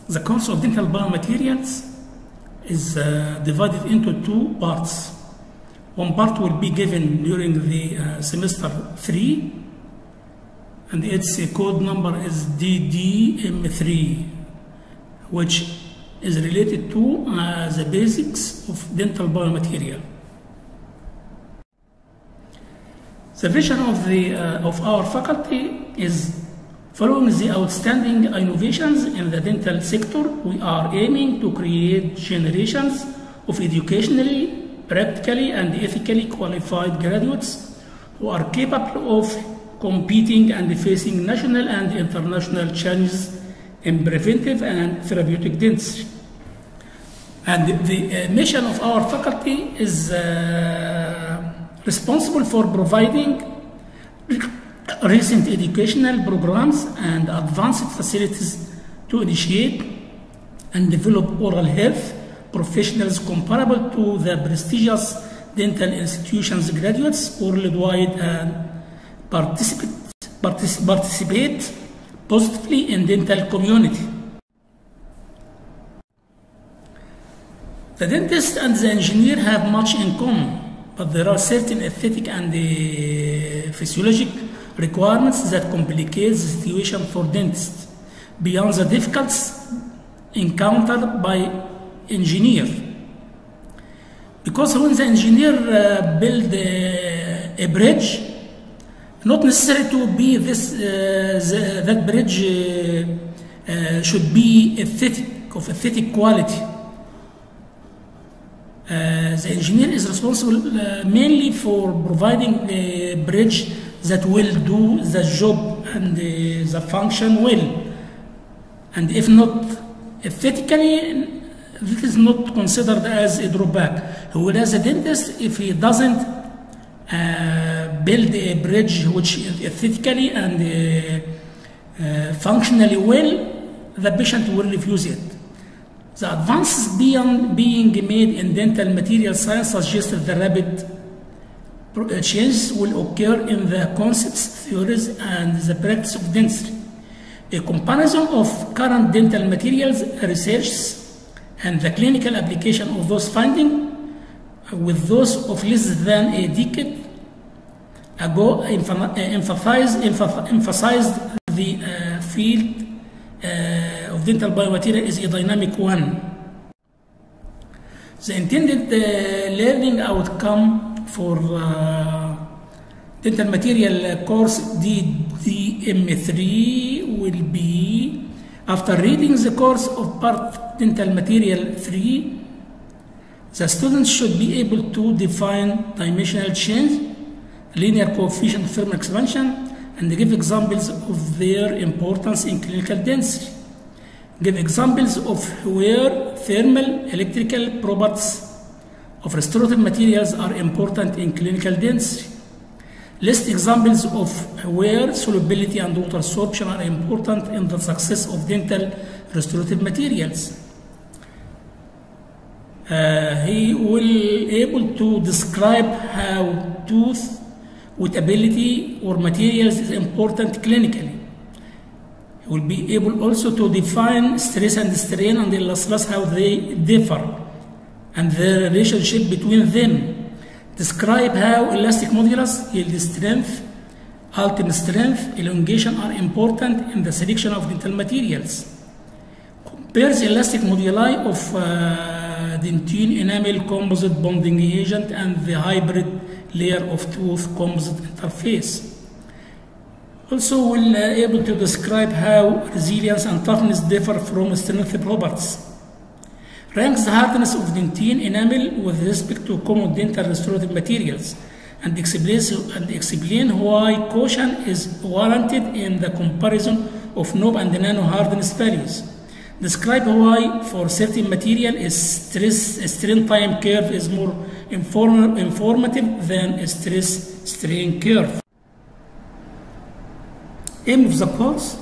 The course of dental biomaterials is uh, divided into two parts. One part will be given during the uh, semester 3 and its code number is DDM3 which is related to uh, the basics of dental biomaterial. The vision of, the, uh, of our faculty is following the outstanding innovations in the dental sector, we are aiming to create generations of educationally, practically, and ethically qualified graduates who are capable of competing and facing national and international challenges in preventive and therapeutic dentistry. And the uh, mission of our faculty is uh, responsible for providing recent educational programs and advanced facilities to initiate and develop oral health professionals comparable to the prestigious dental institutions graduates worldwide and participate, participate, participate positively in dental community. The dentist and the engineer have much in common, but there are certain aesthetic and uh, physiologic requirements that complicate the situation for dentists beyond the difficulties encountered by engineer. Because when the engineer uh, build a, a, bridge, not necessary to be this uh, the, that bridge uh, should be aesthetic of aesthetic quality. Uh, the engineer is responsible uh, mainly for providing a bridge that will do the job and uh, the function well. And if not aesthetically, this is not considered as a drawback. Whereas a dentist, if he doesn't uh, build a bridge which is aesthetically and uh, functionally well, the patient will refuse it. The advances beyond being made in dental material science suggest that the rapid changes will occur in the concepts, theories, and the practice of dentistry. A comparison of current dental materials research and the clinical application of those findings with those of less than a decade ago emphasized, emphasized the uh, field uh, of dental biomaterial is a dynamic one. The intended uh, learning outcome for uh, dental material course DDM3 will be after reading the course of part dental material 3 the students should be able to define dimensional change linear coefficient of thermal expansion and give examples of their importance in clinical dentistry. Give examples of where thermal, electrical properties of restorative materials are important in clinical dentistry. List examples of where solubility and water absorption are important in the success of dental restorative materials. Uh, he will able to describe how tooth with or materials is important clinically. He will be able also to define stress and strain and elasticity how they differ and the relationship between them. Describe how elastic modulus, yield strength, ultimate strength, elongation are important in the selection of dental materials. Compares elastic moduli of uh, dentine enamel composite bonding agent and the hybrid layer of tooth composite interface. Also, we'll uh, able to describe how resilience and toughness differ from strength properties. Ranks the hardness of dentine enamel with respect to common dental restorative materials and explains and explain why caution is warranted in the comparison of knob and nano hardness values. Describe why for certain material a stress a strain time curve is more inform, informative than a stress strain curve. Aim of the course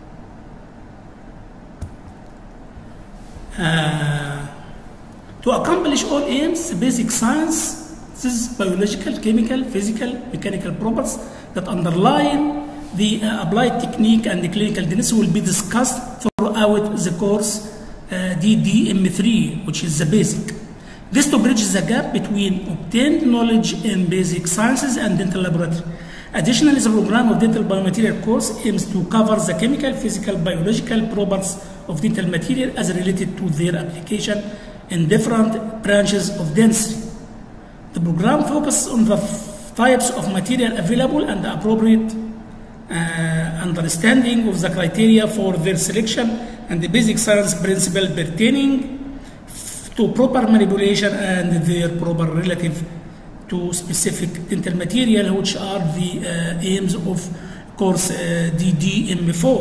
uh, to accomplish all aims, basic science, this is biological, chemical, physical, mechanical properties that underlie the uh, applied technique and the clinical dentistry will be discussed throughout throughout the course uh, DDM3 which is the basic this to bridge the gap between obtained knowledge in basic sciences and dental laboratory Additionally, the program of dental biomaterial course aims to cover the chemical, physical, biological properties of dental material as related to their application in different branches of dentistry. The program focuses on the types of material available and the appropriate uh, understanding of the criteria for their selection and the basic science principle pertaining to proper manipulation and their proper relative to specific dental material, which are the uh, aims of course uh, DDM4.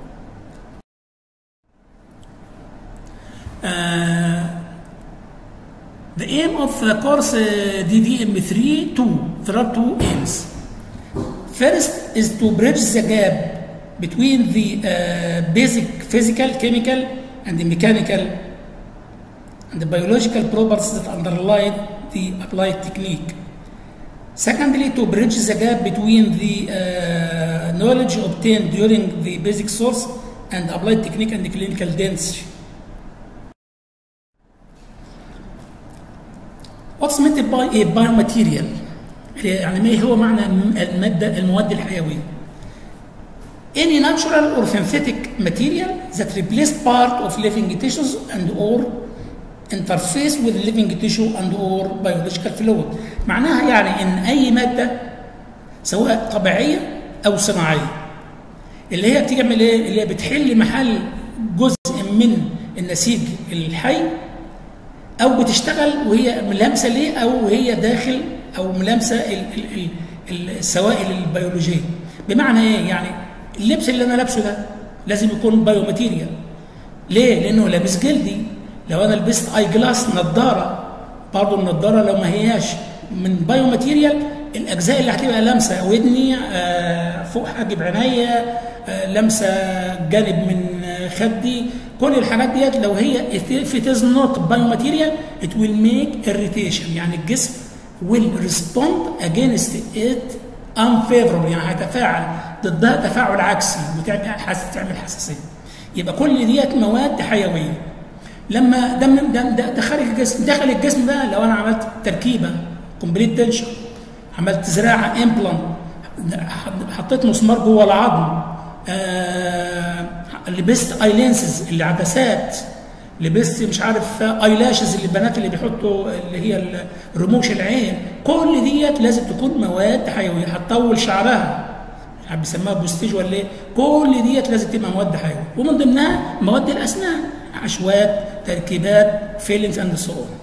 Uh, the aim of the course uh, DDM3 two. There are two aims. First is to bridge the gap between the uh, basic physical, chemical, and the mechanical and the biological properties that underlie the applied technique. Secondly, to bridge the gap between the uh, knowledge obtained during the basic source and applied technique and the clinical dentistry. What's meant by a biomaterial? يعني ما هو معنى المادة المواد الحيوية؟ Any natural or synthetic material that replace part of living tissues and or interface with living tissue and or biological fluid معناها يعني ان اي ماده سواء طبيعيه او صناعيه اللي هي بتعمل ايه اللي هي بتحل محل جزء من النسيج الحي او بتشتغل وهي ملامسه ليه او وهي داخل او ملامسه ال ال ال السوائل البيولوجيه بمعنى ايه يعني اللبس اللي انا لابسه ده لازم يكون بايو ماتيريال ليه لانه لابس جلدي لو انا لبست اي جلاس نظاره برضه النظاره لو ما هياش من بايو ماتيريال الاجزاء اللي هتبقى لامسه ودني آه فوق حاجب عينيا آه لامسه جانب من آه خدي كل الحاجات ديت لو هي if it is not biomaterial it will make irritation يعني الجسم will respond against it unfavorable يعني هيتفاعل ضدها تفاعل عكسي وتعمل حساسيه يبقى كل ديت مواد حيويه لما دم دم ده خارج الجسم داخل الجسم ده لو انا عملت تركيبه كومبليت دنشر عملت زراعه امبلانت حطيت مسمار جوه العظم آه لبست اي لينسز اللي عدسات لبست مش عارف اي لاشز اللي البنات اللي بيحطوا اللي هي رموش العين كل ديت لازم تكون مواد حيويه هتطول شعرها حد بيسموها بوستيج ولا ايه كل ديت لازم تبقى مواد حيويه ومن ضمنها مواد الاسنان عشوات تركيبات فيلينجز اند سو اون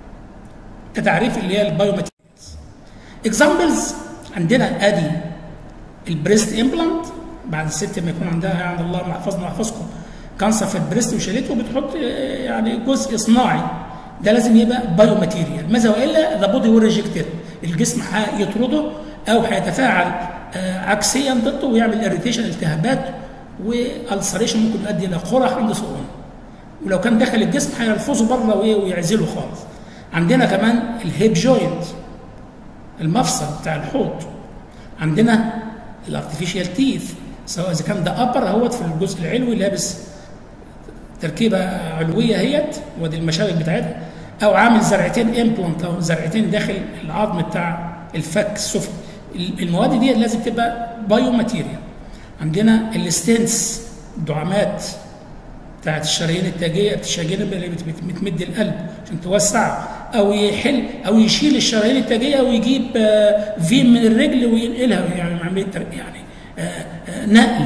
كتعريف اللي هي البايو ماتيريالز اكزامبلز عندنا ادي البريست امبلانت بعد الست ما يكون عندها يعني الله يحفظنا ويحفظكم كانسر في البريست وشالته بتحط يعني جزء صناعي ده لازم يبقى بايو ماتيريال ماذا والا ذا بودي ويل ريجكتد الجسم هيطرده او هيتفاعل عكسيا ضده ويعمل اريتيشن التهابات والسريشن ممكن يؤدي الى قرح عند سقوط ولو كان داخل الجسم هيلفظه بره ويعزله خالص عندنا كمان الهيب جوينت المفصل بتاع الحوض عندنا الارتفيشال تيث سواء اذا كان ده ابر اهوت في الجزء العلوي لابس تركيبه علويه هيت ودي المشابك بتاعتها او عامل زرعتين امبلانت لو زرعتين داخل العظم بتاع الفك السفلي المواد دي لازم تبقى بايو ماتيريال عندنا الستنس الدعامات بتاعت الشرايين التاجيه الشرايين اللي بتمد القلب عشان توسع او يحل او يشيل الشرايين التاجيه ويجيب فين من الرجل وينقلها يعني عمليه يعني نقل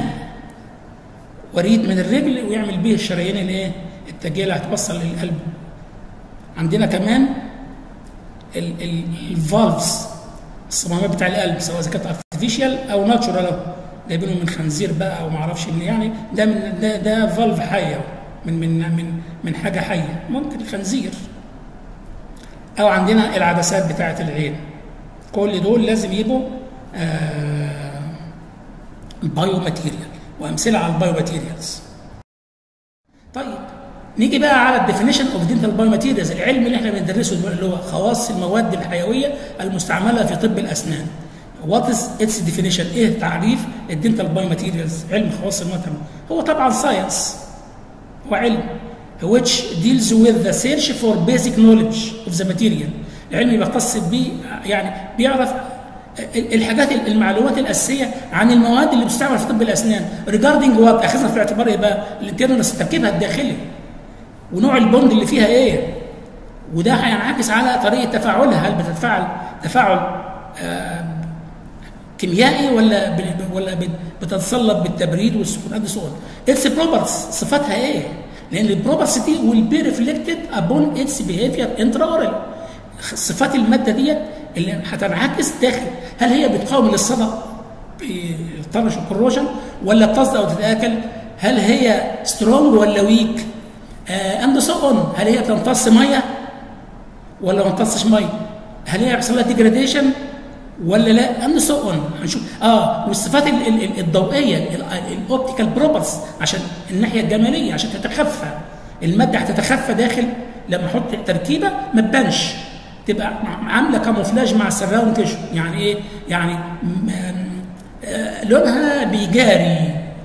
وريد من الرجل ويعمل بيه الشرايين الايه التاجيه اللي هتوصل للقلب عندنا كمان الفالفز الصمامات بتاع القلب سواء اذا كانت ارتفيشال او ناتشورال جايبينه من خنزير بقى او ما اعرفش من يعني ده من ده ده فالف حيه من من من من حاجه حيه ممكن الخنزير او عندنا العدسات بتاعه العين كل دول لازم يبقوا آه بايو ماتيريال وامثله على البايو ماتيريالز طيب نيجي بقى على الديفينيشن اوف دينتال بايو ماتيريالز العلم اللي احنا بندرسه اللي هو خواص المواد الحيويه المستعمله في طب الاسنان وات از اتس ديفينيشن ايه تعريف الدنتال بايو ماتيريالز علم خواص المواد هو طبعا ساينس هو علم which deals with the search for basic knowledge of the material العلم بيختص بيه يعني بيعرف الحاجات المعلومات الاساسيه عن المواد اللي بتستعمل في طب الاسنان regarding what اخذنا في الاعتبار يبقى الانترنس تركيبها الداخلي ونوع البوند اللي فيها ايه وده هينعكس على طريقه تفاعلها هل بتتفاعل تفاعل آه كيميائي ولا ولا بتتصلب بالتبريد والسكون ادي سؤال اتس بروبرتس صفاتها ايه؟ لان البروبرتس دي will be reflected upon its behavior intraoral صفات الماده ديت اللي هتنعكس داخل هل هي بتقاوم للصدى بالطرش والكروجن ولا بتصدى او تتاكل هل هي سترونج ولا ويك اند سو اون هل هي بتمتص ميه ولا ما بتمتصش ميه هل هي بيحصل لها ديجراديشن ولا لا اند سو اون هنشوف اه والصفات ال ال الضوئيه الاوبتيكال بروبرتس عشان الناحيه الجماليه عشان تتخفى الماده هتتخفى داخل لما احط تركيبه ما تبانش تبقى عامله كاموفلاج مع السراوند تيشو يعني ايه يعني آه لونها بيجاري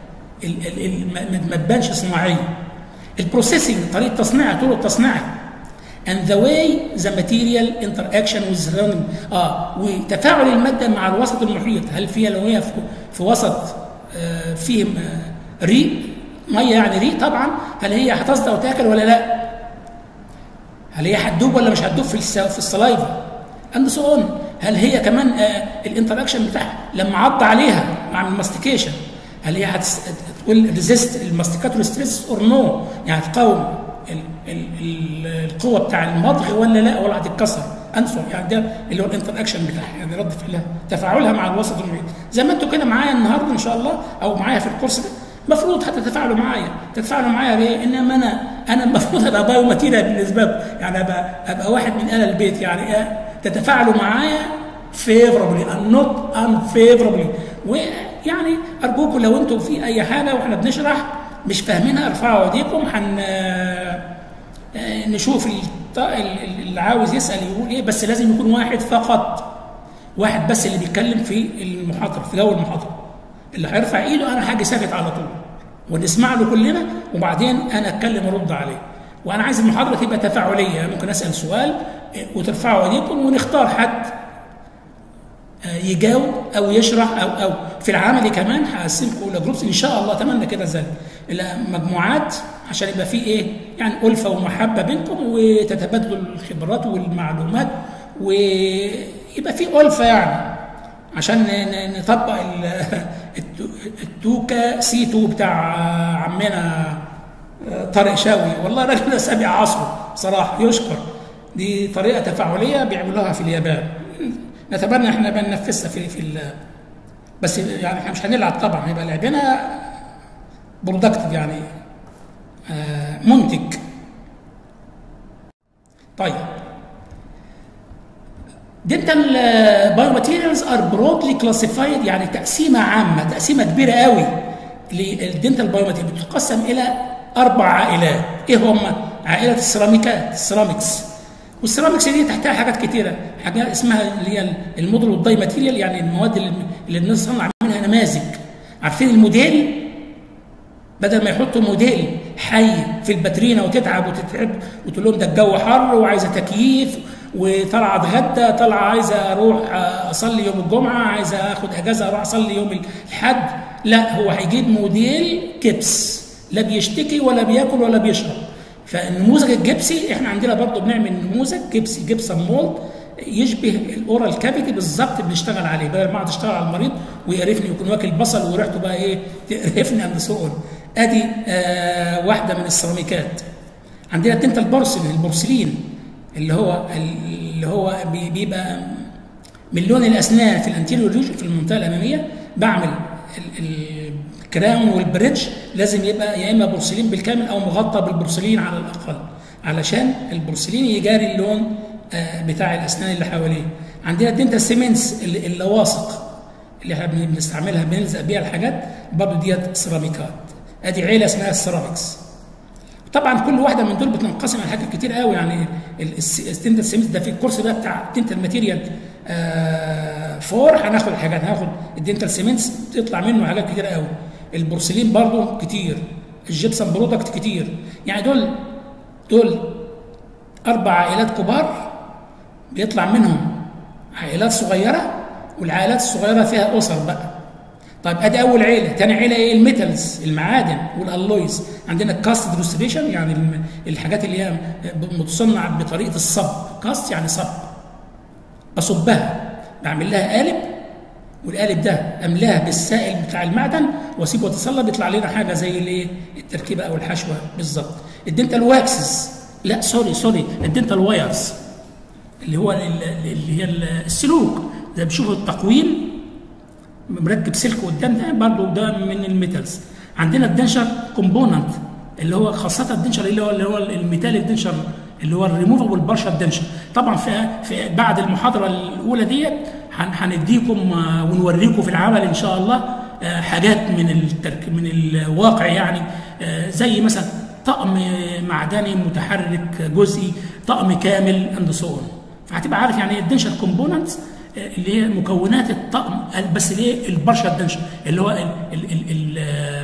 ما تبانش صناعيه البروسيسنج طريقه تصنيعها طرق تصنيعها and the way the material interaction with surrounding اه وتفاعل الماده مع الوسط المحيط هل فيها لو هي في, في وسط آه فيه آه ريق ميه يعني ريق طبعا هل هي هتصدى وتاكل ولا لا؟ هل هي هتدوب ولا مش هتدوب في في السلايفا؟ اند سو اون هل هي كمان آه الانتراكشن بتاعها لما عض عليها مع الماستيكيشن هل هي هتقول ريزيست الماستيكاتور ستريس اور نو يعني هتقاوم ال ال ال القوه بتاع المضغ ولا لا ولا هتتكسر انسر يعني ده اللي هو الانتراكشن بتاعها يعني رد فعلها تفاعلها مع الوسط المحيط زي ما انتم كده معايا النهارده ان شاء الله او معايا في الكورس ده المفروض هتتفاعلوا معايا تتفاعلوا معايا بايه؟ انما انا انا المفروض ابقى بايو ماتيريال بالنسبه لكم يعني ابقى ابقى واحد من اهل البيت يعني إيه؟ تتفاعلوا معايا فيفربلي and not unfavorably ويعني ارجوكم لو انتم في اي حاجه واحنا بنشرح مش فاهمينها ارفعوا ايديكم هن نشوف اللي عاوز يسال يقول ايه بس لازم يكون واحد فقط واحد بس اللي بيتكلم في المحاضره في جو المحاضره اللي هيرفع ايده انا هاجي ساكت على طول ونسمع له كلنا وبعدين انا اتكلم وارد عليه وانا عايز المحاضره تبقى تفاعليه ممكن اسال سؤال وترفعوا ايديكم ونختار حد يجاوب او يشرح او او في العملي كمان هقسمكم الى جروبس ان شاء الله اتمنى كده ذلك الى مجموعات عشان يبقى في ايه يعني الفه ومحبه بينكم وتتبادلوا الخبرات والمعلومات ويبقى في الفه يعني عشان نطبق التوكا سي 2 بتاع عمنا طارق شاوي والله راجل سابع عصره بصراحه يشكر دي طريقه تفاعليه بيعملوها في اليابان نتمنى احنا بننفذها في في بس يعني احنا مش هنلعب طبعا هيبقى لعبنا برودكتيف يعني آه منتج طيب dental biomaterials are broadly classified يعني تقسيمه عامه تقسيمه كبيره قوي للدنتال بايوماتيريال بتقسم الى اربع عائلات ايه هم عائله السيراميكات السيراميكس والسيراميكس دي تحتها حاجات كتيره حاجات اسمها اللي هي الموديل والداي ماتيريال يعني المواد اللي, اللي بنصنع منها نماذج عارفين الموديل بدل ما يحطوا موديل حي في الباترينا وتتعب وتتعب وتقول لهم ده الجو حر وعايزه تكييف وطالعه اتغدى طالعه عايزه اروح اصلي يوم الجمعه عايزه اخد اجازه اروح اصلي يوم الحد لا هو هيجيب موديل كبس لا بيشتكي ولا بياكل ولا بيشرب فالنموذج الجبسي احنا عندنا برضه بنعمل نموذج جبسي جبسم مولد يشبه الاورال كافيتي بالظبط بنشتغل عليه بدل ما اقعد اشتغل على المريض ويقرفني ويكون واكل بصل وريحته بقى ايه تقرفني عند سؤال ادي آه واحده من السيراميكات عندنا الدنتال بورسلين البورسلين اللي هو اللي هو بيبقى من لون الاسنان في الانتيريور ريجن في المنطقه الاماميه بعمل الكرام والبريدج لازم يبقى يا اما بورسلين بالكامل او مغطى بالبورسلين على الاقل علشان البورسلين يجاري اللون بتاع الاسنان اللي حواليه عندنا الدنتال سيمنتس اللواصق اللي احنا بنستعملها بنلزق بيها الحاجات برضه ديت سيراميكات ادي عيله اسمها السيراميكس طبعا كل واحده من دول بتنقسم على حاجات كتير قوي يعني الدنتال سيمنتس ده في الكورس ده بتاع دنتال ماتيريال آه فور هناخد حاجات هناخد الدنتال سيمنتس تطلع منه حاجات كتير قوي البورسلين برضه كتير الجبسن برودكت كتير يعني دول دول اربع عائلات كبار بيطلع منهم عائلات صغيره والعائلات الصغيره فيها اسر بقى طيب ادي اول عيله ثاني عيله ايه الميتالز المعادن والالويز عندنا كاست دروستريشن يعني الم- الحاجات اللي هي متصنع بطريقه الصب كاست يعني صب بصبها بعمل لها قالب والقالب ده املاها بالسائل بتاع المعدن واسيبه يتصلب يطلع لنا حاجه زي الايه التركيبه او الحشوه بالظبط الدنتال واكسز لا سوري سوري الدنتال وايرز اللي هو ال- اللي هي السلوك زي بشوفوا التقويم مركب سلك قدام ده برضه ده من الميتالز عندنا الدنشر كومبوننت اللي هو خاصه الدنشر اللي هو اللي هو الميتاليك دنشر اللي هو الريموفابل بارشر دنشر طبعا في, في بعد المحاضره الاولى ديت هن- هنديكم آه، ونوريكم في العمل ان شاء الله آه، حاجات من الترك من الواقع يعني آه، زي مثلا طقم معدني متحرك جزئي طقم كامل اند سو فهتبقى عارف يعني ايه الدنشر كومبوننتس اللي هي مكونات الطقم بس ليه البرشا الدنشر اللي هو ال ال ال ال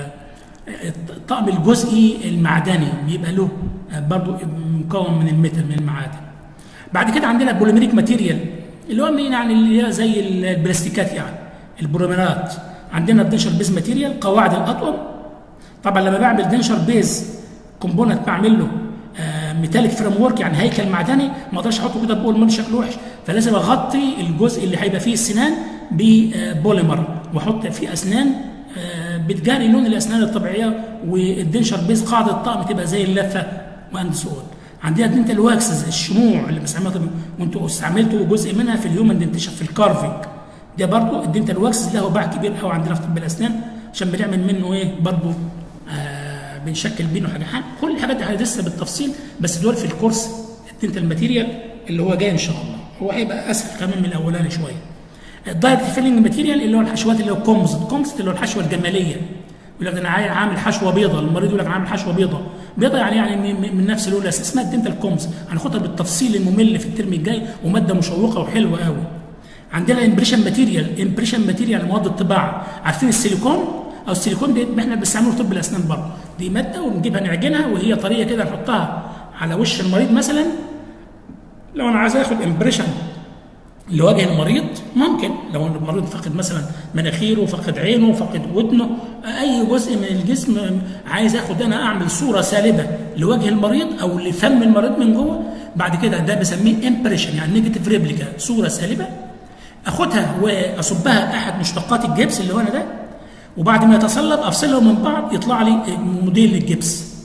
الطقم الجزئي المعدني بيبقى له برضو مكون من الميتال من المعادن بعد كده عندنا البوليميريك ماتيريال اللي هو من يعني اللي هي زي البلاستيكات يعني البوليمرات عندنا الدنشر بيز ماتيريال قواعد الاطقم طبعا لما بعمل دنشر بيز كومبوننت بعمل له ميتاليك فريم ورك يعني هيكل معدني ما اقدرش احطه كده بقول من شكله وحش فلازم اغطي الجزء اللي هيبقى فيه السنان ببوليمر واحط فيه اسنان آه، بتجاري لون الاسنان الطبيعيه والدنشر بيز قاعده الطقم تبقى زي اللفه واند سو عندنا دنتال واكسز الشموع اللي بستعملها وانتوا استعملتوا جزء منها في الهيومن دنتيشن في الكارفنج ده برضو الدنتال واكسز له باع كبير قوي عندنا في طب الاسنان عشان بنعمل منه ايه برضو آه بنشكل بينه حاجه حاجة. كل الحاجات دي هندرسها بالتفصيل بس دول في الكورس الدنتال ماتيريال اللي هو جاي ان شاء الله هو هيبقى اسهل كمان من الاولاني شويه الدايركت فيلنج ماتيريال اللي هو الحشوات اللي هو كومبوزيت كومبوزيت اللي هو الحشوه الجماليه يقول لك انا عاي- عامل حشوه بيضاء المريض يقول لك انا عامل حشوه بيضاء بيضاء يعني يعني من- من من نفس اللون اسمها الدنتال كومز هناخدها بالتفصيل الممل في الترم الجاي وماده مشوقه وحلوه قوي عندنا امبريشن ماتيريال امبريشن ماتيريال مواد الطباعه عارفين السيليكون او السيليكون دي احنا بنستعمله في طب الاسنان برضه دي ماده ونجيبها نعجنها وهي طريه كده نحطها على وش المريض مثلا لو انا عايز اخد امبريشن لوجه المريض ممكن لو المريض فقد مثلا مناخيره فقد عينه فقد ودنه اي جزء من الجسم عايز اخد انا اعمل صوره سالبه لوجه المريض او لفم المريض من جوه بعد كده ده بسميه امبريشن يعني نيجاتيف ريبليكا صوره سالبه اخدها واصبها احد مشتقات الجبس اللي هو انا ده وبعد ما يتصلب افصلهم من بعض يطلع لي موديل للجبس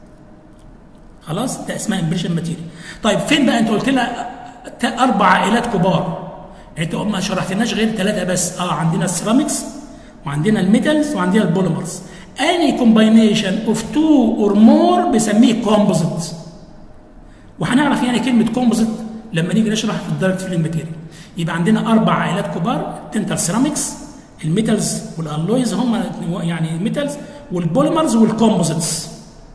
خلاص ده اسمها امبريشن ماتيريال طيب فين بقى انت قلت لنا ت- اربع عائلات كبار انت ما شرحتناش غير ثلاثه بس اه عندنا السيراميكس وعندنا الميتالز وعندنا البوليمرز any combination of two or more بسميه كومبوزيت وهنعرف يعني كلمه كومبوزيت لما نيجي نشرح في الدايركت فيلينج ماتيريال يبقى عندنا اربع عائلات كبار التنتر سيراميكس الميتالز والالويز هم يعني الميتالز والبوليمرز والكومبوزيتس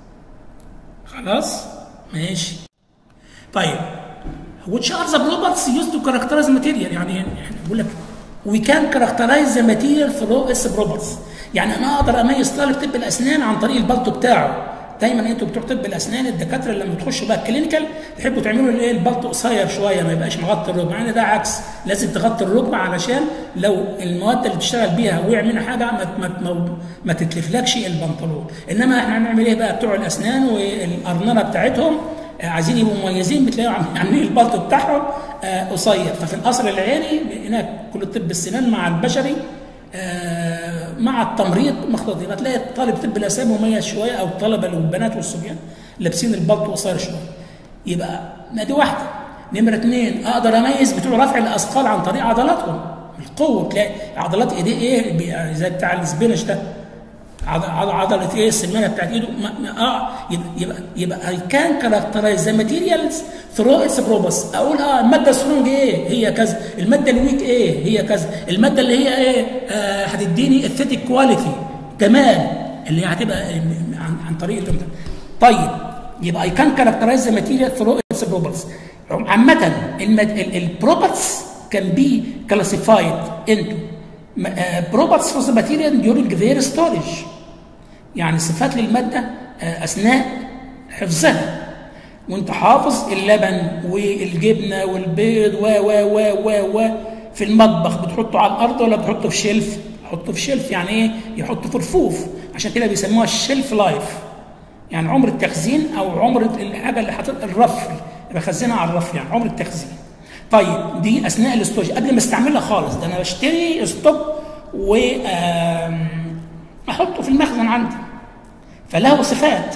خلاص ماشي طيب which are the properties used to characterize material يعني احنا بقول لك we can characterize the material through its properties يعني انا اقدر اميز طالب طب الاسنان عن طريق البلطو بتاعه دايما انتوا بتوع طب الاسنان الدكاتره لما تخشوا بقى الكلينيكال تحبوا تعملوا الايه البلطو قصير شويه ما يبقاش مغطي الركبه يعني ده عكس لازم تغطي الركبه علشان لو المواد اللي بتشتغل بيها وقع منها حاجه ما ما ما, ما تتلفلكش البنطلون انما احنا هنعمل ايه بقى بتوع الاسنان والارنبه بتاعتهم عايزين يبقوا مميزين بتلاقيهم عاملين البلطو بتاعهم آه قصير ففي القصر العيني هناك كل طب السنان مع البشري آه مع التمريض مخلطين هتلاقي طالب طب الاسنان مميز شويه او الطلبه والبنات والصبيان لابسين البلطو قصير شويه يبقى ما دي واحده نمره اثنين اقدر اميز بتوع رفع الاثقال عن طريق عضلاتهم القوه تلاقي عضلات ايديه ايه زي بتاع السبينش ده عضله ايه السمانه بتاعت ايده ما ما اه يبقى يبقى اي كان كاركترايز ذا ماتيريالز ثرو اتس بروبس اقول اه الماده سترونج ايه هي كذا الماده الويك ايه هي كذا الماده اللي هي ايه آه هتديني اثيتيك كواليتي جمال اللي هي هتبقى عن, عن طريق الامتحان طيب يبقى اي كان كاركترايز ذا ماتيريال ثرو اتس بروبرتيز عامه البروبرتيز كان بي كلاسيفايد انتو properties for the material during their storage يعني صفات للماده آه، اثناء حفظها وانت حافظ اللبن والجبنه والبيض و و و و و في المطبخ بتحطه على الارض ولا بتحطه في شلف؟ حطه في شلف يعني ايه؟ يحطه في رفوف عشان كده بيسموها الشلف لايف يعني عمر التخزين او عمر الحاجه اللي حاطط الرف بخزنها على الرف يعني عمر التخزين طيب دي اثناء الاستوج قبل ما استعملها خالص ده انا بشتري ستوب و آم، احطه في المخزن عندي فله صفات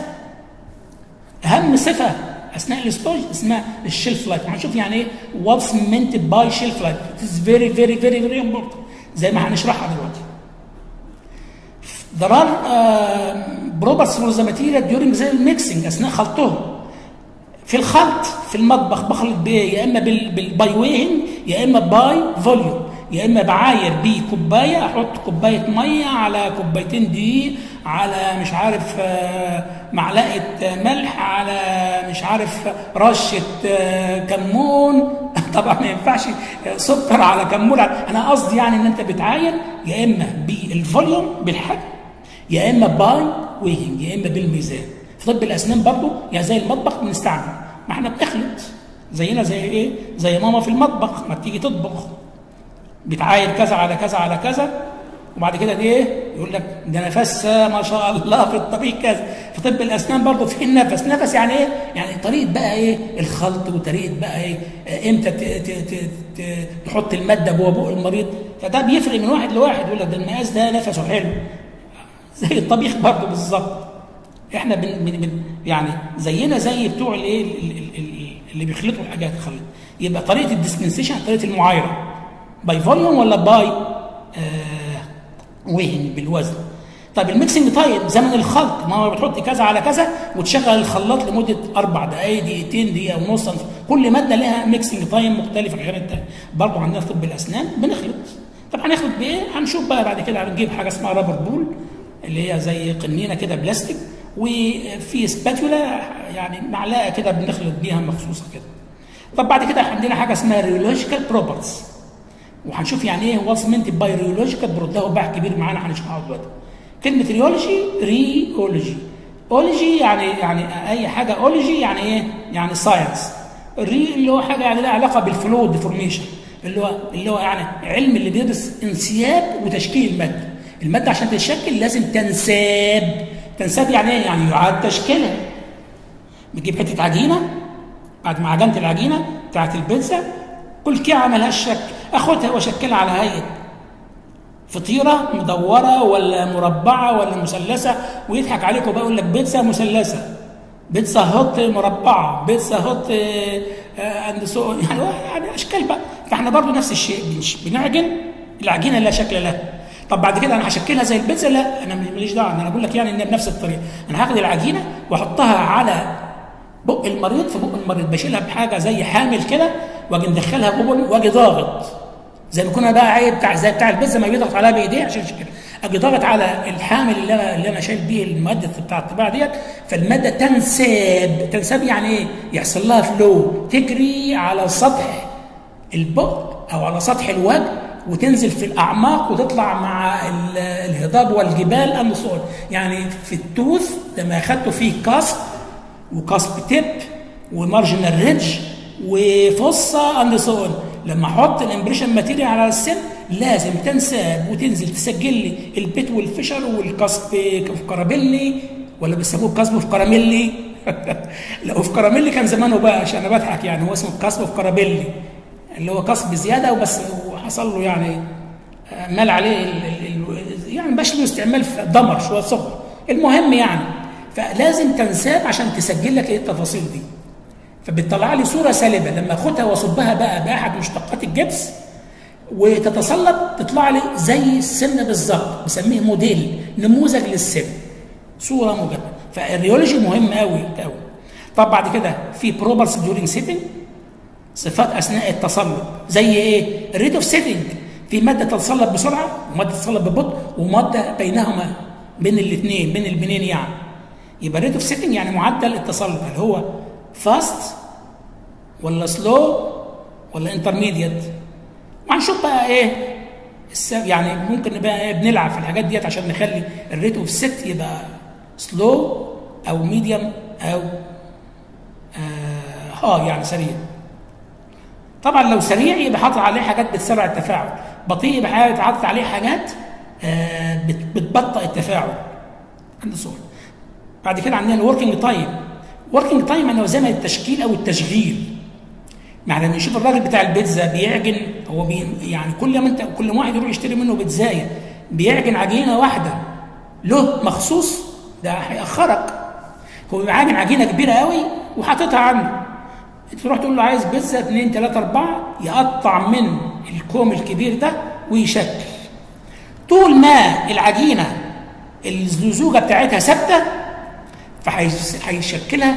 اهم صفه اثناء الاستوج اسمها الشيلف لايف هنشوف يعني ايه واتس meant باي شيلف لايف اتس فيري فيري فيري فيري امبورتنت زي ما هنشرحها دلوقتي There are uh, properties for the material during the mixing اثناء خلطهم في الخلط في المطبخ بخلط بايه يا اما بالباي ويهن يا اما باي فوليوم يا اما بعاير بكوبايه احط كوبايه ميه على كوبايتين دقيق على مش عارف آه، معلقه آه، ملح على مش عارف رشه آه، كمون طبعا ما ينفعش آه، سكر على كمون انا قصدي يعني ان انت بتعاير يا اما بالفوليوم بالحجم يا اما باي ويهنج يا اما بالميزان في طب الاسنان برضو يعني زي المطبخ بنستعمل ما احنا بنخلط زينا زي ايه زي ماما في المطبخ ما بتيجي تطبخ بتعاير كذا على كذا على كذا وبعد كده دي ايه يقول لك ده نفسها ما شاء الله في الطبيخ كذا في طب الاسنان برضه في النفس نفس يعني ايه يعني طريقه بقى ايه الخلط وطريقه بقى ايه آه، امتى ت- ت- ت- ت- تحط الماده جوه بق المريض فده بيفرق من واحد لواحد يقول لك ده المقاس ده نفسه حلو زي الطبيخ برضه بالظبط احنا بن بن بن يعني زينا زي بتوع الايه ال- ال- ال- اللي بيخلطوا الحاجات خلط يبقى طريقه الديسبنسيشن طريقه المعايره باي فوليوم ولا باي آه وهن بالوزن طيب الميكسنج تايم زمن الخلط ما هو بتحط كذا على كذا وتشغل الخلاط لمده اربع دقائق دقيقتين دقيقه ونص كل ماده لها ميكسنج تايم مختلف غير التاني برضه عندنا في طب الاسنان بنخلط طب هنخلط بايه؟ هنشوف بقى بعد كده هنجيب حاجه اسمها رابر بول اللي هي زي قنينه كده بلاستيك وفي سباتولا يعني معلقه كده بنخلط بيها مخصوصه كده طب بعد كده عندنا حاجه اسمها ريولوجيكال بروبرتيز وهنشوف يعني ايه واتس مينت باي ريولوجيكال برد له باع كبير معانا هنشرحه دلوقتي كلمه ريولوجي ريولوجي اولوجي يعني يعني اي حاجه اولوجي يعني ايه يعني ساينس الري اللي هو حاجه يعني لها علاقه بالفلويد ديفورميشن اللي هو اللي هو يعني علم اللي بيدرس انسياب وتشكيل الماده الماده عشان تتشكل لازم تنساب تنساب يعني ايه يعني يعاد تشكيلها بتجيب حته عجينه بعد ما عجنت العجينه بتاعت البيتزا كل كيعه ملهاش شكل اخدها واشكلها على هيئه فطيره مدوره ولا مربعه ولا مثلثه ويضحك عليكم بقى يقول لك بيتزا مثلثه بيتزا هوت مربعه بيتزا هوت اند سو يعني يعني اشكال بقى فاحنا برضو نفس الشيء بنش- بنعجن العجينه لا شكل لها طب بعد كده انا هشكلها زي البيتزا لا انا ماليش دعوه انا بقول لك يعني ان بنفس الطريقه انا هاخد العجينه واحطها على بق المريض في بق المريض بشيلها بحاجه زي حامل كده واجي مدخلها جوه واجي ضاغط زي ما كنا بقى عيب بتاع زي بتاع البيتزا ما بيضغط عليها بايديه عشان كده اجي ضاغط على الحامل اللي انا اللي انا شايل بيه الماده بتاع الطباعه ديت فالماده تنساب تنساب يعني ايه؟ يحصل لها فلو تجري على سطح البق او على سطح الوجه وتنزل في الاعماق وتطلع مع ال- الهضاب والجبال اند سو يعني في التوث لما اخدته فيه كاسب وكاسب تيب ومارجنال ريدج وفصه اند سو لما احط الامبريشن ماتيريال على السن لازم تنساب وتنزل تسجل لي البيت والفشل والكاسب في كراميلي ولا بيسموه كاسب في كراميلي لو في كراميلي كان زمانه بقى عشان انا بضحك يعني هو اسمه كاسب في كراميلي اللي هو كسب زياده وبس وحصل له يعني آه، مال عليه ال ال ال يعني مبقاش له استعمال في دمر شويه صغر المهم يعني فلازم تنساب عشان تسجل لك ايه التفاصيل دي فبتطلع لي صوره سالبه لما اخدها واصبها بقى باحد مشتقات الجبس وتتصلب تطلع لي زي السن بالظبط بسميه موديل نموذج للسن صوره موجبه فالريولوجي مهم قوي قوي طب بعد كده في بروبرز ديورنج سيتنج صفات اثناء التصلب زي ايه؟ الريت اوف سيتنج في ماده تتصلب بسرعه وماده تتصلب ببطء وماده بينهما بين الاثنين بين البنين يعني يبقى الريت اوف سيتنج يعني معدل التصلب هل هو فاست ولا سلو ولا انترميديت وهنشوف بقى ايه الس- يعني ممكن نبقى إيه بنلعب في الحاجات ديت عشان نخلي الريت اوف سيت يبقى سلو او ميديوم او آه ها يعني سريع طبعا لو سريع يبقى حاطط عليه حاجات بتسرع التفاعل بطيء يبقى حاطط عليه حاجات آه بتبطئ التفاعل عند صور بعد كده عندنا الوركينج تايم وركينج تايم انا زمن التشكيل او التشغيل يعني لما يشوف الراجل بتاع البيتزا بيعجن هو بي يعني كل ما انت كل ما واحد يروح يشتري منه بيتزايه بيعجن عجينه واحده له مخصوص ده هيأخرك هو بيبقى عاجن عجينه كبيره قوي وحاططها عنده تروح تقول له عايز بيتزا 2 3 4 يقطع من الكوم الكبير ده ويشكل طول ما العجينه اللزوجه بتاعتها ثابته فهيشكلها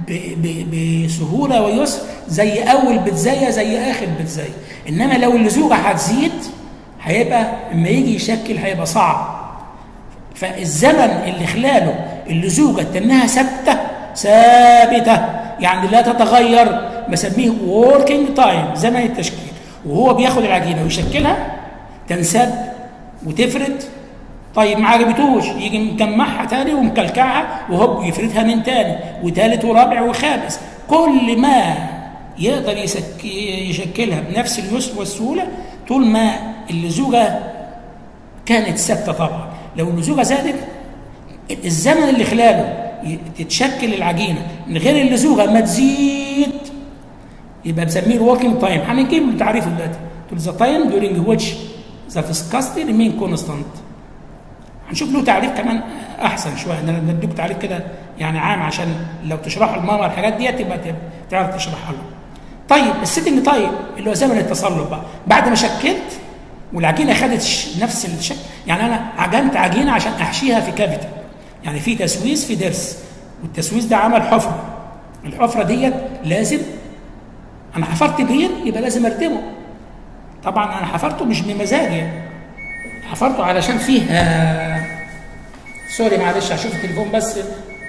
بسهوله ويسر زي اول بتزايه زي اخر بتزايه انما لو اللزوجه هتزيد هيبقى لما يجي يشكل هيبقى صعب فالزمن اللي خلاله اللزوجه تنها ثابته ثابته يعني لا تتغير بسميه working تايم زمن التشكيل وهو بياخد العجينه ويشكلها تنسب وتفرد طيب ما عجبتوش يجي مجمعها تاني ومكلكعها وهوب يفردها من تاني وتالت ورابع وخامس كل ما يقدر يسك يشكلها بنفس اليسر والسهوله طول ما اللزوجه كانت ثابته طبعا لو اللزوجه زادت الزمن اللي خلاله تتشكل العجينه من غير اللزوجه ما تزيد يبقى بنسميه الوركينج تايم هنجيب تعريفه دلوقتي ذا تايم during which the viscosity remain constant هنشوف له تعريف كمان احسن شويه انا نديك تعريف كده يعني عام عشان لو تشرحوا لماما الحاجات دي تبقى تعرف تشرحها له. طيب السيتنج تايم اللي هو زمن التصلب بقى بعد ما شكلت والعجينه خدت نفس الشكل يعني انا عجنت عجينه عشان احشيها في كافيتي يعني في تسويس في ضرس والتسويس ده عمل حفره الحفره ديت لازم انا حفرت بير يبقى لازم اردمه طبعا انا حفرته مش بمزاجي حفرته علشان فيه آه سوري معلش هشوف التليفون بس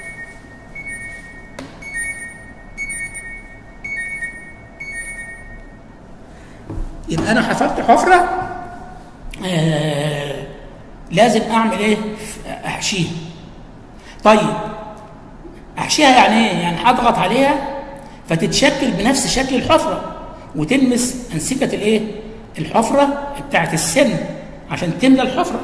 يبقى انا حفرت حفره آه لازم اعمل ايه احشيها طيب احشيها يعني ايه يعني هضغط عليها فتتشكل بنفس شكل الحفره وتلمس انسجه الايه الحفره بتاعت السن عشان تملى الحفره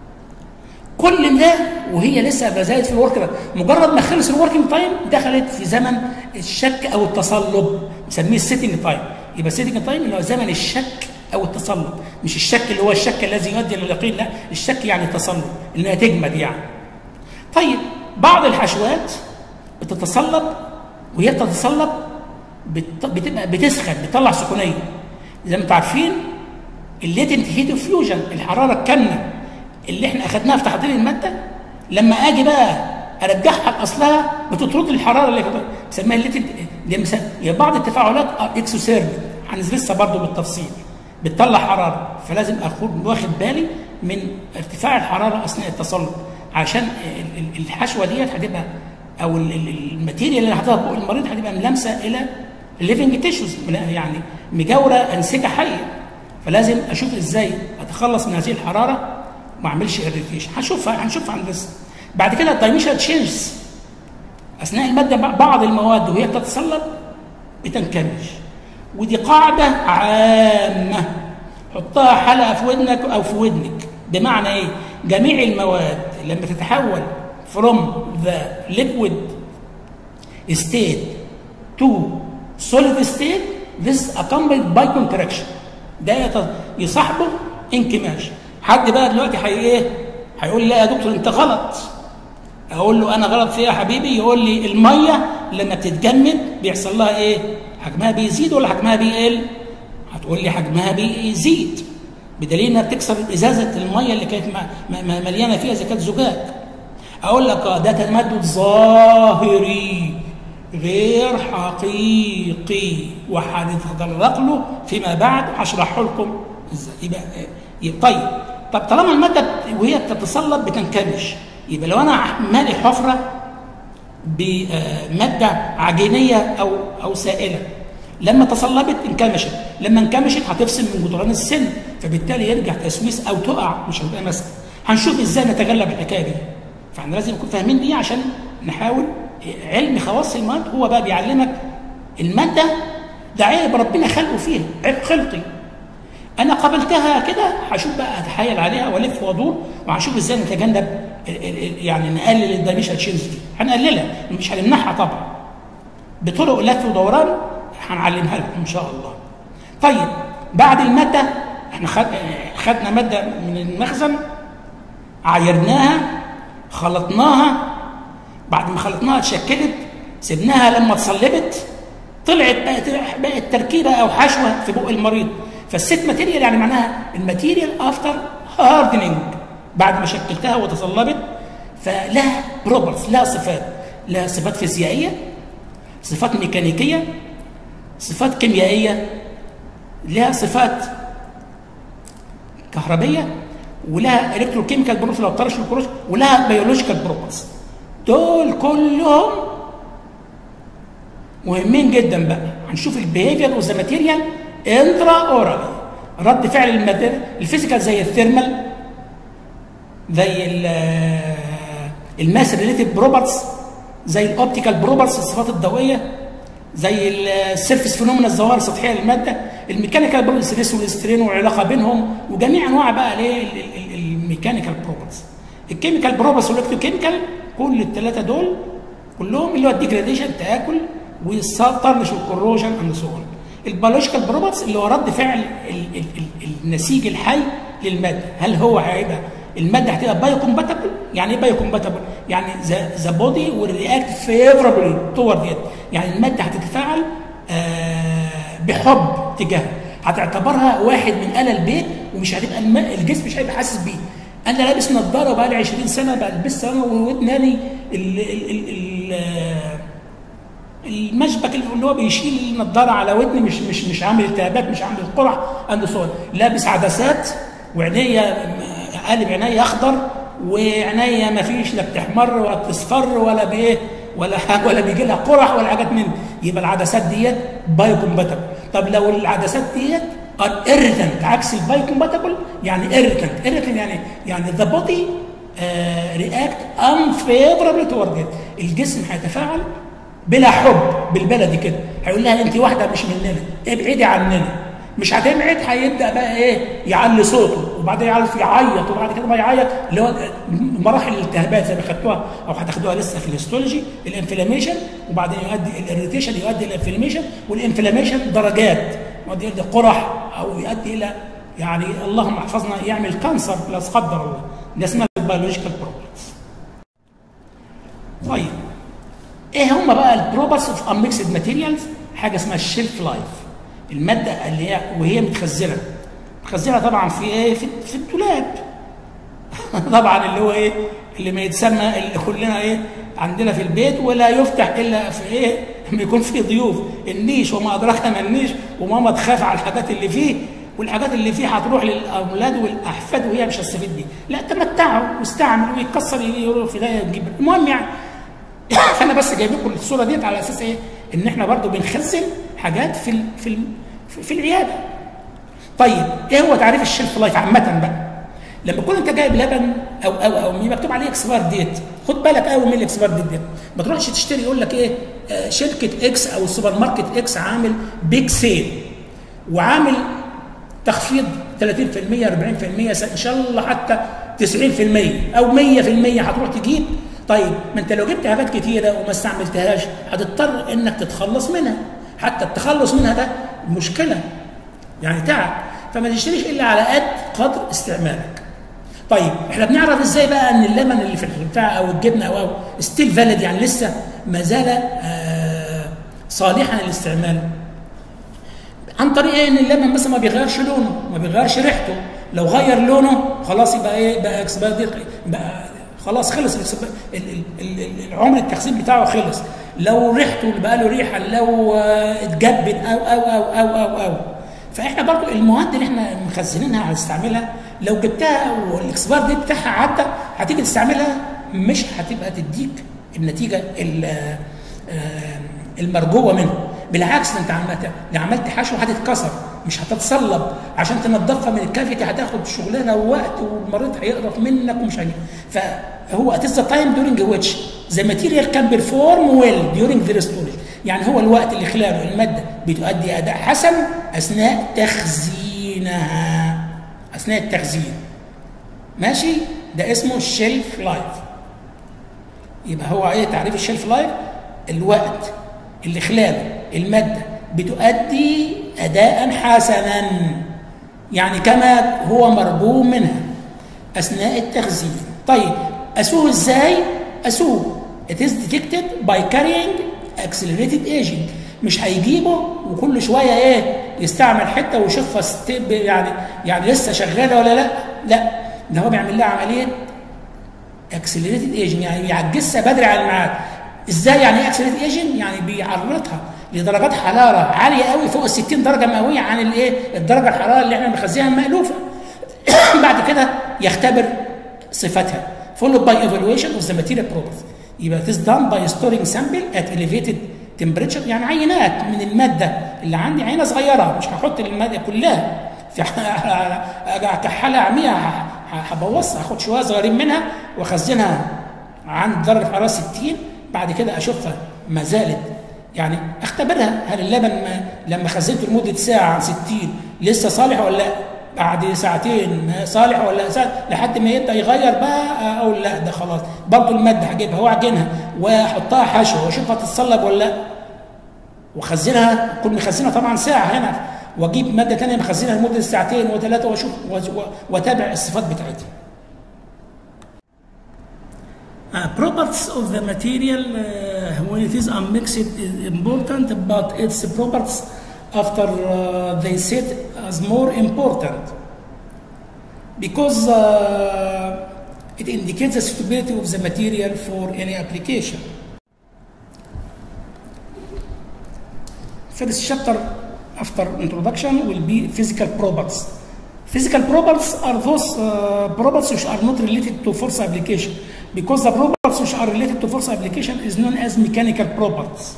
كل ده وهي لسه بزايد في الورك مجرد ما خلص الوركينج تايم دخلت في زمن الشك او التصلب نسميه السيتنج تايم يبقى السيتنج تايم اللي هو زمن الشك او التصلب مش الشك اللي هو الشك الذي يؤدي الى اليقين لا الشك يعني التصلب انها تجمد يعني طيب بعض الحشوات بتتصلب وهي بتتصلب بتبقى بتسخن بتطلع سخونيه زي ما انتم عارفين الليتنت هيت فيوجن الحراره الكامنه اللي احنا اخذناها في تحضير الماده لما اجي بقى ارجعها لاصلها بتطرد الحراره اللي بنسميها الليتنت دي بعض التفاعلات اكسوسيرم هندرسها برضه بالتفصيل بتطلع حراره فلازم اكون واخد بالي من ارتفاع الحراره اثناء التصلب عشان الحشوه ديت هتبقى او الماتيريال اللي حاططها فوق المريض هتبقى ملامسه الى الليفنج تيشوز يعني مجاوره انسجه حيه فلازم اشوف ازاي اتخلص من هذه الحراره ما اعملش اريتيشن هنشوفها هنشوفها هندسه بعد كده الدايميشن تشينجز اثناء الماده بعض المواد وهي بتتصلب بتنكمش ودي قاعده عامه حطها حلقه في ودنك او في ودنك بمعنى ايه جميع المواد لما تتحول from the liquid state to solid state this accompanied by contraction ده يصاحبه انكماش حد بقى دلوقتي هي ايه هيقول لي لا يا دكتور انت غلط اقول له انا غلط في ايه يا حبيبي يقول لي الميه لما بتتجمد بيحصل لها ايه حجمها بيزيد ولا حجمها بيقل هتقول لي حجمها بيزيد بدليل انها بتكسر ازازه الميه اللي كانت مليانه فيها اذا كانت زجاج اقول لك اه ده تمدد ظاهري غير حقيقي وهنتطرق له فيما بعد وهشرحه لكم ازاي يبقى يبقى طيب طب طالما الماده وهي بتتصلب بتنكمش يبقى لو انا مالي حفره بماده عجينيه او او سائله لما تصلبت انكمشت لما انكمشت هتفصل من جدران السن فبالتالي يرجع تسويس او تقع مش هتبقى ماسكه هنشوف ازاي نتغلب الحكايه دي فاحنا لازم نكون فاهمين دي عشان نحاول علم خواص المواد هو بقى بيعلمك الماده ده عيب ربنا خلقه فيها عيب خلقي انا قابلتها كده هشوف بقى اتحايل عليها والف وادور وهشوف ازاي نتجنب يعني نقلل الدايميشن تشينج دي هنقللها مش هنمنعها طبعا بطرق لف ودوران هنعلمها لكم ان شاء الله طيب بعد الماده احنا خد... خدنا ماده من المخزن عايرناها خلطناها بعد ما خلطناها اتشكلت سبناها لما اتصلبت طلعت بقت بقت تركيبه او حشوه في بق المريض فالست ماتيريال يعني معناها الماتيريال افتر هاردنينج بعد ما شكلتها وتصلبت فلها بروبرز لها صفات لها صفات فيزيائيه صفات ميكانيكيه صفات كيميائيه لها صفات كهربيه ولها الكتروكيميكال بروبرز لو طرش الكروش ولها بيولوجيكال بروبرز دول كلهم مهمين جدا بقى هنشوف البيهيفير وذا ماتيريال انترا اورالي رد فعل المادة الفيزيكال زي الثيرمال زي الماس ريليتيف بروبرتس زي الاوبتيكال بروبرتس الصفات الضوئيه زي السيرفيس فينومينا الظواهر السطحيه للماده الميكانيكال بروبرتس والاسترين والعلاقه بينهم وجميع انواع بقى الايه الميكانيكال بروبرتس الكيميكال بروبرتس والالكتروكيميكال كل الثلاثه دول كلهم اللي هو الديجراديشن تاكل والطرش والكروجن اند سو اون البيولوجيكال بروبرتس اللي هو رد فعل ال ال ال النسيج الحي للماده هل هو هيبقى الماده هتبقى بايو كومباتبل يعني ايه بايو كومباتبل يعني ذا بودي ويل رياكت فيفربلي تورد ات يعني الماده هتتفاعل آه بحب تجاهها هتعتبرها واحد من آل البيت ومش هتبقى الجسم مش هيبقى حاسس بيه انا لابس نظاره بقى لي 20 سنه بلبسها انا وودناني ال ال ال ال المشبك اللي هو بيشيل النضاره على ودني مش مش مش عامل التهابات مش عامل قرح عنده صور لابس عدسات وعينيا قالب عينيا اخضر وعينيا ما فيش لا بتحمر ولا بتصفر ولا بايه ولا حاجه ولا بيجي لها قرح ولا حاجات من يبقى العدسات ديت بايو كومباتبل طب لو العدسات ديت ار ايريتنت عكس البايو كومباتبل يعني ايريتنت ايريتنت يعني يعني ذا بودي رياكت انفيفربل تورد الجسم هيتفاعل بلا حب بالبلدي كده هيقول لها انت واحده مش مننا ابعدي عننا مش هتبعد هيبدا بقى ايه يعلي صوته وبعدين يعرف يعيط وبعد كده ما يعيط اللي هو مراحل الالتهابات زي ما خدتوها او هتاخدوها لسه في الهيستولوجي الانفلاميشن وبعدين يؤدي الاريتيشن يؤدي الانفلاميشن والانفلاميشن درجات يؤدي الى قرح او يؤدي الى يعني اللهم احفظنا يعمل كانسر لا قدر الله ده اسمها البيولوجيكال بروبلمز طيب ايه هم بقى البروبرتس اوف اميكسد ماتيريالز حاجه اسمها الشيلف لايف الماده اللي هي وهي متخزنه متخزنه طبعا في ايه في, في الدولاب طبعا اللي هو ايه اللي ما يتسمى اللي كلنا ايه عندنا في البيت ولا يفتح الا في ايه لما يكون في ضيوف النيش وما ادراك ما النيش وماما تخاف على الحاجات اللي فيه والحاجات اللي فيه هتروح للاولاد والاحفاد وهي مش هتستفيد بيه لا تمتعوا واستعملوا ويتكسر يروح في ده نجيب المهم يعني فانا بس جايب لكم الصوره ديت على اساس ايه؟ ان احنا برضو بنخزن حاجات في ال في ال في العياده. طيب ايه هو تعريف الشيلف لايف عامه بقى؟ لما تكون انت جايب لبن او او او مكتوب عليه اكسباير ديت خد بالك قوي من الاكسباير ديت ديت ما تروحش تشتري يقول لك ايه آه شركه اكس او السوبر ماركت اكس عامل بيج سيل وعامل تخفيض 30% 40% ان شاء الله حتى 90% او 100% هتروح تجيب طيب ما انت لو جبت حاجات كتيره وما استعملتهاش هتضطر انك تتخلص منها حتى التخلص منها ده مشكله يعني تعب فما تشتريش الا على قد قدر استعمالك طيب احنا بنعرف ازاي بقى ان اللبن اللي في البتاع او الجبنه او او ستيل فاليد يعني لسه ما زال آه صالحا للاستعمال عن طريق ايه ان اللبن مثلا ما بيغيرش لونه ما بيغيرش ريحته لو غير لونه خلاص يبقى ايه بقى اكسباير بقى خلاص خلص العمر التخزين بتاعه خلص لو ريحته بقى له ريحه لو اتجبن او او او او او او فاحنا برضو المواد اللي احنا مخزنينها هنستعملها لو جبتها والاكسبار دي بتاعها عدى هتيجي تستعملها مش هتبقى تديك النتيجه المرجوه منه بالعكس انت عملت عملت حشو هتتكسر مش هتتصلب عشان تنظفها من الكافيتي هتاخد شغلانه ووقت والمريض هيقرف منك ومش هيجي فهو at the time during which the material can perform well during the storage يعني هو الوقت اللي خلاله الماده بتؤدي اداء حسن اثناء تخزينها اثناء التخزين ماشي ده اسمه الشيلف لايف يبقى هو ايه تعريف الشيلف لايف الوقت اللي خلاله الماده بتؤدي اداء حسنا يعني كما هو مربوم منها اثناء التخزين طيب اسوه ازاي اسوه it is detected by carrying accelerated aging مش هيجيبه وكل شويه ايه يستعمل حته ويشوفها ستيب يعني يعني لسه شغاله ولا لا لا ده هو بيعمل لها عمليه اكسلريتد ايجنج يعني بيعجزها بدري على الميعاد ازاي يعني ايه اكسلريتد ايجنج يعني بيعرضها لدرجات حراره عاليه قوي فوق ال 60 درجه مئويه عن الايه الدرجه الحراره اللي احنا بنخزيها المالوفه بعد كده يختبر صفاتها followed by evaluation of the material properties يبقى this done by storing sample at elevated temperature يعني عينات من الماده اللي عندي عينه صغيره مش هحط الماده كلها في اكحلها اعميها هبوظها هاخد شويه صغيرين منها واخزنها عند درجه حراره 60 بعد كده اشوفها ما زالت يعني اختبرها هل اللبن ما لما خزنته لمده ساعه عن 60 لسه صالح ولا لا بعد ساعتين صالح ولا ساعة لحد ما يبدا يغير بقى اقول لا ده خلاص برضه الماده هجيبها واعجنها واحطها حشو واشوفها تتصلب ولا لا واخزنها كل مخزنها طبعا ساعه هنا واجيب ماده ثانيه مخزنها لمده ساعتين وثلاثه واشوف واتابع الصفات بتاعتها. Uh, properties of the material uh, when it is unmixed is important, but its properties after uh, they set as more important because uh, it indicates the suitability of the material for any application. First chapter after introduction will be physical properties. Physical properties are those uh, properties which are not related to force application because the properties which are related to force application is known as mechanical properties.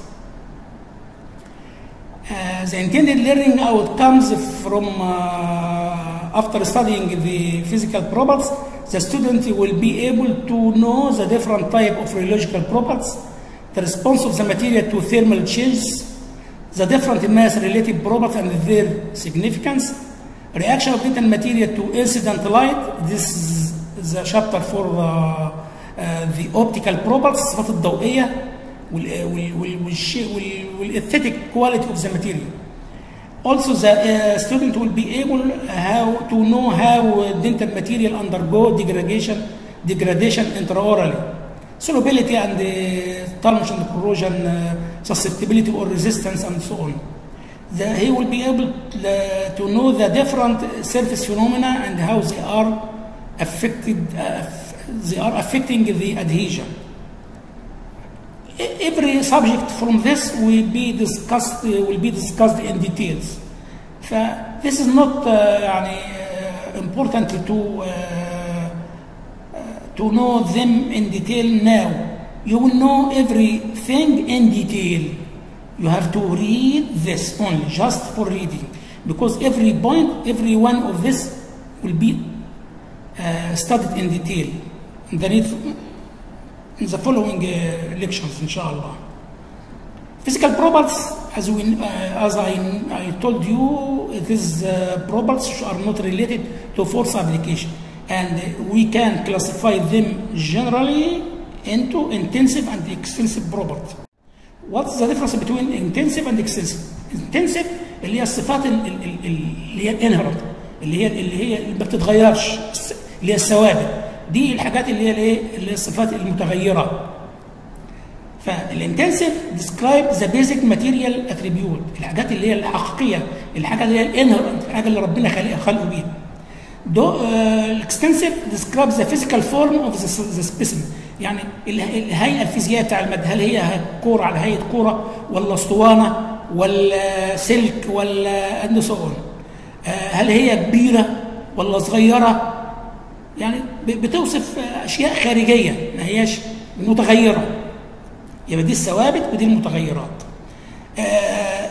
Uh, the intended learning outcomes from uh, after studying the physical properties, the student will be able to know the different type of rheological properties, the response of the material to thermal changes, the different mass related properties and their significance, reaction of metal material to incident light. This is the chapter for the, uh, the optical properties, الصفات الضوئية والاesthetic quality of the material. Also, the uh, student will be able how to know how dental material undergo degradation, degradation intraorally, solubility and uh, tarnish and corrosion, uh, susceptibility or resistance, and so on. The, he will be able to, to know the different surface phenomena and how they are affected. they are affecting the adhesion every subject from this will be discussed will be discussed in details. this is not uh, يعني, uh, important to uh, to know them in detail now. You will know everything in detail. You have to read this only, just for reading, because every point, every one of this will be studied in detail. Underneath in the following uh, lectures inshallah physical properties as we uh, as I, I told you it is uh, properties which are not related to force application and we can classify them generally into intensive and extensive property what's the difference between intensive and extensive intensive اللي هي الصفات اللي هي الانهرنت اللي هي اللي هي ما بتتغيرش اللي هي الثوابت دي الحاجات اللي هي الايه اللي هي الصفات المتغيره فالانتنسيف ديسكرايب ذا بيزك ماتيريال اتريبيوت الحاجات اللي هي الحقيقيه الحاجه اللي هي الانهرنت الحاجه اللي ربنا خلق خلقه بيها دو الاكستنسيف ديسكرايب ذا فيزيكال فورم اوف ذا سبيسيمن يعني الهيئه الفيزيائيه بتاع الماده هل هي كوره على هيئه كوره ولا اسطوانه ولا سلك ولا اند هل هي كبيره ولا صغيره يعني بتوصف اشياء خارجيه ما هياش متغيره يبقى دي الثوابت ودي المتغيرات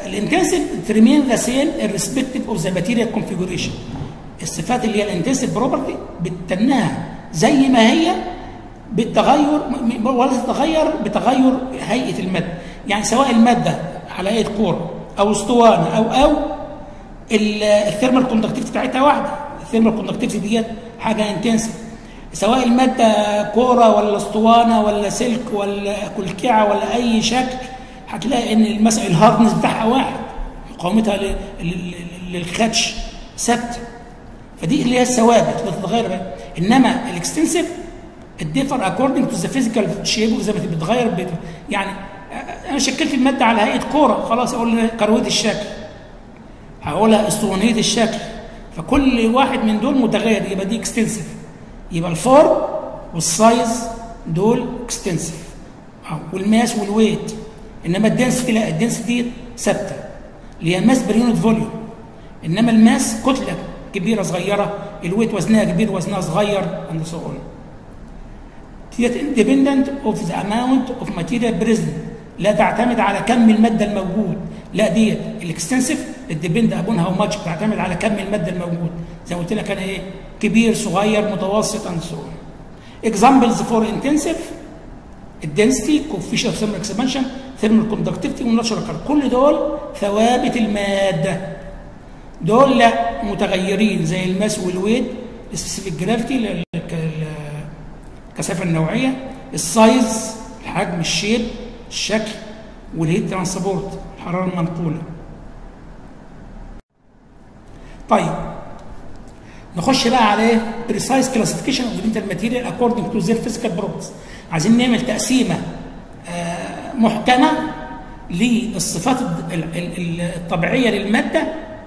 الانتنسيف ريمين ذا سيم irrespective اوف ذا ماتيريال كونفيجريشن الصفات اللي هي الانتنسيف بروبرتي بتنها زي ما هي بالتغير ولا تتغير بتغير هيئه الماده يعني سواء الماده على هيئه كوره او اسطوانه او او الثيرمال كوندكتيفيتي بتاعتها واحده الثيرمال كوندكتيفيتي ديت حاجه انتنسيف سواء الماده كوره ولا اسطوانه ولا سلك ولا كلكعه ولا اي شكل هتلاقي ان مثلا الهاردنس بتاعها واحد مقاومتها للخدش ثابته فدي اللي هي الثوابت اللي بتتغير انما الاكستنسيف الديفر اكوردنج تو ذا فيزيكال شيب زي ما بتتغير يعني انا شكلت الماده على هيئه كوره خلاص اقول كرويه الشكل هقولها اسطوانيه الشكل فكل واحد من دول متغير يبقى دي اكستنسيف يبقى الفورم والسايز دول اكستنسيف والماس والويت انما الدنسيتي لا الدنسيتي ثابته اللي هي ماس بير يونت فوليوم انما الماس كتله كبيره صغيره الويت وزنها كبير وزنها صغير اند سو اون ديت independent of the amount of material present لا تعتمد على كم الماده الموجود لا ديت الاكستنسيف الديبند ابون هاو ماتش بتعتمد على كم الماده الموجود زي ما قلت لك انا ايه كبير صغير متوسط اند سو اون اكزامبلز فور انتنسيف الدنسيتي كوفيشن ثيرمال اكسبانشن ثيرمال كوندكتيفيتي والناتشورال كارب كل دول ثوابت الماده دول لا متغيرين زي الماس والويت السبيسيفيك جرافيتي الكثافه النوعيه السايز الحجم الشيب الشكل والهيت ترانسبورت الحراره المنقوله طيب نخش بقى على بريسايز كلاسيفيكيشن اوف الميتال ماتيريال اكوردنج تو زير فيزيكال بروبرتيز عايزين نعمل تقسيمه آه محكمه للصفات الطبيعيه للماده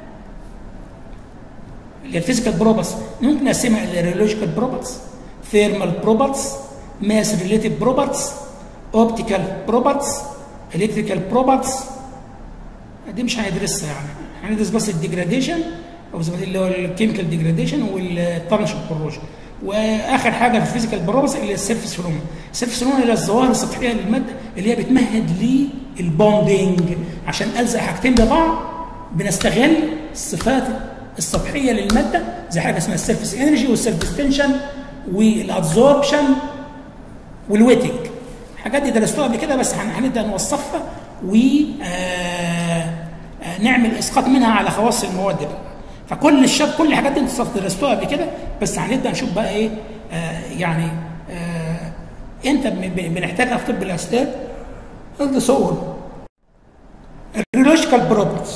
اللي هي الفيزيكال بروبرتيز ممكن نقسمها الى ريولوجيكال بروبرتيز ثيرمال بروبرتيز ماس ريليتيف بروبرتيز اوبتيكال بروبرتيز الكتريكال بروبرتيز دي مش هندرسها يعني هندرس بس الديجراديشن او اللي هو الكيميكال ديجراديشن والطرنش والكروجن واخر حاجه في الفيزيكال بروبرتيز اللي هي السيرفيس فلوما السيرفيس فلوما اللي هي الظواهر السطحيه للماده اللي هي بتمهد للبوندنج عشان الزق حاجتين ببعض بنستغل الصفات السطحيه للماده زي حاجه اسمها السيرفيس انرجي والسيرفيس تنشن والادزوربشن والويتنج الحاجات دي درستوها قبل كده بس هنبدا نوصفها و نعمل اسقاط منها على خواص المواد بقى فكل الشاب كل الحاجات دي انتوا درستوها قبل كده بس هنبدا نشوف بقى ايه آه يعني آه انت بنحتاجها في طب الاسنان الصور الريولوجيكال بروبرتيز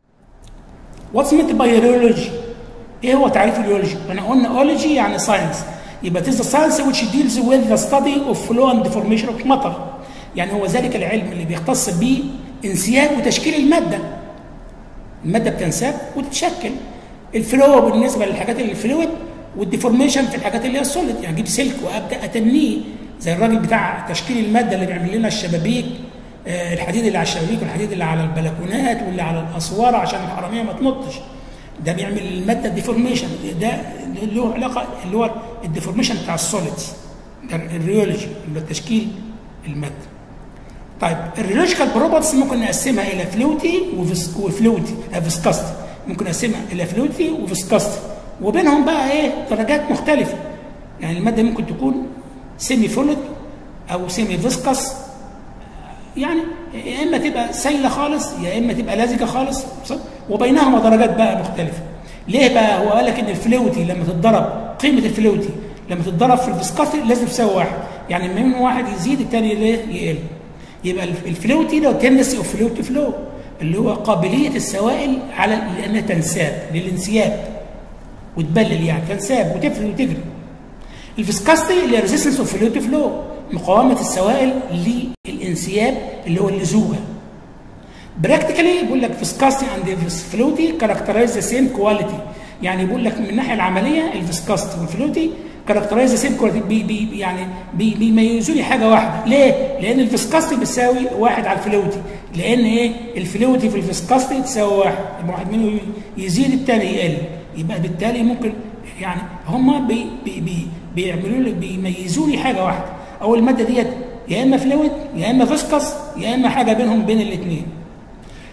واتس مينت باي ريولوجي ايه هو تعريف الريولوجي؟ انا قلنا اولوجي يعني ساينس يبقى تيز ساينس which deals with the study of flow and deformation of matter يعني هو ذلك العلم اللي بيختص به انسياب وتشكيل الماده الماده بتنساب وتتشكل الفلو بالنسبه للحاجات اللي الفلويد والديفورميشن في الحاجات اللي هي السوليد يعني اجيب سلك وابدا اتنيه زي الراجل بتاع تشكيل الماده اللي بيعمل لنا الشبابيك آه الحديد اللي على الشبابيك والحديد اللي على البلكونات واللي على الاسوار عشان الحراميه ما تنطش ده بيعمل الماده ديفورميشن ده له علاقه اللي هو الديفورميشن بتاع السوليد ده الريولوجي اللي هو تشكيل الماده طيب الريولوجيكال بروبرتيز ممكن نقسمها الى فلوتي وفلوتي فيسكاستي ممكن نقسمها الى فلوتي وفيسكاستي وبينهم بقى ايه درجات مختلفه يعني الماده ممكن تكون سيمي فلويد او سيمي فيسكاس يعني يا اما تبقى سايله خالص يا اما تبقى لازجه خالص وبينهما درجات بقى مختلفه ليه بقى هو قال لك ان الفلوتي لما تتضرب قيمه الفلوتي لما تتضرب في الفيسكاستي لازم تساوي واحد يعني من واحد يزيد الثاني ليه يقل يبقى الفلوتي ده تندسي اوف فلو تو فلو اللي هو قابليه السوائل على لانها تنساب للانسياب وتبلل يعني تنساب وتفرد وتجري الفيسكاستي اللي هي ريزيستنس اوف فلو تو فلو مقاومه السوائل للانسياب اللي هو اللزوجه براكتيكالي بيقول لك فيسكاستي اند فلوتي كاركترايز ذا سيم كواليتي يعني بيقول لك من الناحيه العمليه الفيسكاستي والفلوتي كاركترايز ذا سيم كواليتي بي بي يعني بي بيميزوا لي حاجه واحده ليه؟ لان الفيسكاستي بتساوي واحد على الفلوتي لان ايه؟ الفلوتي في الفيسكاستي تساوي واحد يبقى واحد منهم يزيد الثاني يقل يبقى بالتالي ممكن يعني هم بي بي بي بيعملوا لي بيميزوا لي حاجه واحده او الماده ديت يا اما فلويد يا اما فيسكس يا اما حاجه بينهم بين الاثنين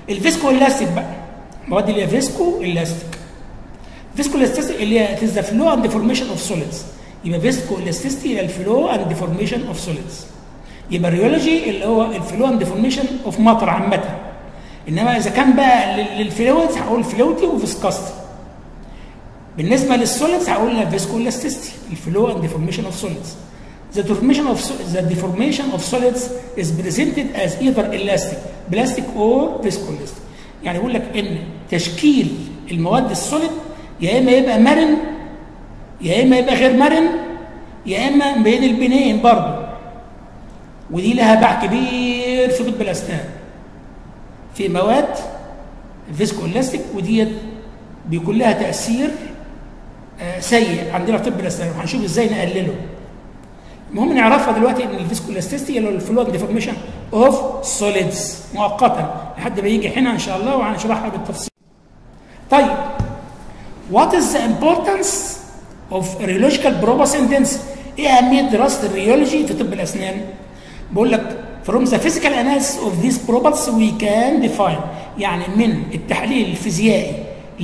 الفيسكو الاستيك بقى المواد اللي هي فيسكو الاستيك فيسكو الاستيك اللي هي ذا فلو اند ديفورميشن اوف سوليدز يبقى فيسكو الاستيستي هي الفلو اند ديفورميشن اوف سوليدز يبقى الريولوجي اللي هو الفلو اند ديفورميشن اوف مطر عامه انما اذا كان بقى للفلويدز هقول فلوتي وفيسكاستي بالنسبه للسوليدز هقول لها فيسكو الاستيستي الفلو اند ديفورميشن اوف سوليدز The deformation of the deformation of solids is presented as either elastic, plastic or viscoelastic. يعني يقول لك ان تشكيل المواد السوليد يا اما يبقى مرن يا اما يبقى غير مرن يا اما بين البنين برضه ودي لها باع كبير في طب الاسنان في مواد فيسكو الاستيك وديت بيكون لها تاثير آه سيء عندنا في طب الاسنان وهنشوف ازاي نقلله المهم نعرفها دلوقتي ان الفيسكو الاستيستي اللي هو الفلويد ديفورميشن اوف سوليدز مؤقتا لحد ما يجي هنا ان شاء الله وهنشرحها بالتفصيل طيب what is the importance of rheological probus and density ايه اهميه دراسه الريولوجي في طب الاسنان بقول لك from the physical analysis of these probes we can define يعني من التحليل الفيزيائي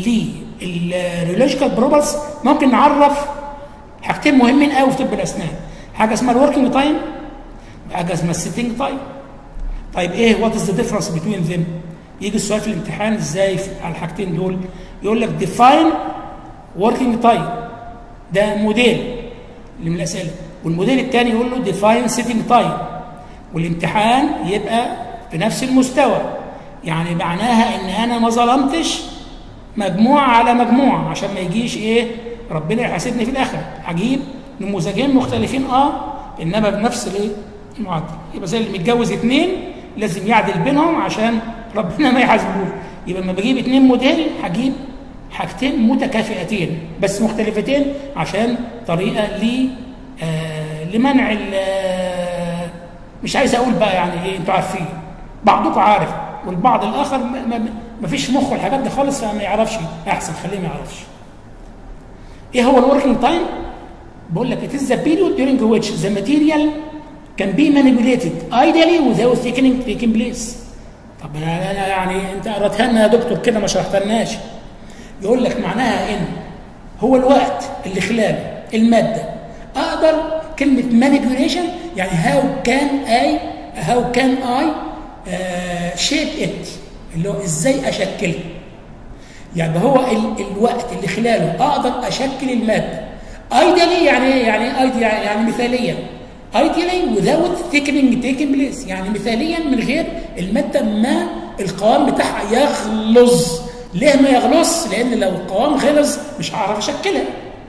للريولوجيكال بروبلز ممكن نعرف حاجتين مهمين قوي في طب الاسنان حاجه اسمها الوركينج تايم وحاجه اسمها السيتنج تايم طيب ايه وات از ذا ديفرنس بين ذيم يجي السؤال في الامتحان ازاي على الحاجتين دول يقول لك ديفاين وركينج تايم ده موديل اللي من الاسئله والموديل الثاني يقول له ديفاين سيتنج تايم والامتحان يبقى في نفس المستوى يعني معناها ان انا ما ظلمتش مجموعه على مجموعه عشان ما يجيش ايه ربنا يحاسبني في الاخر هجيب نموذجين مختلفين اه انما بنفس الايه المعدل يبقى زي اللي متجوز اثنين لازم يعدل بينهم عشان ربنا ما يحاسبوش يبقى لما بجيب اثنين موديل هجيب حاجتين متكافئتين بس مختلفتين عشان طريقه ل آه لمنع آه مش عايز اقول بقى يعني ايه انتوا عارفين بعضكم عارف والبعض الاخر ما, ما, ما فيش مخه الحاجات دي خالص فما يعرفش احسن خليه ما يعرفش ايه هو الوركينج تايم بقول لك it is the period during which the material can be manipulated ideally without thickening taking place طب انا يعني انت قرأتها لنا يا دكتور كده ما شرحتلناش يقول لك معناها ان هو الوقت اللي خلاله الماده اقدر كلمه manipulation يعني how can I how can I uh, shape it اللي هو ازاي اشكلها يعني هو ال الوقت اللي خلاله اقدر اشكل الماده ايديالي يعني ايه يعني ايدي يعني مثاليا ايديالي without thickening taking place يعني مثاليا من غير الماده ما القوام بتاعها يغلظ ليه ما يغلظ لان لو القوام غلظ مش هعرف اشكلها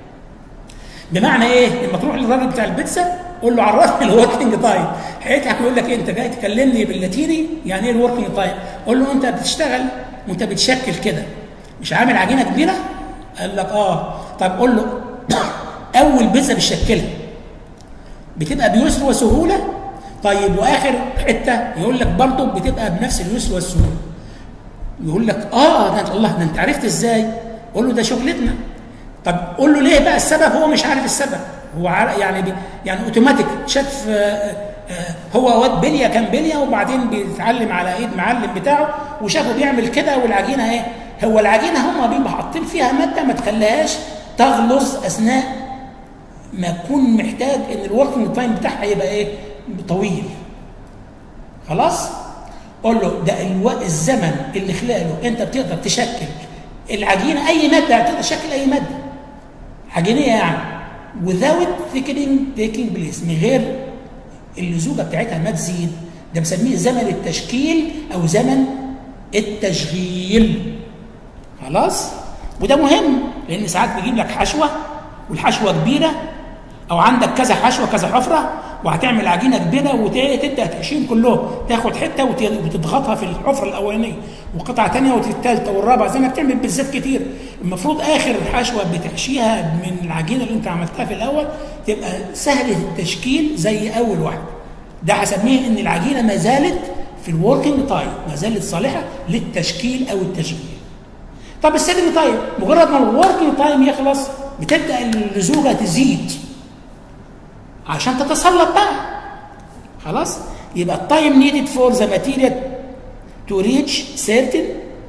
بمعنى ايه لما تروح للراجل بتاع البيتزا قول له عرفني الوركينج تايم هيضحك يقول لك إيه انت جاي تكلمني باللاتيني يعني ايه الوركينج تايم قول له انت بتشتغل وانت بتشكل كده مش عامل عجينه كبيره قال لك اه طب قول له اول بيتزا بتشكلها بتبقى بيسر وسهوله طيب واخر حته يقول لك برضه بتبقى بنفس اليسر والسهوله يقول لك اه ده الله ده انت عرفت ازاي قول له ده شغلتنا طب قول له ليه بقى السبب هو مش عارف السبب هو يعني بي يعني اوتوماتيك شاف آه آه هو واد بليه كان بليه وبعدين بيتعلم على ايد معلم بتاعه وشافه بيعمل كده والعجينه ايه هو العجينه هم بيبقوا حاطين فيها ماده ما تخليهاش تغلظ اثناء ما تكون محتاج ان الوركينج تايم بتاعها يبقى ايه طويل خلاص قول له ده الو... الزمن اللي خلاله انت بتقدر تشكل العجينه اي ماده بتقدر تشكل اي ماده عجينيه يعني without thickening taking place من غير اللزوجه بتاعتها ما تزيد ده بنسميه زمن التشكيل او زمن التشغيل خلاص وده مهم لان ساعات بيجيب لك حشوه والحشوه كبيره او عندك كذا حشوه كذا حفره وهتعمل عجينه كبيره وتبدا تحشيهم كلهم تاخد حته وتضغطها في الحفره الاولانيه وقطعه ثانيه والثالثه والرابعه زي ما بتعمل بالذات كتير المفروض اخر حشوه بتحشيها من العجينه اللي انت عملتها في الاول تبقى سهله التشكيل زي اول واحده ده هسميه ان العجينه ما زالت في الوركينج تايم ما زالت صالحه للتشكيل او التشغيل طب السيتنج تايم مجرد ما الوركينج تايم يخلص بتبدا اللزوجه تزيد عشان تتسلط بقى خلاص يبقى التايم نيدد فور ذا ماتيريال to reach certain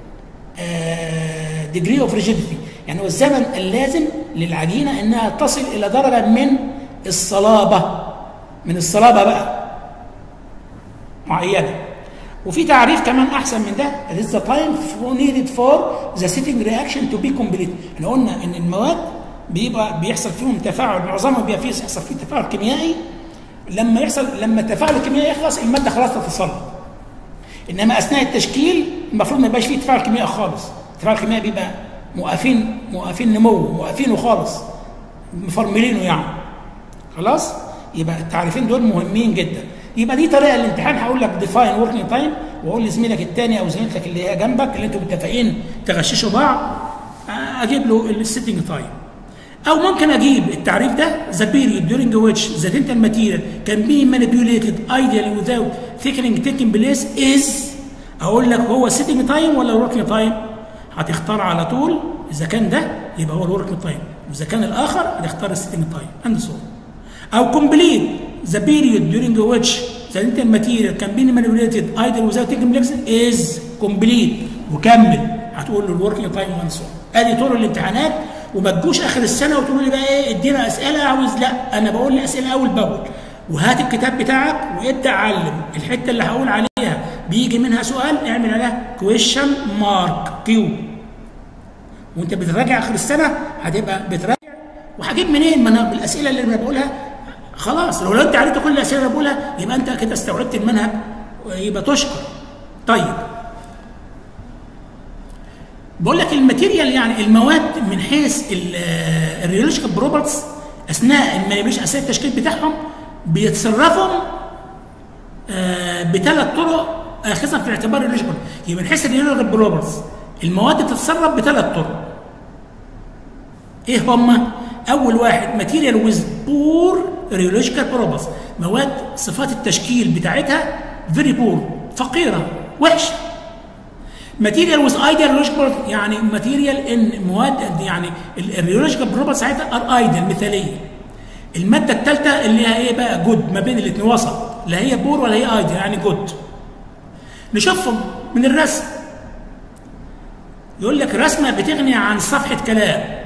uh, degree of rigidity يعني هو الزمن اللازم للعجينة انها تصل الى درجة من الصلابة من الصلابة بقى معينة وفي تعريف كمان احسن من ده it is the time needed for the sitting reaction to be complete احنا قلنا ان المواد بيبقى بيحصل فيهم تفاعل معظمهم بيبقى فيه يحصل فيه تفاعل كيميائي لما يحصل لما التفاعل الكيميائي يخلص الماده خلاص تتصلب انما اثناء التشكيل المفروض ما يبقاش فيه تفاعل كيميائي خالص التفاعل الكيميائي بيبقى موقفين موقفين نمو موقفينه خالص مفرملينه يعني خلاص يبقى التعريفين دول مهمين جدا يبقى دي طريقه الامتحان هقول لك ديفاين وركينج تايم واقول لزميلك الثاني او زميلتك اللي هي جنبك اللي انتوا متفقين تغششوا بعض اجيب له السيتنج تايم او ممكن اجيب التعريف ده the period during which the dental material can be manipulated ideally without thickening taking place is اقول لك هو sitting time ولا working time هتختار على طول اذا كان ده يبقى هو الوركينج تايم واذا كان الاخر هتختار السيتنج تايم اند سو او complete the period during which the dental material can be manipulated either without taking place is complete وكمل هتقول له الوركينج تايم اند سو ادي طول الامتحانات وما تجوش اخر السنه وتقولوا لي بقى ايه ادينا اسئله عاوز لا انا بقول لي اسئله اول باول وهات الكتاب بتاعك وابدا علم الحته اللي هقول عليها بيجي منها سؤال اعمل عليها كويشن مارك كيو وانت بتراجع اخر السنه هتبقى بتراجع وهجيب منين ما انا بالاسئله اللي انا بقولها خلاص لو انت عرفت كل الاسئله اللي بقولها يبقى انت كده استوعبت المنهج يبقى تشكر طيب بقول لك الماتيريال يعني المواد من حيث الريولوجيكال بروبرتس اثناء المانيبيوليشن اثناء التشكيل بتاعهم بيتصرفوا بثلاث طرق اخذها في الاعتبار الريولوجيكال يبقى من حيث الريولوجيكال بروبرتس المواد بتتصرف بثلاث طرق ايه هما؟ اول واحد ماتيريال ويز بور ريولوجيكال بروبرتس مواد صفات التشكيل بتاعتها فيري بور فقيره وحشه ماتيريال ويز ايديال ريولوجيكال يعني ماتيريال ان مواد يعني الريولوجيكال بروبرتي ساعتها ار ايديال مثاليه الماده الثالثه اللي هي ايه بقى جود ما بين الاثنين وسط لا هي بور ولا هي ايديال يعني جود نشوفهم من الرسم يقول لك رسمه بتغني عن صفحه كلام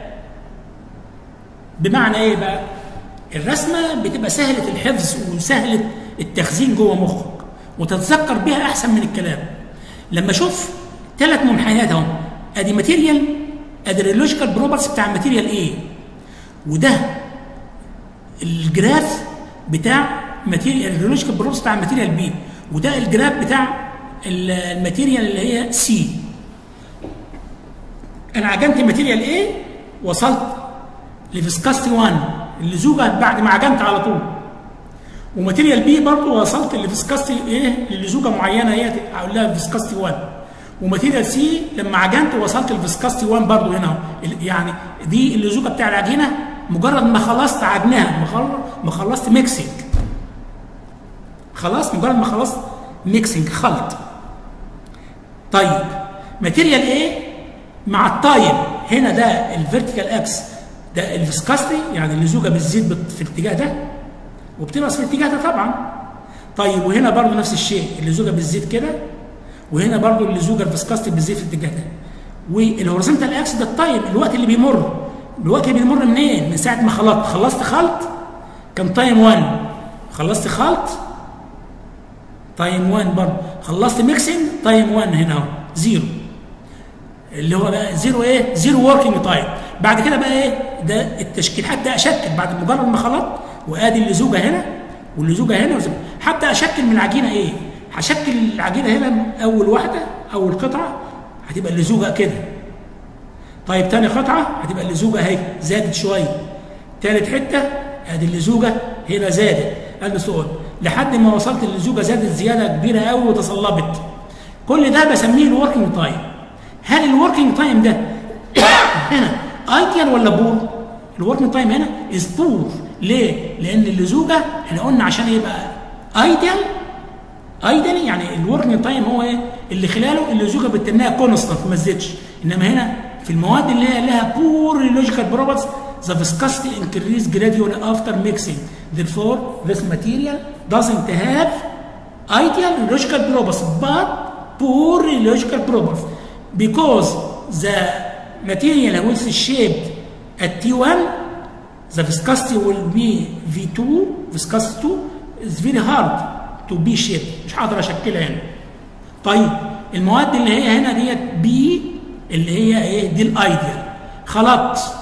بمعنى ايه بقى الرسمه بتبقى سهله الحفظ وسهله التخزين جوه مخك وتتذكر بها احسن من الكلام لما اشوف ثلاث منحنيات اهو ادي ماتيريال ادي الريولوجيكال بروبرتس بتاع الماتيريال ايه وده الجراف بتاع ماتيريال الريولوجيكال بروبرتس بتاع الماتيريال بي وده الجراف بتاع الماتيريال اللي هي سي انا عجنت ماتيريال ايه وصلت لفيسكاستي 1 اللزوجه بعد ما عجنت على طول وماتيريال بي برضه وصلت لفيسكاستي ايه للزوجه معينه هي اقول لها فيسكاستي 1 وماتيريال سي لما عجنت وصلت لفيسكاستي 1 برضه هنا يعني دي اللزوجه بتاع العجينه مجرد ما خلصت عجنها ما خلصت ميكسنج خلاص مجرد ما خلصت ميكسنج خلط طيب ماتيريال ايه مع التايم هنا ده الفيرتيكال اكس ده الفيسكاستي يعني اللزوجه بتزيد في الاتجاه ده وبتنقص في الاتجاه ده طبعا طيب وهنا برضه نفس الشيء اللزوجه بتزيد كده وهنا برضه اللزوجه الفيسكاستي بتزيد في الاتجاه ده والهوريزونتال اكس ده التايم الوقت اللي بيمر الوقت اللي بيمر منين؟ من ساعه ما خلطت خلصت خلط كان تايم 1 خلصت خلط تايم 1 برضه خلصت ميكسنج تايم 1 هنا اهو زيرو اللي هو بقى زيرو ايه؟ زيرو وركينج تايم بعد كده بقى ايه؟ ده التشكيل هبدا اشكل بعد مجرد ما خلطت وادي اللزوجه هنا واللزوجه هنا هبدا اشكل من العجينه ايه؟ هشكل العجينه هنا اول واحده اول قطعه هتبقى اللزوجه كده طيب تاني قطعه هتبقى اللزوجه اهي زادت شويه تالت حته ادي اللزوجه هنا زادت قلب سؤال لحد ما وصلت اللزوجه زادت زياده كبيره قوي وتصلبت كل ده بسميه الوركينج تايم هل الوركينج تايم ده هنا ايديال ولا بور؟ الوركينج تايم هنا از بور ليه؟ لان اللزوجه احنا قلنا عشان يبقى ايديال ايديال يعني الوركينج تايم هو ايه؟ اللي خلاله اللزوجه بتنها كونستنت ما تزيدش انما هنا في المواد اللي هي لها بور ريولوجيكال بروبرتس the viscosity increase gradually after mixing therefore this material doesn't have ideal rheological properties but poor rheological properties because the material with shaped at T1 the viscosity will be V2 viscosity 2 is very hard to be shaped مش هقدر اشكلها هنا طيب المواد اللي هي هنا ديت بي اللي هي ايه دي الايديال خلطت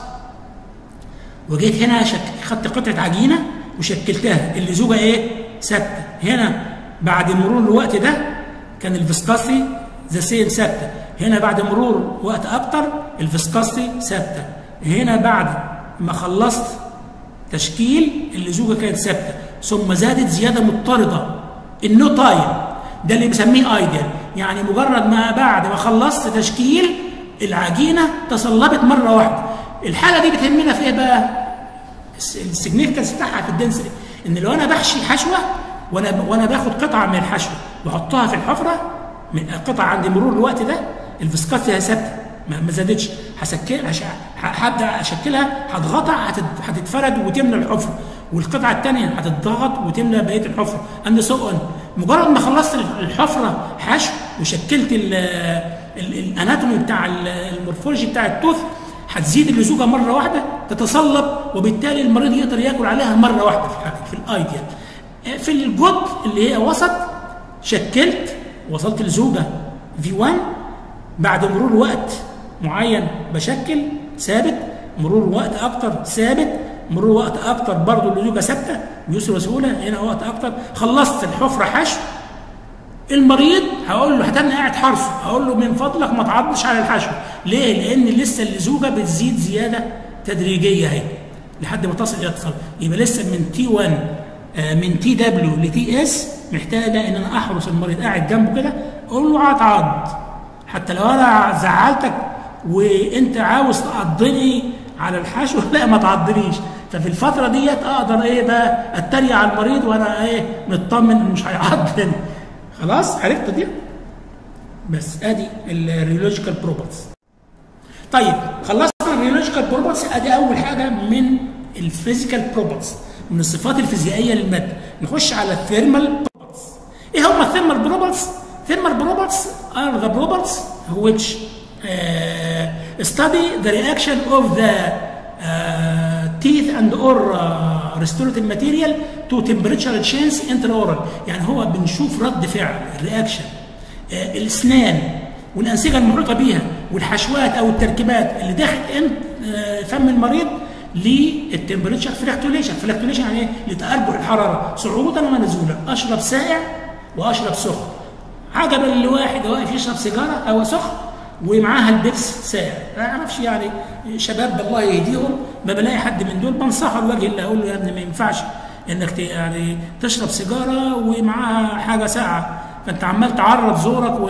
وجيت هنا شك... خدت قطعه عجينه وشكلتها اللي زوجها ايه ثابته هنا بعد مرور الوقت ده كان الفسكاسي ذا سيم ثابته هنا بعد مرور وقت اكتر الفسكاسي ثابته هنا بعد ما خلصت تشكيل اللي زوجها كانت ثابته ثم زادت زياده مضطرده النو تايم ده اللي بنسميه ايديال يعني مجرد ما بعد ما خلصت تشكيل العجينه تصلبت مره واحده الحاله دي بتهمنا في ايه بقى السيجنيفيكانس بتاعها في الدنسري ان لو انا بحشي حشوه وانا وانا باخد قطعه من الحشوه واحطها في الحفره من قطعه عند مرور الوقت ده الفسكاسيا ثابته ما زادتش هسكل هبدا اشكلها هتغطى هتتفرد وتملى الحفره والقطعه الثانيه هتتضغط وتملى بقيه الحفره اند سو اون مجرد ما خلصت الحفره حشو وشكلت الاناتومي بتاع المورفولوجي بتاع التوث هتزيد اللزوجه مره واحده تتصلب وبالتالي المريض يقدر ياكل عليها مره واحده في, في الايديال في الجود اللي هي وسط شكلت وصلت لزوجه في 1 بعد مرور وقت معين بشكل ثابت مرور وقت اكتر ثابت مرور وقت اكتر برضه اللزوجه ثابته بيسر وسهوله هنا وقت اكتر خلصت الحفره حشو المريض هقول له هتنى قاعد حرصه هقول له من فضلك ما تعضش على الحشو ليه؟ لان لسه اللزوجه بتزيد زياده تدريجيه اهي لحد ما تصل الى اتصال يبقى لسه من تي 1 آه من تي دبليو لتي اس محتاجه ان انا احرس المريض قاعد جنبه كده اقول له عض حتى لو انا زعلتك وانت عاوز تعضني على الحشو لا ما تعضنيش ففي الفتره ديت اقدر ايه بقى اتريق على المريض وانا ايه مطمن انه مش هيعضني خلاص عرفت دي بس ادي الريولوجيكال بروبرتيز طيب خلصنا الريولوجيكال بروبرتيز ادي اول حاجه من الفيزيكال بروبرتيز من الصفات الفيزيائيه للماده نخش على الثيرمال بروبرتيز ايه هم الثيرمال بروبرتيز thermal properties are the properties which uh, study the reaction of the uh, teeth and or uh, restorative material to temperature change intraoral يعني هو بنشوف رد فعل الرياكشن uh, الاسنان والانسجه المحيطه بيها والحشوات او التركيبات اللي داخل uh, فم المريض للتمبريتشر فلاكتوليشن فلاكتوليشن يعني ايه؟ لتأرجح الحراره صعودا ونزولا اشرب سائع واشرب سخن عجبا لواحد واقف يشرب سيجاره او سخن ومعاها البيبس ساعة ما اعرفش يعني شباب الله يهديهم ما بلاقي حد من دول بنصحه لوجه الله اقول له يا ابني ما ينفعش انك يعني تشرب سيجاره ومعاها حاجه ساعه فانت عمال تعرض زورك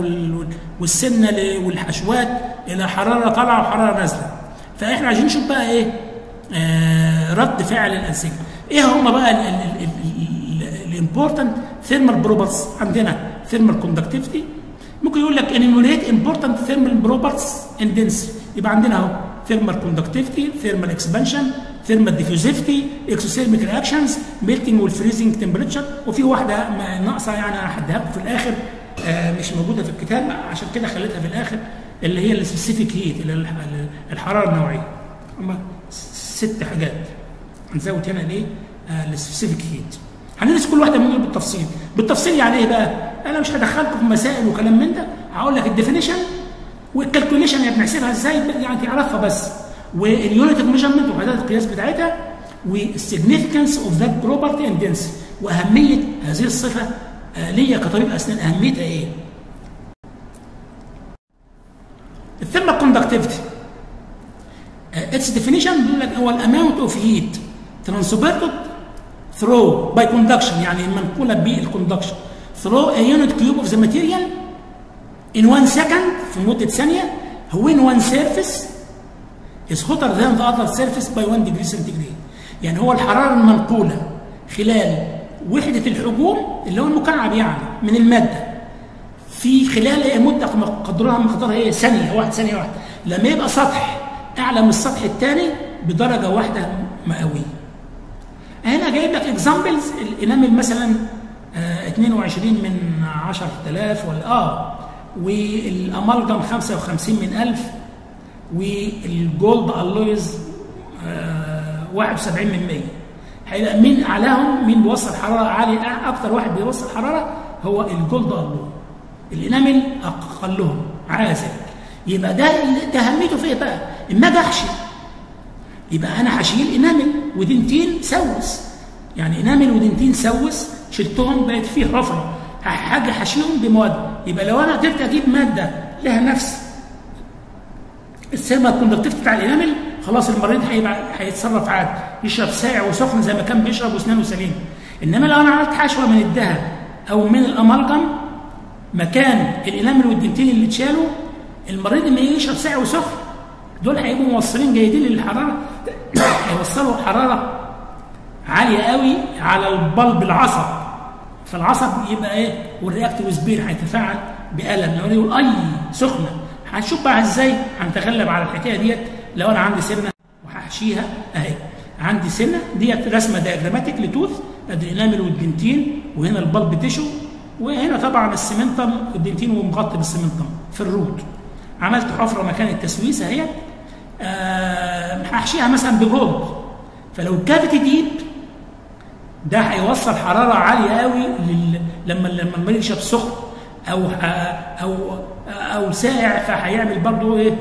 والسنه والحشوات الى حراره طالعه وحراره نازله فاحنا عايزين نشوف بقى ايه آه رد فعل الانسجه ايه هم بقى الامبورتنت ثيرمال بروبرتس عندنا ثيرمال كوندكتيفيتي ممكن يقول لك انيموليت امبورتنت ثيرمال بروبرتس ان دنس يبقى عندنا اهو ثيرمال كوندكتيفيتي ثيرمال اكسبانشن ثيرمال ديفيوزيفيتي اكسوثيرميك رياكشنز ميلتنج والفريزنج تمبريتشر وفي واحده ناقصه يعني انا هديها لكم في الاخر آه مش موجوده في الكتاب عشان كده خليتها في الاخر اللي هي السبيسيفيك هيت اللي هي الحراره النوعيه هم ست حاجات هنزود هنا ليه آه السبيسيفيك هيت هندرس كل واحده منهم بالتفصيل بالتفصيل يعني ايه بقى انا مش هدخلكم في مسائل وكلام من ده هقول لك الديفينيشن والكالكوليشن هي بنحسبها ازاي يعني تعرفها بس واليونت اوف ميجرمنت وحدات القياس بتاعتها والسيجنيفيكانس اوف ذات بروبرتي اند دنسيتي واهميه هذه الصفه آه ليا كطبيب اسنان اهميتها ايه؟ الثيرمال كوندكتيفيتي اتس ديفينيشن بيقول لك هو الاماونت اوف هيت ترانسبيرتد through by conduction يعني منقولة بالكوندكشن through a unit cube of the material in one second في مدة ثانية when one surface is hotter than the other surface by 1 degree centigrade يعني هو الحرارة المنقولة خلال وحدة الحجوم اللي هو المكعب يعني من المادة في خلال مدة قدرها مقدارها ايه ثانية واحد ثانية واحدة لما يبقى سطح أعلى من السطح الثاني بدرجة واحدة مئوية هنا جايب لك اكزامبلز الانامل مثلا آه 22 من 10000 ولا اه والامالجم 55 من 1000 والجولد الويز 71 من 100 هيبقى مين اعلاهم مين بيوصل حراره عاليه اكتر واحد بيوصل حراره هو الجولد الوي الانامل اقلهم عازل يبقى ده ده اهميته في ايه بقى؟ اما اجي احشي يبقى انا هشيل انامل ودنتين سوس يعني انامل ودنتين سوس شلتهم بقت فيه حفره حاجه حشيهم بمواد يبقى لو انا قدرت اجيب ماده لها نفس السيرما الكوندكتيفيتي بتاع الانامل خلاص المريض هيبقى هيتصرف عادي يشرب ساقع وسخن زي ما كان بيشرب واسنانه سليم انما لو انا عملت حشوه من الذهب او من الامالجم مكان الانامل والدنتين اللي اتشالوا المريض لما يجي يشرب ساقع وسخن دول هيبقوا موصلين جيدين للحراره هيوصلوا حراره عاليه قوي على البلب العصب فالعصب يبقى ايه والرياكتيف سبير هيتفاعل بالم لو يقول اي سخنه هنشوف بقى ازاي هنتغلب على الحكايه ديت لو انا عندي سنه وهحشيها اهي عندي سنه ديت رسمه دياجراماتيك لتوث ادي الانامل والدنتين وهنا البلب تيشو وهنا طبعا السمنتم والدنتين ومغطي بالسمنتم في الروت عملت حفره مكان التسويس اهي أه هحشيها مثلا بجولد فلو الكافيتي ديب ده هيوصل حراره عاليه قوي لل... لما لما المريض يشرب سخن او او او ساقع فهيعمل برضه ايه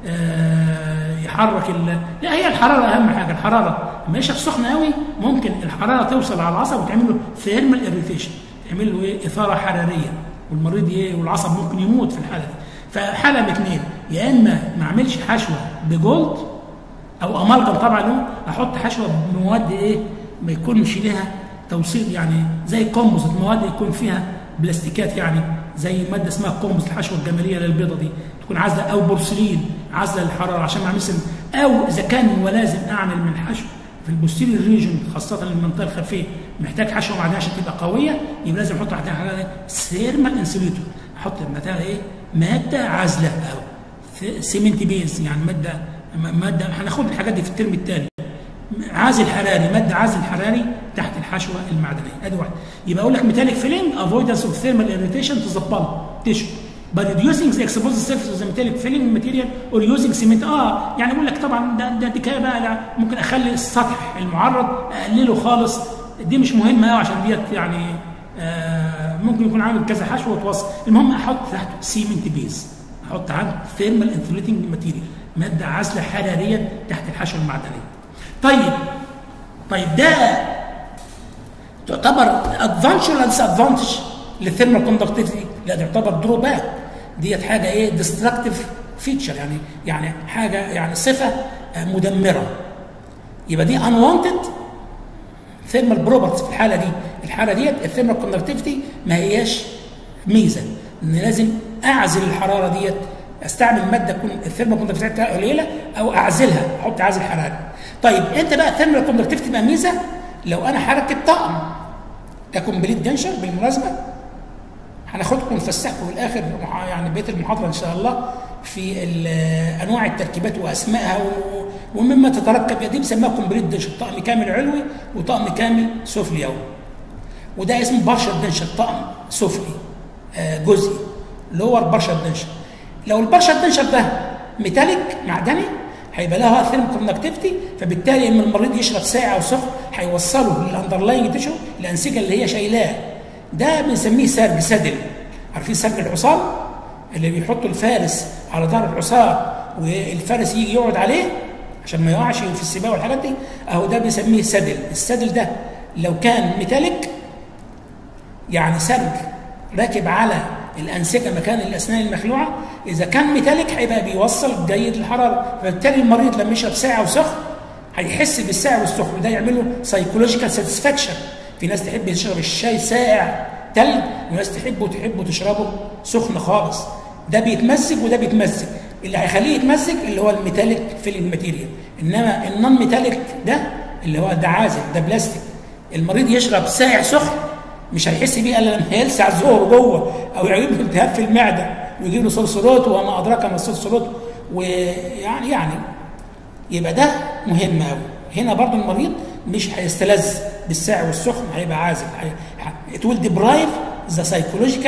آه يحرك ال... لا هي الحراره اهم حاجه الحراره لما يشرب سخن قوي ممكن الحراره توصل على العصب وتعمل له ثيرمال اريتيشن تعمل له ايه اثاره حراريه والمريض ايه والعصب ممكن يموت في الحاله دي فحاله من اثنين يا اما ما اعملش حشوه بجولد او امالجم طبعا احط حشوه بمواد ايه ما يكونش لها توصيل يعني زي كومبوزيت مواد يكون فيها بلاستيكات يعني زي ماده اسمها كومبوزيت الحشوه الجماليه للبيضه دي تكون عازله او بورسلين عازله للحراره عشان ما اعملش او اذا كان ولازم اعمل من حشو في البوستيريور ريجن خاصه المنطقه الخلفيه محتاج حشوه معدنيه عشان تبقى قويه يبقى لازم احط تحتها حاجه سيرمال انسوليتور احط بتاع ايه ماده عازله او سيمنت بيز يعني ماده ماده هناخد الحاجات دي في الترم الثاني عازل حراري ماده عازل حراري تحت الحشوه المعدنيه ادي واحد يبقى اقول لك ميتاليك فيلينج افويدنس اوف ثيرمال اريتيشن تو ذا بالب تيشو by reducing the exposed surface of the metallic filling material or using cement اه يعني بقول لك طبعا ده ده, ده بقى لا ممكن اخلي السطح المعرض اقلله خالص دي مش مهمه قوي عشان ديت يعني آه ممكن يكون عامل كذا حشوه وتوصل المهم احط تحته سيمنت بيز احط عنده ثيرمال انسوليتنج ماتيريال ماده عازله حراريا تحت الحشوه المعدنيه طيب طيب ده تعتبر ادفانتج ولا ديس ادفانتج للثيرمال كوندكتيفيتي لا ده يعتبر دروباك ديت حاجه ايه ديستراكتيف فيتشر يعني يعني حاجه يعني صفه مدمره يبقى دي انوانتد ثيرمال بروبرتيز في الحاله دي الحاله ديت الثيرمال كوندكتيفيتي ما هياش ميزه ان لازم اعزل الحراره ديت استعمل ماده تكون الثيرمال كوندكتيفيتي بتاعتها قليله او اعزلها احط عازل حراري طيب انت بقى الثيرمال كوندكتيفيتي تبقى ميزه لو انا حركت طقم ده كومبليت دنشر بالمناسبه هناخدكم نفسحكم في الاخر يعني بقيه المحاضره ان شاء الله في انواع التركيبات واسمائها ومما تتركب دي بنسميها كومبليت دنشر طقم كامل علوي وطقم كامل سفلي أو. وده اسمه بارشل دنشر طقم سفلي جزئي لور بارشل دنشر لو البارشل دنشر ده ميتاليك معدني هيبقى لها ثيرم كوندكتيفيتي فبالتالي لما المريض يشرب ساعه او سخن هيوصله للاندرلاينج تيشو الانسجه اللي هي شايلاه ده بنسميه سرج سدل عارفين سرج الحصان اللي بيحطوا الفارس على ظهر الحصان والفارس يجي يقعد عليه عشان ما يقعش في السباق والحاجات دي اهو ده بنسميه سدل السدل ده لو كان ميتاليك يعني سرج راكب على الانسجه مكان الاسنان المخلوعه اذا كان ميتاليك هيبقى بيوصل جيد الحراره فبالتالي المريض لما يشرب ساعه وسخن هيحس بالساعه والسخن ده يعمل له سايكولوجيكال ساتسفاكشن في ناس تحب تشرب الشاي ساقع تلج وناس تحبه تحبه تشربه سخن خالص ده بيتمزج وده بيتمزج اللي هيخليه يتمزج اللي هو الميتاليك فيلينج ماتيريال انما النون ميتاليك ده اللي هو ده عازل ده بلاستيك المريض يشرب ساقع سخن مش هيحس بيه الا لما يلسع زوره جوه او يجيب له التهاب في المعده ويجيب له صلصلوت وما ادراك ما الصلصلوت ويعني يعني يبقى ده مهم قوي هنا برضو المريض مش هيستلذ بالساعة والسخن هيبقى عازل it will deprive the psychological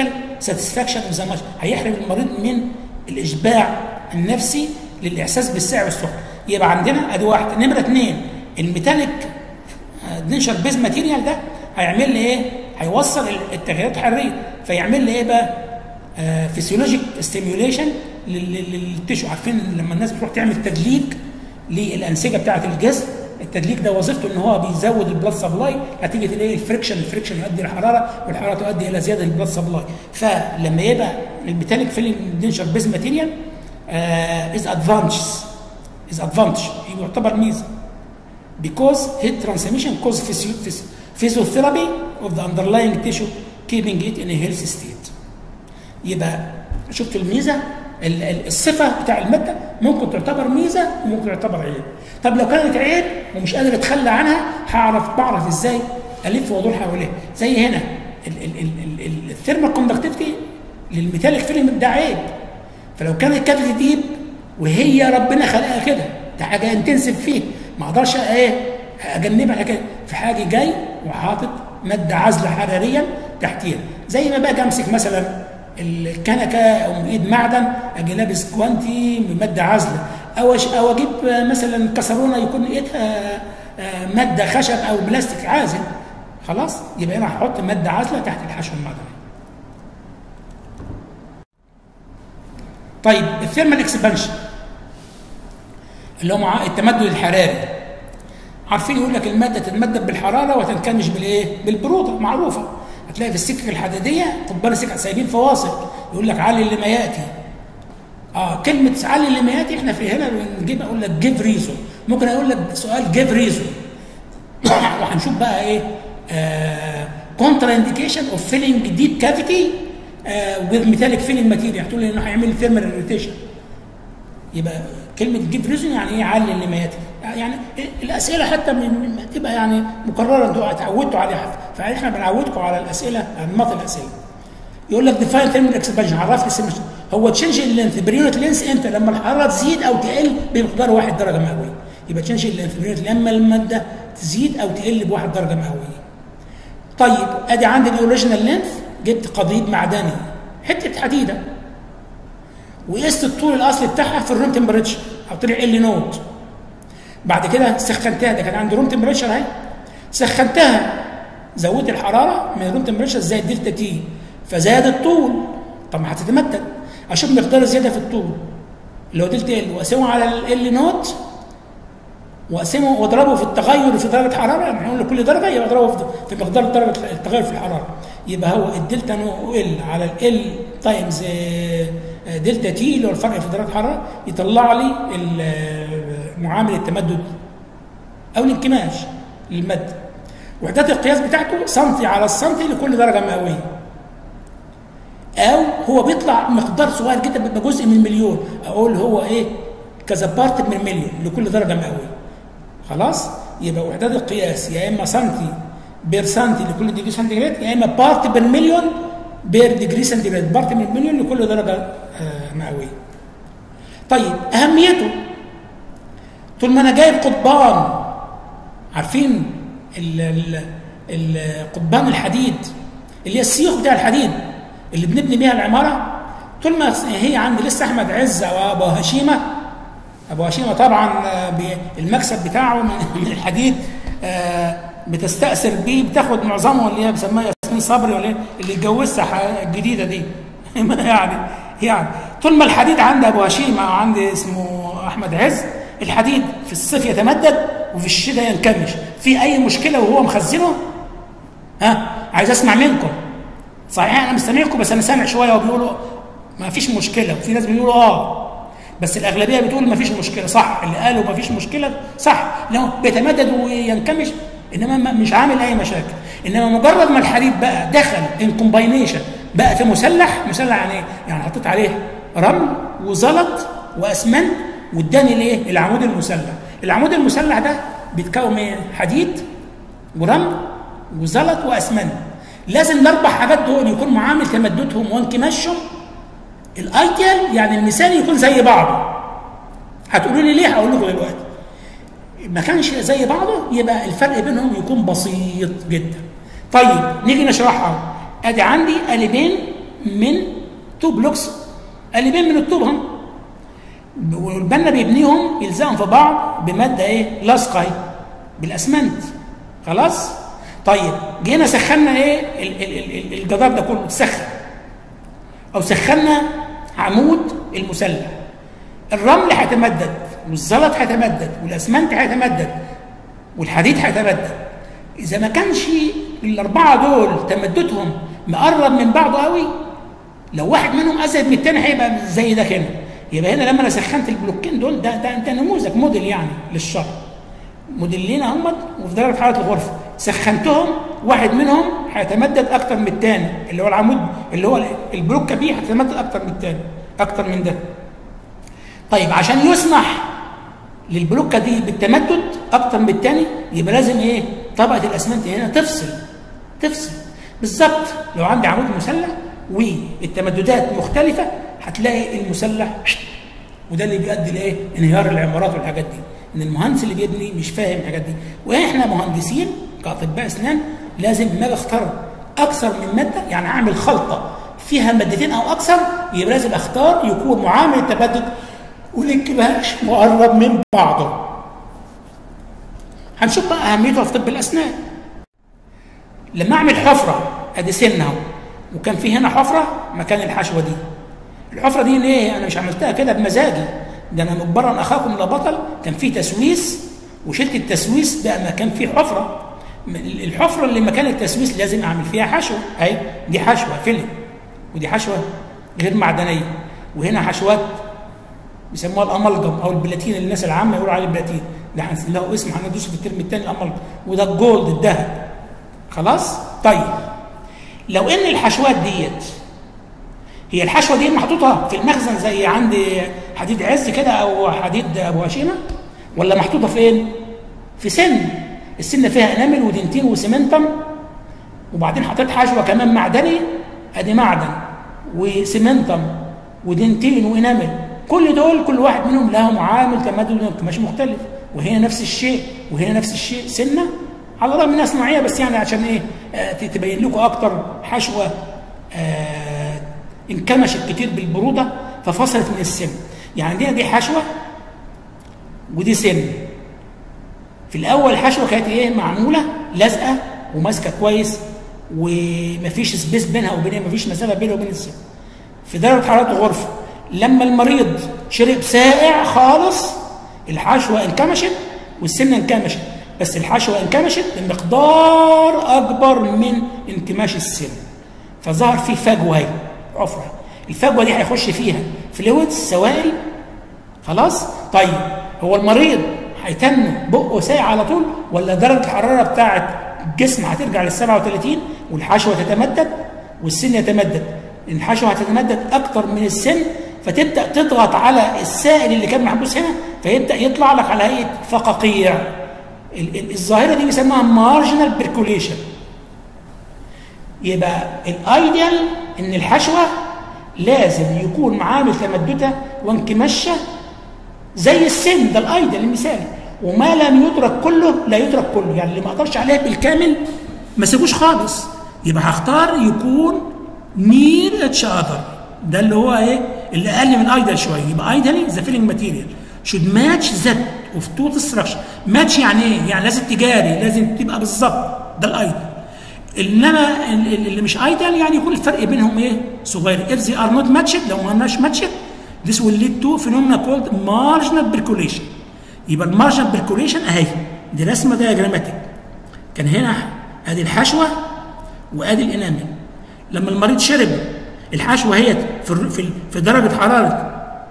ساتسفاكشن اوف ذا هيحرم المريض من الاشباع النفسي للاحساس بالسعر والسكر يبقى عندنا ادي واحد نمره اثنين الميتاليك دنشر بيز ماتيريال ده هيعمل لي ايه؟ هيوصل التغيرات الحراريه فيعمل لي ايه بقى؟ آه فيسيولوجيك ستيميوليشن للتشو عارفين لما الناس بتروح تعمل تدليك للانسجه بتاعه الجسم التدليك ده وظيفته ان هو بيزود البلاد سبلاي نتيجه الايه الفريكشن الفريكشن يؤدي للحراره والحراره تؤدي الى زياده البلاد سبلاي فلما يبقى الميتاليك فيلم دنشر بيز ماتيريال از ادفانتجز از ادفانتج يعتبر ميزه because heat transmission causes physiotherapy of the underlying tissue keeping it in a healthy state يبقى شفت الميزه الصفه بتاع الماده ممكن تعتبر ميزه وممكن تعتبر عيب طب لو كانت عيب ومش قادر اتخلى عنها هعرف بعرف ازاي الف وادور حواليها زي هنا الثيرمال كوندكتيفيتي للميتاليك فيلم ده عيب فلو كانت كافيتي ديب وهي ربنا خلقها كده ده حاجه انتنسيف فيه ما اقدرش ايه اجنبها كده في حاجه جاي وحاطط ماده عازله حراريا تحتيها زي ما بقى امسك مثلا الكنكه او ايد معدن اجي لابس كوانتي بماده عازله او او اجيب مثلا كسرونه يكون ايدها ماده خشب او بلاستيك عازل خلاص يبقى انا هحط ماده عازله تحت الحشو المعدني طيب الثيرمال اكسبانشن اللي هو مع التمدد الحراري عارفين يقول لك الماده تتمدد بالحراره وتنكمش بالايه؟ بالبروده معروفه هتلاقي في السكك الحديديه قضبان السكك سايبين فواصل يقول لك علي لما ياتي اه كلمه علي لما ياتي احنا في هنا بنجيب اقول لك جيف ريزون ممكن اقول لك سؤال جيف ريزون وهنشوف بقى ايه كونترا انديكيشن اوف فيلينج ديب كافيتي وذ ميتاليك فيلينج ماتيريال تقول لي انه هيعمل ثيرمال اريتيشن يبقى كلمه جيف ريزون يعني ايه علي اللي ياتي يعني الاسئله حتى من تبقى يعني مكرره انتوا اتعودتوا عليها فاحنا بنعودكم على الاسئله انماط الاسئله يقول لك ديفاين ثيرمال اكسبانشن عرف لي هو تشنج اللينث بريونت لينث امتى لما الحراره تزيد او تقل بمقدار 1 درجه مئويه يبقى تشنج اللينث بريونت لما الماده تزيد او تقل بواحد درجه مئويه طيب ادي عندي الاوريجينال لينث جبت قضيب معدني حته حديده وقست الطول الاصلي بتاعها في الروم تمبريتشر حط لي ال نوت بعد كده سخنتها ده كان عندي روم تمبريتشر اهي سخنتها زودت الحراره من الروم تمبريتشر زي الدلتا تي فزاد الطول طب ما هتتمدد اشوف مقدار الزياده في الطول اللي هو دلتا ال واقسمه على ال نوت واقسمه واضربه في التغير في درجه حراره يعني نقول لكل درجه يبقى اضربه في مقدار درجه التغير في الحراره يبقى هو الدلتا نو ال على ال تايمز دلتا تي اللي هو الفرق في درجه الحراره يطلع لي معامل التمدد او الانكماش للماده وحدات القياس بتاعته سنتي على السنتي لكل درجه مئويه او هو بيطلع مقدار صغير جدا بيبقى جزء من مليون اقول هو ايه كذا بارت من مليون لكل درجه مئويه خلاص يبقى وحدات القياس يا اما سنتي بير سنتي لكل ديجري سنتيجراد يا اما بارت بير مليون بير ديجري سنتيجراد بارت من مليون لكل درجه مئويه طيب اهميته طول ما انا جايب قضبان عارفين القضبان الحديد اللي هي السيوخ بتاع الحديد اللي بنبني بيها العماره طول ما هي عند لسه احمد عز وابو هشيمه ابو هشيمه طبعا المكسب بتاعه من الحديد بتستاثر بيه بتاخد معظمه اللي هي بسميها ياسمين صبري ولا اللي اتجوزها الجديده دي يعني يعني طول ما الحديد عند ابو هشيمه او عند اسمه احمد عز الحديد في الصيف يتمدد وفي الشتاء ينكمش في اي مشكله وهو مخزنه ها عايز اسمع منكم صحيح انا مستمعكم بس انا سامع شويه وبيقولوا ما فيش مشكله وفي ناس بيقولوا اه بس الاغلبيه بتقول ما فيش مشكله صح اللي قالوا ما فيش مشكله صح لو بيتمدد وينكمش انما مش عامل اي مشاكل انما مجرد ما الحديد بقى دخل ان كومباينيشن بقى في مسلح مسلح يعني ايه؟ يعني حطيت عليه رمل وزلط واسمنت واداني الايه؟ العمود المسلح العمود المسلح ده بيتكون من حديد ورمل وزلط واسمنت لازم الاربع حاجات دول يكون معامل تمددهم وانكماشهم الايديال يعني المثالي يكون زي بعضه هتقولوا لي ليه هقول لكم دلوقتي ما كانش زي بعضه يبقى الفرق بينهم يكون بسيط جدا طيب نيجي نشرحها ادي عندي قالبين من تو بلوكس قالبين من الطوب هم والبنا بيبنيهم يلزقهم في بعض بماده ايه لاصقه اهي بالاسمنت خلاص طيب جينا سخنا ايه ال- ال- ال- الجدار ده كله سخن او سخنا عمود المسلح الرمل هيتمدد والزلط هيتمدد والاسمنت هيتمدد والحديد هيتمدد اذا ما كانش الاربعه دول تمددهم مقرب من بعضه قوي لو واحد منهم ازيد من الثاني هيبقى زي ده هنا يبقى هنا لما انا سخنت البلوكين دول ده ده انت نموذج موديل يعني للشرح موديلين اهمت وفي درجه حراره الغرفه سخنتهم واحد منهم هيتمدد اكتر من الثاني اللي هو العمود اللي هو البلوكه بيه هتتمدد اكتر من الثاني اكتر من ده طيب عشان يسمح للبلوكه دي بالتمدد اكتر من الثاني يبقى لازم ايه طبقه الاسمنت هنا تفصل تفصل بالظبط لو عندي عمود مسلح والتمددات مختلفه هتلاقي المسلح وده اللي بيؤدي لايه انهيار العمارات والحاجات دي ان المهندس اللي بيبني مش فاهم الحاجات دي واحنا مهندسين كاطباء اسنان لازم ما اختار اكثر من ماده يعني اعمل خلطه فيها مادتين او اكثر يبقى لازم اختار يكون معامل التبدد والانكماش مقرب من بعضه هنشوف بقى اهميته في طب الاسنان لما اعمل حفره ادي سن اهو وكان في هنا حفره مكان الحشوه دي الحفره دي ليه انا مش عملتها كده بمزاجي ده انا مجبرا اخاكم لا بطل كان في تسويس وشلت التسويس بقى مكان فيه حفره الحفره اللي مكان التسويس لازم اعمل فيها حشوه اهي دي حشوه فيلم ودي حشوه غير معدنيه وهنا حشوات بيسموها الامالجم او البلاتين الناس العامه يقولوا عليه البلاتين ده له اسم هندوسه في الترم الثاني الامالجم وده الجولد الذهب خلاص طيب لو ان الحشوات ديت هي الحشوه دي محطوطه في المخزن زي عند حديد عز كده او حديد ابو هشيمه ولا محطوطه فين في سن السن فيها انامل ودنتين وسمنتم وبعدين حطيت حشوه كمان معدني ادي معدن وسمنتم ودنتين وانامل كل دول كل واحد منهم له معامل تمدد مش مختلف وهنا نفس الشيء وهنا نفس الشيء سنه على الرغم انها صناعيه بس يعني عشان ايه آه تبين لكم اكتر حشوه آه انكمشت كتير بالبروده ففصلت من السن يعني عندنا دي حشوه ودي سن في الاول الحشوه كانت ايه معموله لازقه وماسكه كويس ومفيش سبيس بينها وبينها مفيش مسافه بينها وبين السن في درجه حراره الغرفه لما المريض شرب سائع خالص الحشوه انكمشت والسنه انكمشت بس الحشوه انكمشت بمقدار اكبر من انكماش السن فظهر فيه فجوه اهي عفره الفجوه دي هيخش فيها فلويدز سوائل خلاص طيب هو المريض هيتن بقه ساعة على طول ولا درجه الحراره بتاعه الجسم هترجع لل 37 والحشوه تتمدد والسن يتمدد الحشوه هتتمدد اكتر من السن فتبدا تضغط على السائل اللي كان محبوس هنا فيبدا يطلع لك على هيئه فقاقيع الظاهره دي بيسموها مارجنال بيركوليشن يبقى الايديال ان الحشوه لازم يكون معامل تمددها وانكماشها زي السن ده الايديال المثالي وما لم يدرك كله لا يدرك كله يعني اللي ما اقدرش عليه بالكامل ما سيبوش خالص يبقى هختار يكون نير اتش اذر ده اللي هو ايه اللي اقل من ايديال شويه يبقى ايديالي ذا فيلينج ماتيريال شود ماتش ذات اوف تو ستراكشر ماتش يعني ايه؟ يعني لازم تجاري لازم تبقى بالظبط ده الايديال انما اللي مش ايديال يعني يكون الفرق بينهم ايه؟ صغير if they are not matched لو ما هماش matched this will lead to phenomena called marginal percolation يبقى المارجنال بيركوليشن اهي دي رسمه دياجراماتيك كان هنا ادي الحشوه وادي الانامل لما المريض شرب الحشوه هي في في, في درجه حراره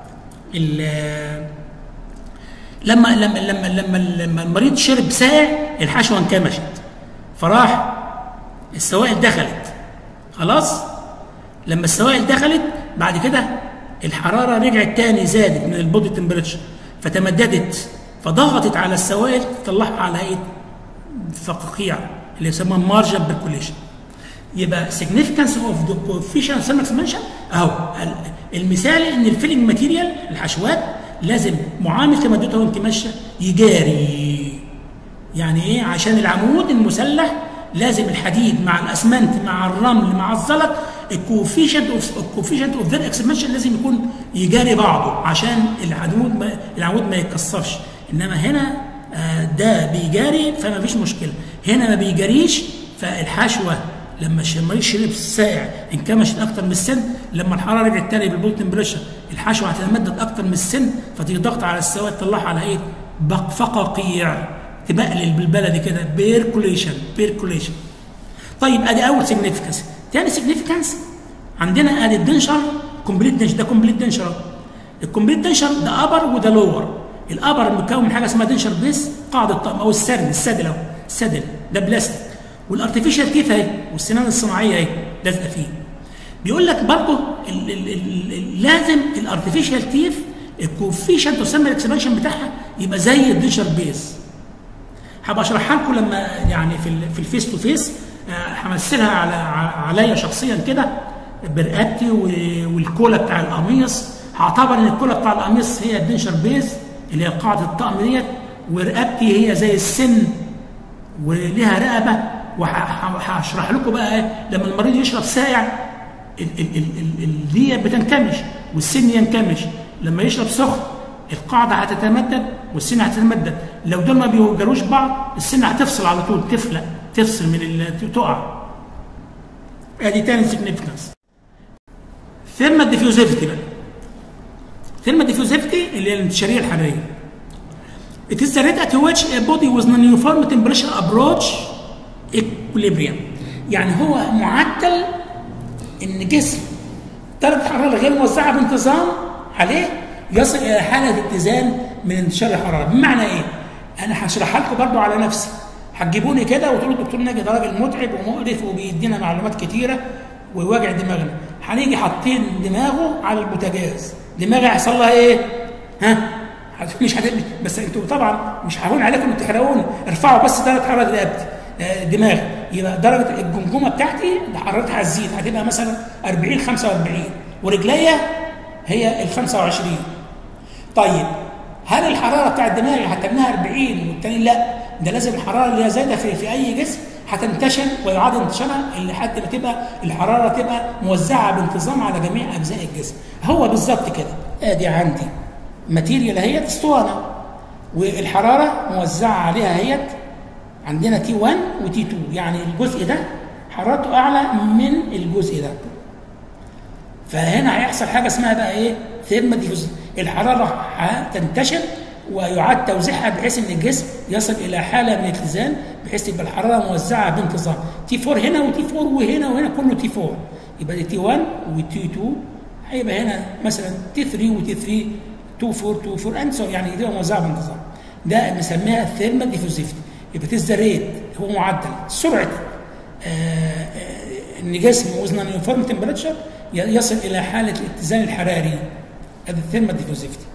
لما لما لما لما لما المريض شرب ساعة الحشوه انكمشت فراح السوائل دخلت خلاص لما السوائل دخلت بعد كده الحراره رجعت تاني زادت من البودي تمبريتشر فتمددت فضغطت على السوائل تطلعها على هيئه فقاقيع اللي يسموها مارجن بيركوليشن يبقى significance of the coefficient of expansion اهو المثال ان الفيلنج ماتيريال الحشوات لازم معامل تمددها وانكماشها يجاري يعني ايه عشان العمود المسلح لازم الحديد مع الاسمنت مع الرمل مع الزلط الكوفيشنت اوف الكوفيشنت اوف ذا اكسبانشن لازم يكون يجاري بعضه عشان العمود ما العمود ما يتكسرش انما هنا آه، ده بيجاري فما فيش مشكله هنا ما بيجاريش فالحشوه لما المريض شرب السائع انكمشت اكتر من السن لما الحراره رجعت تاني بالبول تمبريشر الحشوه هتتمدد اكتر من السن فتيجي ضغط على السواد تطلعها على ايه؟ بق- فقاقيع تبقلل بالبلدي كده بيركوليشن بيركوليشن طيب ادي اول سيجنيفيكانس تاني سيجنيفيكانس عندنا ادي الدنشر كومبليت دنشر ده كومبليت دنشر الكومبليت دنشر ده ابر وده لور الابر مكون من حاجه اسمها دنشر بيس قاعده الطقم او السرد السدل اهو السدل ده بلاستيك والارتفيشال تيث اهي والسنان الصناعيه اهي لازقه فيه بيقول لك برضه ال- ال- ال- ال- لازم الارتفيشال تيث الكوفيشنت تسمى الاكسبانشن بتاعها يبقى زي الدنشر بيس هبقى اشرحها لكم لما يعني في ال- في الفيس تو فيس آه، همثلها على ع- عليا شخصيا كده برقبتي و- والكولا بتاع القميص هعتبر ان الكولا بتاع القميص هي الدنشر بيز اللي هي قاعده الطقم ديت ورقبتي هي زي السن وليها رقبه وهشرح لكم بقى إيه، لما المريض يشرب سائع ال- ال- ال- ال- ال- دي بتنكمش والسن ينكمش لما يشرب سخن القاعده هتتمدد والسن هتتمدد لو دول ما بيوجروش بعض السن هتفصل على طول تفلق تفصل من ال- تقع ادي تاني سيجنيفيكانس ثيرما ديفيوزيفيتي بقى ثيرما ديفيوزيفيتي اللي هي الانتشاريه الحراريه It is the rate at which a body with non-uniform temperature approach equilibrium. يعني هو معدل ان جسم درجه حراره غير موزعه بانتظام عليه يصل الى حاله اتزان من انتشار الحراره، بمعنى ايه؟ انا هشرحها لكم برضو على نفسي. هتجيبوني كده وتقولوا الدكتور ناجي ده راجل متعب ومقرف وبيدينا معلومات كتيره ويوجع دماغنا. هنيجي حاطين دماغه على البوتاجاز، دماغي هيحصل لها ايه؟ ها؟ هت- مش هت... بس انتوا طبعا مش ههون عليكم انتوا تحرقوني ارفعوا بس درجه حراره رقبتي آه، دماغي يبقى درجه الجمجمه بتاعتي حرارتها هتزيد هتبقى مثلا 40 45 ورجليا هي ال 25 طيب هل الحراره بتاعت دماغي هتبنيها 40 والتاني لا ده لازم الحراره اللي هي زايده في, في اي جسم هتنتشر ويعاد انتشارها لحد ما تبقى الحراره تبقى موزعه بانتظام على جميع اجزاء الجسم هو بالظبط كده ادي عندي ماتيريال اهيت اسطوانه والحراره موزعه عليها اهيت عندنا تي 1 وتي 2 يعني الجزء ده حرارته اعلى من الجزء ده فهنا هيحصل حاجه اسمها بقى ايه ثيرما ديفوز الحراره هتنتشر ويعاد توزيعها بحيث ان الجسم يصل الى حاله من الاتزان بحيث تبقى الحراره موزعه بانتظام تي 4 هنا وتي 4 وهنا وهنا كله تي 4 يبقى دي تي 1 وتي 2 هيبقى هنا مثلا تي 3 وتي 3 2 4 2 4 اند سو يعني تبقى موزعه بانتظام ده بنسميها ثيرمال ديفوزيفتي يبقى تيز ذا ريت هو معدل سرعه آه، آه، ان جسم وزن يونيفورم تمبريتشر يصل الى حاله الاتزان الحراري هذا الثيرمال ديفوزيفتي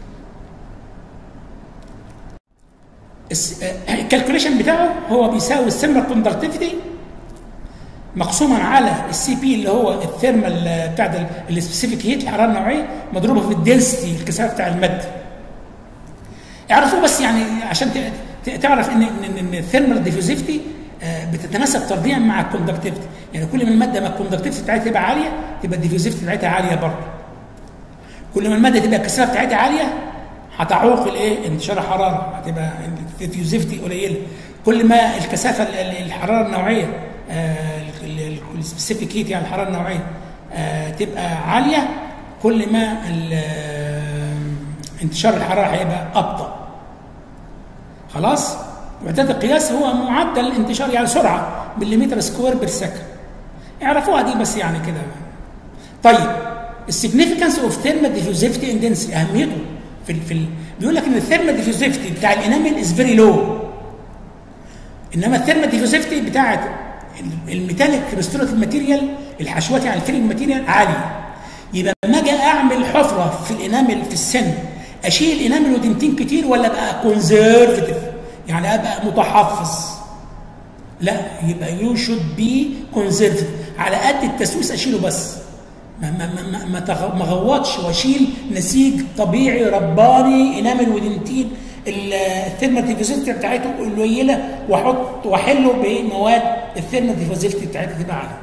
الكالكوليشن بتاعه هو بيساوي الثيرمال كوندكتيفيتي مقسوما على السي بي اللي هو الثيرمال بتاع ده السبيسيفيك هيت الحراره النوعيه مضروبه في الدنسيتي الكثافه بتاع الماده اعرفوا بس يعني عشان ت- ت- تعرف ان ان ان الثيرمال ديفيوزيفتي بتتناسب طرديا مع الكوندكتيفيتي يعني كل ما الماده ما الكوندكتيفيتي بتاعتها تبقى عاليه تبقى الديفيوزيفتي بتاعتها عاليه برضه كل ما الماده تبقى الكثافه بتاعتها عاليه هتعوق الايه انتشار الحراره هتبقى الديفيوزيفتي قليله كل ما الكثافه ال- ال- الحراره النوعيه السبيسيفيك هيت يعني الحراره النوعيه آه، تبقى عاليه كل ما ال- آه، انتشار الحراره هيبقى ابطا خلاص معدل القياس هو معدل الانتشار يعني سرعه مليمتر سكوير بير سكند اعرفوها دي بس يعني كده طيب السيجنيفيكانس اوف ثيرمال ديفيوزيفتي اندنسي اهميته في ال في ال بيقول لك ان الثيرمال ديفيوزيفتي بتاع الانامل از فيري لو انما الثيرمال ديفيوزيفتي بتاعت الميتاليك ريستوراتيف ماتيريال الحشوات يعني الفيلم ماتيريال عاليه يبقى لما اجي اعمل حفره في الانامل في السن اشيل الانامل ودنتين كتير ولا ابقى كونزرفتيف يعني ابقى متحفظ لا يبقى يو شود بي كونزرفتيف على قد التسويس اشيله بس ما ما ما ما, ما, تغ- ما غوطش واشيل نسيج طبيعي رباني انامل ودنتين الثيرماتيفيزيفتي بتاعته قليله واحط واحله بمواد الثيرماتيفيزيفتي بتاعتها تبقى عاليه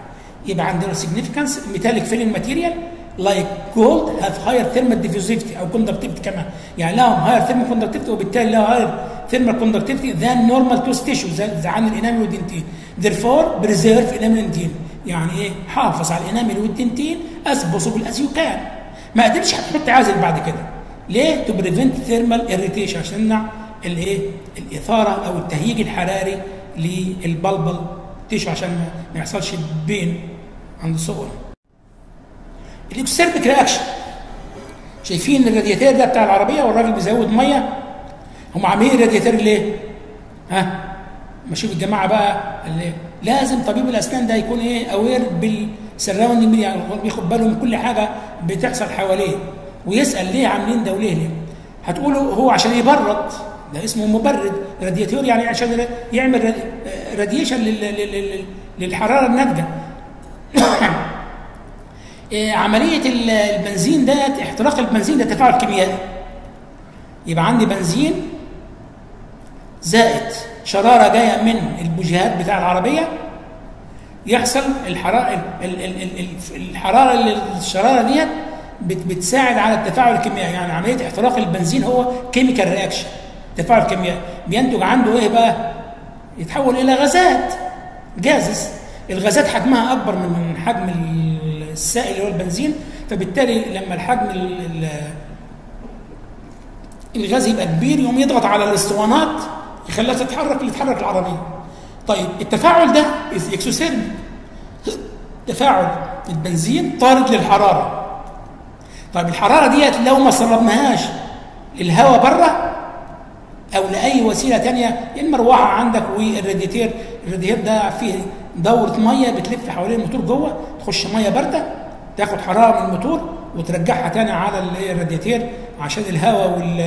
يبقى عندنا significance metallic filling material like gold have higher thermal diffusivity او conductivity كمان يعني لهم higher thermal conductivity وبالتالي لهم higher thermal conductivity than normal tooth tissue زي زي عن الانامل والدنتين therefore preserve enamel والدنتين يعني ايه حافظ على الانامل والدنتين as possible as you can ما قدرتش هتحط عازل بعد كده ليه to prevent thermal irritation عشان نمنع الايه الاثاره او التهيج الحراري للبلبل تيشو عشان ما- ما يحصلش بين عند الصور الاكسيربك رياكشن شايفين الرادياتير ده بتاع العربيه والراجل بيزود ميه هم عاملين الرادياتير ليه؟ ها؟ ما شوف الجماعه بقى اللي لازم طبيب الاسنان ده يكون ايه اوير بالسراوندنج يعني هو بياخد باله من كل حاجه بتحصل حواليه ويسال ليه عاملين ده وليه ليه؟ هتقولوا هو عشان يبرد ده اسمه مبرد رادياتير يعني عشان يعمل راديشن للحراره الناتجه إيه، عمليه ال- البنزين ده احتراق البنزين ده تفاعل كيميائي يبقى عندي بنزين زائد شراره جايه من البوجيهات بتاع العربيه يحصل الحراره ال- ال- ال- ال- الحراره اللي الشراره ديت بت- بتساعد على التفاعل الكيميائي يعني عمليه احتراق البنزين هو كيميكال رياكشن تفاعل كيميائي بينتج عنده ايه بقى؟ يتحول الى غازات جازز الغازات حجمها اكبر من حجم السائل اللي هو البنزين فبالتالي لما الحجم ال- ال- الغاز يبقى كبير يقوم يضغط على الاسطوانات يخليها تتحرك اللي تحرك العربيه. طيب التفاعل ده اكسوثيرمي تفاعل البنزين طارد للحراره. طيب الحراره ديت لو ما سربناهاش للهواء بره او لاي وسيله تانية المروحه عندك والراديتير الراديتير ده فيه دوره ميه بتلف حوالين الموتور جوه تخش ميه بارده تاخد حراره من الموتور وترجعها تاني على ال- الراديتير عشان الهواء وال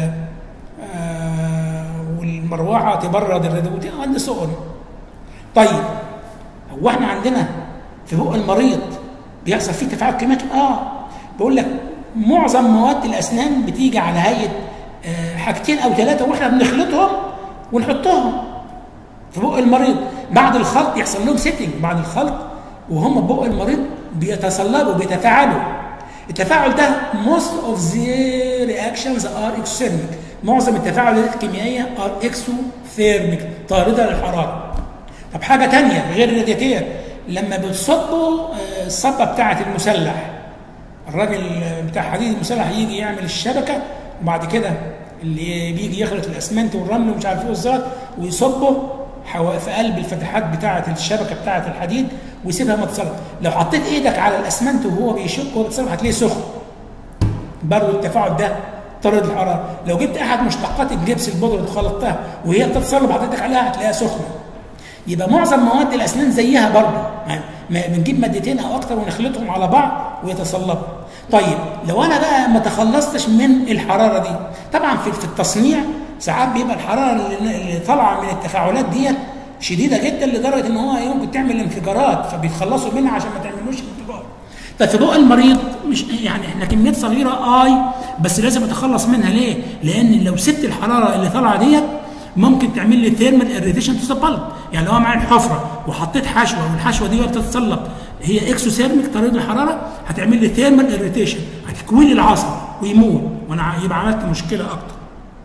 آه، والمروحه تبرد الراديتير عند سخن طيب هو احنا عندنا في بق المريض بيحصل فيه تفاعل كيميائي اه بقول لك معظم مواد الاسنان بتيجي على هيئه آه، حاجتين او ثلاثه واحنا بنخلطهم ونحطهم في بق المريض بعد الخلط يحصل لهم سيتنج بعد الخلط وهم بق المريض بيتصلبوا بيتفاعلوا التفاعل ده most of the reactions are exothermic معظم التفاعلات الكيميائيه are exothermic طارده للحراره طب حاجه تانية غير الرادياتير لما بتصبوا آه، الصبه بتاعه المسلح الراجل بتاع حديد المسلح يجي يعمل الشبكه وبعد كده اللي بيجي يخلط الاسمنت والرمل ومش عارف ايه والزلط ويصبه حوا- في قلب الفتحات بتاعه الشبكه بتاعه الحديد ويسيبها متصلب لو حطيت ايدك على الاسمنت وهو بيشق وهو بيتصلب هتلاقيه سخن برضه التفاعل ده طرد الحراره لو جبت احد مشتقات الجبس البودره وخلطتها وهي بتتصلب حطيتك عليها هتلاقيها سخنه يبقى معظم مواد الاسنان زيها برضه ما- ما- بنجيب مادتين او اكتر ونخلطهم على بعض ويتصلبوا طيب لو انا بقى ما تخلصتش من الحراره دي طبعا في في التصنيع ساعات بيبقى الحراره اللي اللي طالعه من التفاعلات ديت شديده جدا لدرجه ان هو ممكن تعمل انفجارات فبيتخلصوا منها عشان ما تعملوش انفجار طيب في بق المريض مش يعني احنا كميات صغيره اي بس لازم اتخلص منها ليه؟ لان لو سبت الحراره اللي طالعه ديت ممكن تعمل لي ثيرمال اريتيشن تو ذا بالب يعني لو انا معايا حفره وحطيت حشوه والحشوه دي بتتصلب هي اكسوثيرميك طريق الحراره هتعمل لي ثيرمال اريتيشن هتكوي لي العصب ويموت وانا يبقى عملت مشكله اكتر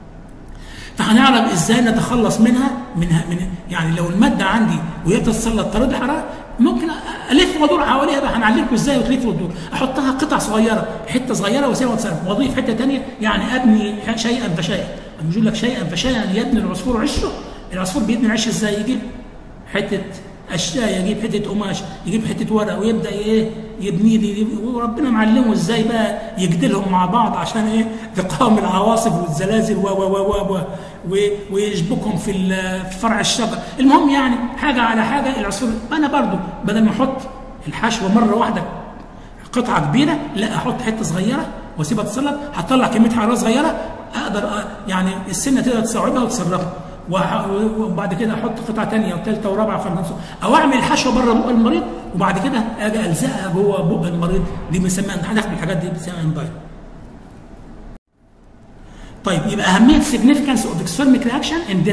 فهنعرف ازاي نتخلص منها منها من يعني لو الماده عندي وهي بتتسلط طريق الحراره ممكن الف وادور حواليها بقى هنعلمكم ازاي وتلف وتدور احطها قطع صغيره حته صغيره واسيبها تتصرف واضيف حته ثانيه يعني ابني شيئا فشيئا لما يقول لك شيئا فشيئا يبني العصفور عشه العصفور بيبني العش ازاي يجيب حته اشياء يجيب حته قماش يجيب حته ورق ويبدا ايه يبني لي وربنا معلمه ازاي بقى يجدلهم مع بعض عشان ايه تقاوم العواصف والزلازل و و و و و ويشبكهم في في فرع الشجر المهم يعني حاجه على حاجه العصفور انا برضو بدل ما احط الحشوه مره واحده قطعه كبيره لا احط حته صغيره واسيبها تتصلب هتطلع كميه حراره صغيره اقدر يعني السنه تقدر تستوعبها وتسربها وبعد كده احط قطعه ثانيه وثالثه ورابعه فنفسه او اعمل الحشوه بره بق المريض وبعد كده اجي الزقها جوه بق المريض دي بنسميها هناخد الحاجات دي بنسميها انبايت طيب يبقى اهميه significance of exothermic reaction in density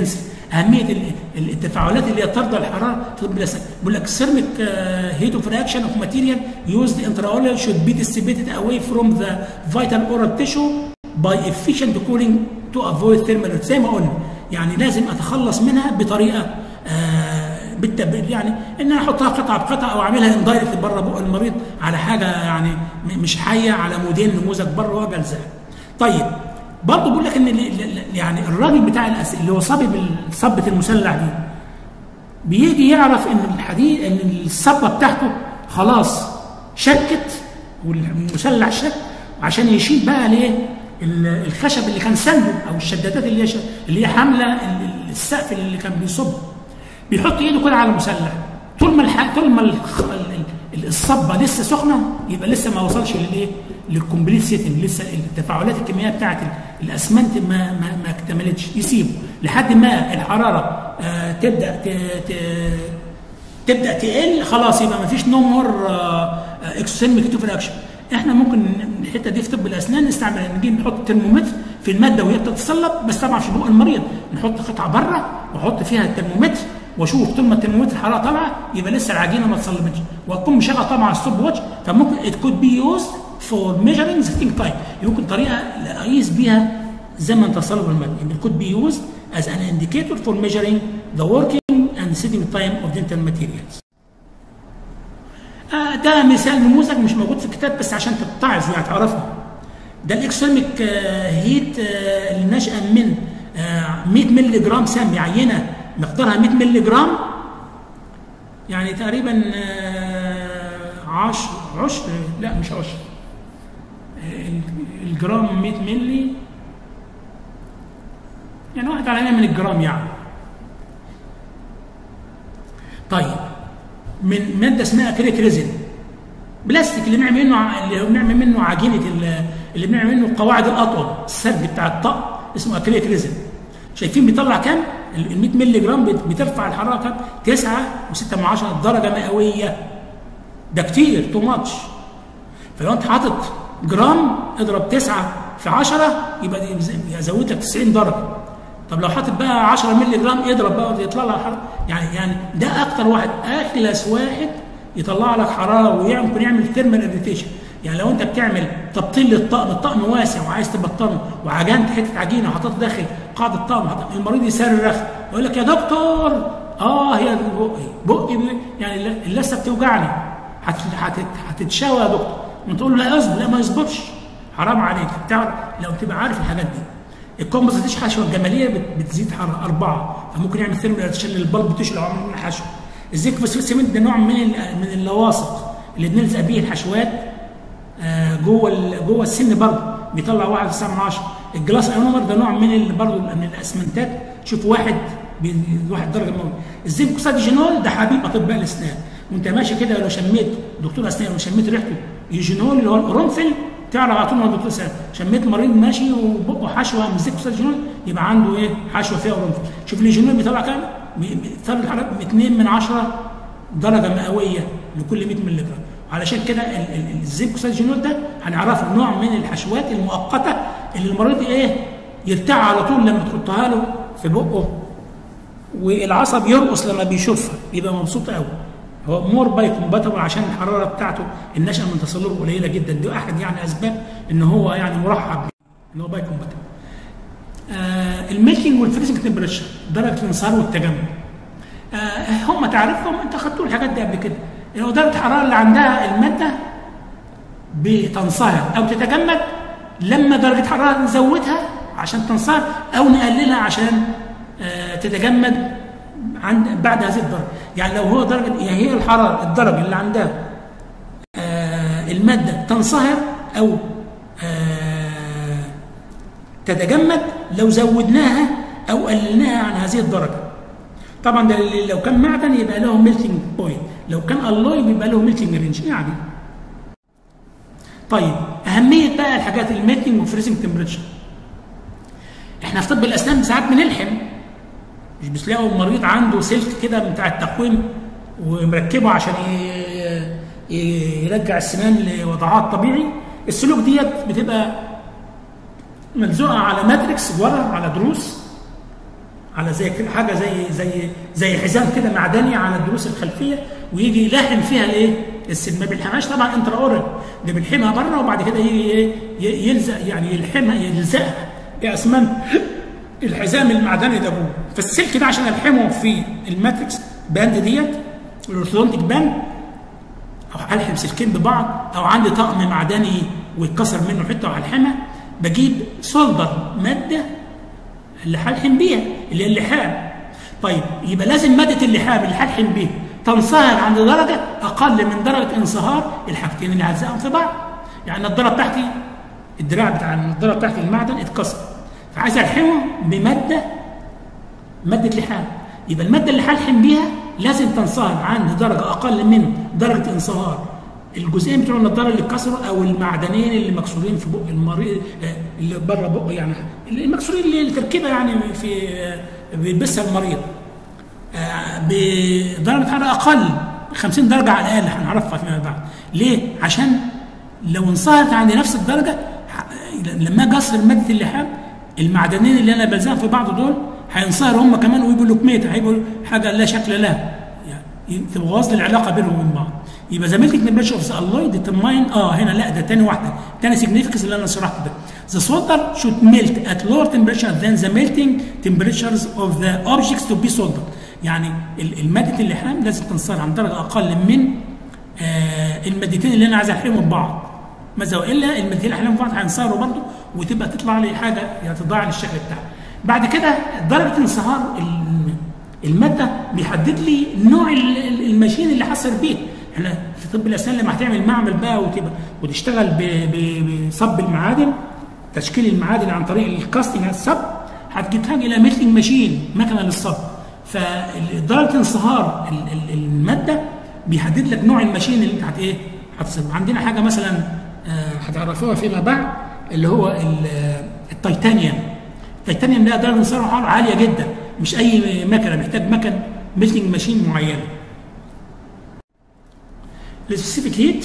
اهميه التفاعلات اللي هي ترضى الحراره في طب الاسنان بيقول لك سيرميك هيت اوف رياكشن اوف ماتيريال يوزد انتراولر should be dissipated away from the vital oral tissue by efficient cooling to avoid thermal زي ما قلنا يعني لازم اتخلص منها بطريقه آه بالتب... يعني ان انا احطها قطعه بقطعه او اعملها اندايركت بره بق المريض على حاجه يعني مش حيه على موديل نموذج بره واجي الزقها. طيب برضه بقول لك ان يعني الراجل بتاع الأس... اللي هو صبي بالصبه المسلح دي بيجي يعرف ان الحديد ان الصبه بتاعته خلاص شكت والمسلح شك عشان يشيل بقى ليه الخشب اللي كان سنده او الشدادات اللي هي اللي هي حامله السقف اللي كان بيصب بيحط ايده كده على المسلح طول ما الح... طول ما الصبه لسه سخنه يبقى لسه ما وصلش للايه؟ للكومبليت سيتنج لسه التفاعلات الكيميائيه بتاعت الاسمنت ما ما ما اكتملتش يسيبه لحد ما الحراره آه تبدا ت... ت... تبدا تقل خلاص يبقى ما فيش نو مور اكسوسيرميك تو اكشن احنا ممكن الحته دي في طب الاسنان نستعمل نجيب نحط ترمومتر في الماده وهي بتتصلب بس طبعا في بق المريض نحط قطعه بره واحط فيها الترمومتر واشوف طول ما الترمومتر الحراره طالعه يبقى لسه العجينه ما اتصلبتش واكون مشغل طبعا الستوب واتش فممكن ات كود بي يوزد فور ميجرنج سيتنج تايم يمكن طريقه اقيس بيها زمن تصلب الماده يعني it could be used as an indicator for measuring the working and sitting time of dental materials. آه ده مثال نموذج مش موجود في الكتاب بس عشان تتعظ يعني تعرفه. ده الاكسوميك آه هيت آه اللي نشأ من 100 مللي جرام سام عينه مقدارها 100 مللي جرام يعني تقريبا 10 10 لا مش 10 الجرام 100 مللي يعني واحد على 100 من الجرام يعني طيب من ماده اسمها اكريك ريزن بلاستيك اللي بنعمل منه اللي بنعمل منه عجينه اللي بنعمل منه القواعد الاطول السرج بتاع الطق اسمه اكريك ريزن شايفين بيطلع كام؟ ال 100 مللي جرام بترفع الحراره كام؟ 9 و6 من 10 درجه مئويه ده كتير تو ماتش فلو انت حاطط جرام اضرب 9 في 10 يبقى يزود لك 90 درجه طب لو حاطط بقى 10 مللي جرام اضرب بقى يطلع لك حراره يعني يعني ده اكتر واحد اخلص واحد يطلع لك حراره ويمكن يعمل ثيرمال اريتيشن يعني لو انت بتعمل تبطيل للطقم الطقم واسع وعايز تبطنه وعجنت حته عجينه وحطيت داخل قاعده الطقم المريض يصرخ يقول لك يا دكتور اه هي بقي بقي يعني اللثه بتوجعني هتتشوى يا دكتور وتقول له لا اصبر لا ما يصبرش حرام عليك تعرف لو تبقى عارف الحاجات دي الكومبوزيتيش حشوه الجماليه بتزيد حراره اربعه فممكن يعمل ثيرمال ارتيشن للبلب تيشو لو عمل منها حشوه الزنك فوسفوريسيمنت ده نوع من من اللواصق اللي بنلزق بيه الحشوات آه جوه جوه السن برضه بيطلع واحد تسعة من 10 الجلاس ايونومر ده نوع من برضه من الاسمنتات شوف واحد واحد درجه مئويه الزنك اوكسيديجينول ده حبيب اطباء الاسنان وانت ماشي كده لو شميت دكتور اسنان لو شميت ريحته يوجينول اللي هو القرنفل تعرف على طول ان دكتور اسنان شميت مريض ماشي وبقه حشوه من زنك اوكسيديجينول يبقى عنده ايه حشوه فيها قرنفل شوف اليوجينول بيطلع كام؟ بيطلع الحراره 2 من 10 درجه مئويه لكل 100 مللي جرام علشان كده الزنك اوكسيديجينول ده هنعرفه نوع من الحشوات المؤقته اللي المريض ايه يرتاح على طول لما تحطها له في بقه والعصب يرقص لما بيشوفها يبقى مبسوط قوي هو مور باي كومباتبل عشان الحراره بتاعته النشأه من تصلبه قليله جدا دي احد يعني اسباب ان هو يعني مرحب بيه ان هو باي كومباتبل آه الميلكينج والفريزنج تمبريتشر درجه الانصهار والتجمد آه هم تعرفهم انت خدتوا الحاجات دي قبل كده لو درجه الحراره اللي عندها الماده بتنصهر او تتجمد لما درجه الحراره نزودها عشان تنصهر او نقللها عشان آه تتجمد عند بعد هذه الدرجه يعني لو هو درجه يعني هي الحراره الدرجه اللي عندها آه الماده تنصهر او آه تتجمد لو زودناها او قللناها عن هذه الدرجه طبعا ده لو كان معدن يبقى له ميلتنج بوينت لو كان الوي بيبقى له ميلتنج رينج يعني طيب اهميه بقى الحاجات الميلتنج والفريزنج تمبريتشر احنا في طب الاسنان ساعات بنلحم مش بتلاقوا مريض عنده سلك كده بتاع التقويم ومركبه عشان يرجع السنان لوضعها الطبيعي السلوك ديت بتبقى ملزوقه على ماتريكس ورا على دروس على زي كده حاجه زي زي زي حزام كده معدني على الضروس الخلفيه ويجي يلاحم فيها الايه؟ السن ما بيلحمهاش طبعا انترا اورال ده بيلحمها بره وبعد كده يجي ايه ي- يلزق يعني يلحمها يلزقها باسمنت الحزام المعدني ده جوه فالسلك ده عشان الحمه في الماتريكس باند ديت الاورثودونتيك باند او هلحم سلكين ببعض او عندي طقم معدني ويتكسر منه حته وهلحمها بجيب سولدر ماده اللي هلحم بيها اللي هي اللحام طيب يبقى لازم ماده اللحام اللي هلحم بيها تنصهر عند درجه اقل من درجه انصهار الحاجتين اللي هلزقهم في بعض يعني النضاره بتاعتي الدراع بتاع النضاره بتاعتي المعدن اتكسر فعايز الحمه بماده ماده لحام يبقى الماده اللي هلحم بيها لازم تنصهر عند درجه اقل من درجه انصهار الجزئين بتوع النضاره اللي اتكسروا او المعدنين اللي مكسورين في بق المريض آه، اللي بره بقه يعني المكسورين اللي التركيبه يعني في آه، بيلبسها المريض آه، بدرجه حراره اقل 50 درجه على الاقل هنعرفها فيما بعد ليه عشان لو انصهرت عند نفس الدرجه ح- لما اجي اصهر ماده اللحام المعدنين اللي انا بلزقهم في بعض دول هينصهروا هم كمان ويبقوا لوكميتا هيبقوا حاجه لا شكل لها يعني تبوظ لي العلاقه بينهم وبين بعض يبقى ذا ميلتنج تمبريتشر اوف ذا الوي ديترماين اه هنا لا ده تاني واحده تاني سيجنيفيكانس اللي انا شرحته ده The solder should melt at lower temperature than the melting temperatures of the objects to be soldered. يعني ال- المادة اللحام لازم تنصهر عن درجة أقل من آه المادتين اللي أنا عايز ألحمهم ببعض. ماذا وإلا المادتين اللي ألحمهم ببعض هينصهروا برضه وتبقى تطلع لي حاجة يعني تضاع لي الشكل بتاعها. بعد كده درجة انصهار ال- المادة بيحدد لي نوع ال- ال- الماشين اللي حصل بيه. احنا في طب الأسنان لما هتعمل معمل بقى وتبقى وتشتغل ب- ب- بصب المعادن تشكيل المعادن عن طريق الكاستنج على الصب هتحتاج الى ميلتنج ماشين مكنه للصب فدرجه انصهار ال- ال- الماده بيحدد لك نوع الماشين اللي انت هت ايه هتصب عندنا حاجه مثلا آه، هتعرفوها فيما بعد اللي هو ال- آه، التيتانيوم التيتانيوم ده درجه انصهار حرارة عاليه جدا مش اي مكنه محتاج مكن ميلتنج ماشين معينه السبيسيفيك هيت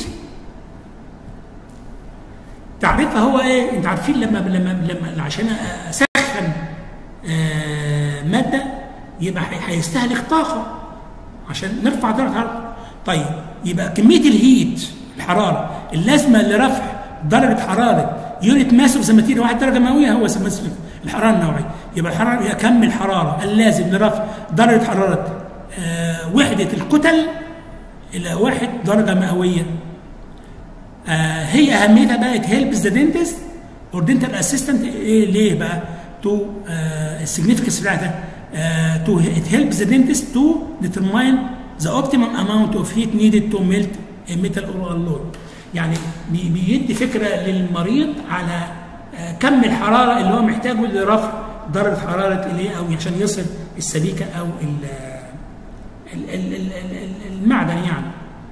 تعريفها هو ايه؟ انت عارفين لما لما لما عشان اسخن آه ماده يبقى هي- هيستهلك طاقه عشان نرفع درجه الحراره. طيب يبقى كميه الهيت الحراره اللازمه لرفع درجه حراره يونت ماس اوف ذا ماتيريال واحد درجه مئويه هو اسمه الحراره النوعيه يبقى الحراره هي كم الحراره اللازم لرفع درجه حراره آه وحده الكتل الى واحد درجه مئويه آه هي اهميتها بقى it helps the dentist or dental assistant إيه ليه بقى؟ to آه السيجنفكنس بتاعتها آه to it helps the dentist to determine the optimum amount of heat needed to melt a metal or alloy يعني بي- بيدي فكره للمريض على آه كم الحراره اللي هو محتاجه لرفع درجه حراره الايه او عشان يصل السبيكه او ال- ال- ال- ال- ال- المعدن يعني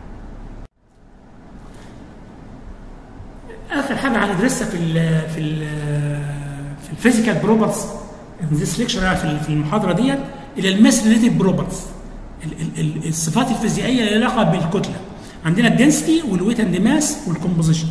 اخر حاجه هندرسها في ال في ال في الفيزيكال بروبرتيز ان ذيس ليكشر في في المحاضره ديت الى الماس ريليتد بروبرتيز الصفات الفيزيائيه اللي لها علاقه بالكتله عندنا الدنسيتي والويت اند ماس والكومبوزيشن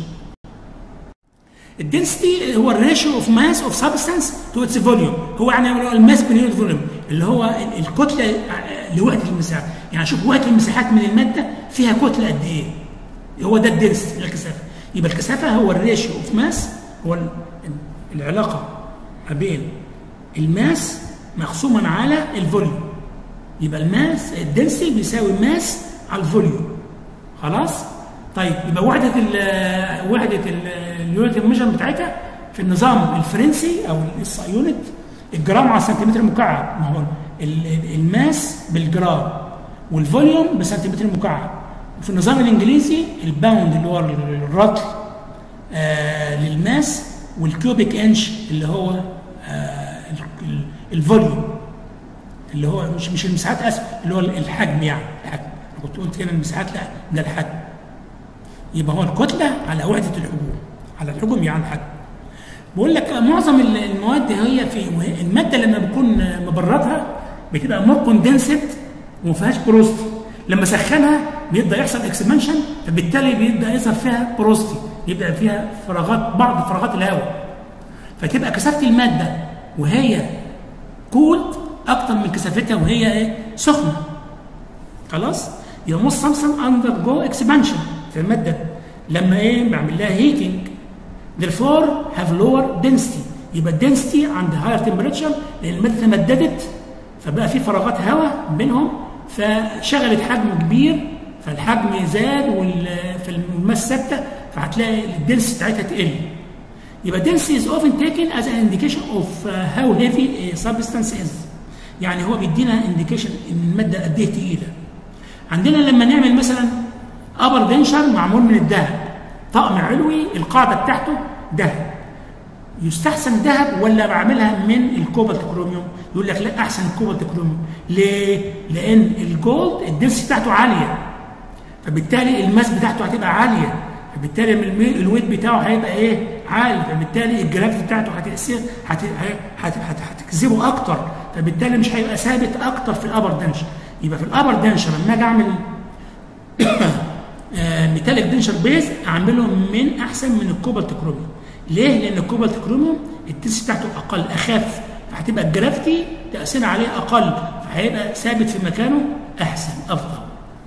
الدنسيتي هو الريشيو اوف ماس اوف سبستانس تو اتس فوليوم هو يعني الماس بين فوليوم اللي هو ال- الكتله لوحده المساحه يعني شوف وحده المساحات من الماده فيها كتله قد ايه هو ده الدنس الكثافه يبقى الكثافه هو الريشيو اوف ماس هو ال- العلاقه ما بين الماس مقسوما على الفوليوم يبقى الماس الدنسي بيساوي ماس على الفوليوم خلاص طيب يبقى وحده ال وحده اليونت الميجر بتاعتها في النظام الفرنسي او الاس يونت الجرام على السنتيمتر مكعب ما هو ال- ال- الماس بالجرام والفوليوم بسنتيمتر مكعب وفي النظام الانجليزي الباوند اللي هو الرطل آه للماس والكيوبيك انش اللي هو آه ال- ال- الفوليوم اللي هو مش مش المساحات اسف اللي هو الحجم يعني الحجم أنا كنت قلت هنا المساحات لا ده الحجم يبقى هو الكتله على وحده الحجوم على الحجم يعني الحجم بقول لك معظم ال- المواد هي في وهي- الماده لما بكون مبردها بتبقى مور كوندنسد وما فيهاش بروستي لما سخنها بيبدا يحصل اكسبانشن فبالتالي بيبدا يظهر فيها بروستي يبقى فيها فراغات بعض فراغات الهواء فتبقى كثافه الماده وهي كولد اكتر من كثافتها وهي ايه سخنه خلاص يبقى موست سامسونج اندر جو اكسبانشن في الماده لما ايه بعمل لها هيتنج therefore have lower density يبقى الدنسيتي عند higher temperature لان الماده تمددت فبقى في فراغات هواء بينهم فشغلت حجم كبير فالحجم زاد والماس ثابته فهتلاقي الدنسيتي بتاعتها تقل يبقى density is often taken as an indication of how heavy a substance is يعني هو بيدينا indication ان الماده قد ايه تقيله عندنا لما نعمل مثلا ابر دنشر معمول من الذهب طقم علوي القاعده بتاعته ذهب يستحسن ذهب ولا بعملها من الكوبالت كروميوم يقول لك لا احسن الكوبالت كروميوم ليه لان الجولد الدنس بتاعته عاليه فبالتالي الماس بتاعته هتبقى عاليه فبالتالي الويت بتاعه هيبقى ايه عالي فبالتالي الجرافيتي بتاعته هتأثير هت... هت... هت... هتجذبه اكتر فبالتالي مش هيبقى ثابت اكتر في الابر دنشر يبقى في الابر دنشر لما اجي اعمل ميتاليك دنشر بيز اعمله من احسن من الكوبالت كروميوم ليه؟ لان الكوبالت كروميوم التنس بتاعته اقل اخف فهتبقى الجرافيتي تاثيرها عليه اقل فهيبقى ثابت في مكانه احسن افضل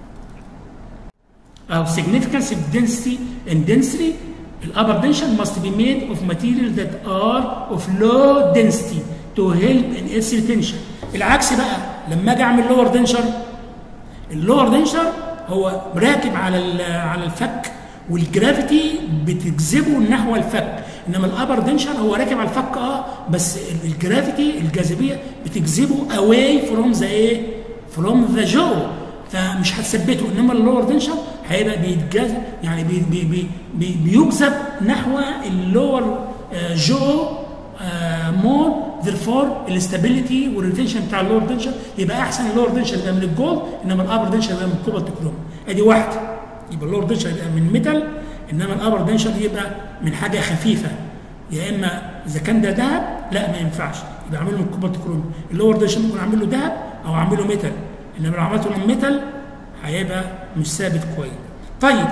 أو significance of density and density الupper tension must be made of materials that are of low density to help in its retention العكس بقى لما اجي اعمل لور دنشر اللور دنشر هو راكب على على الفك والجرافيتي بتجذبه نحو الفك انما الابر دنشر هو راكب على الفك اه بس الجرافيتي الجاذبيه بتجذبه اواي فروم ذا ايه فروم ذا جو فمش هتثبته انما اللور دنشر هيبقى بيتجذب يعني بي بي بي بي بيجذب نحو اللور جو مور therefore الاستابيليتي والريتنشن بتاع اللور دنشر يبقى احسن اللور دنشر يبقى من الجولد انما الابر دنشر يبقى من الكوبالت كروم ادي واحده يبقى اللور دنشر يبقى من ميتال انما الابر دنشر يبقى من حاجه خفيفه يا اما اذا كان ده ذهب لا ما ينفعش يبقى اعمل له من الكوبالت كروم اللور دنشر ممكن اعمل له ذهب او اعمل له ميتال انما لو عملته من ميتال هيبقى مش ثابت كويس طيب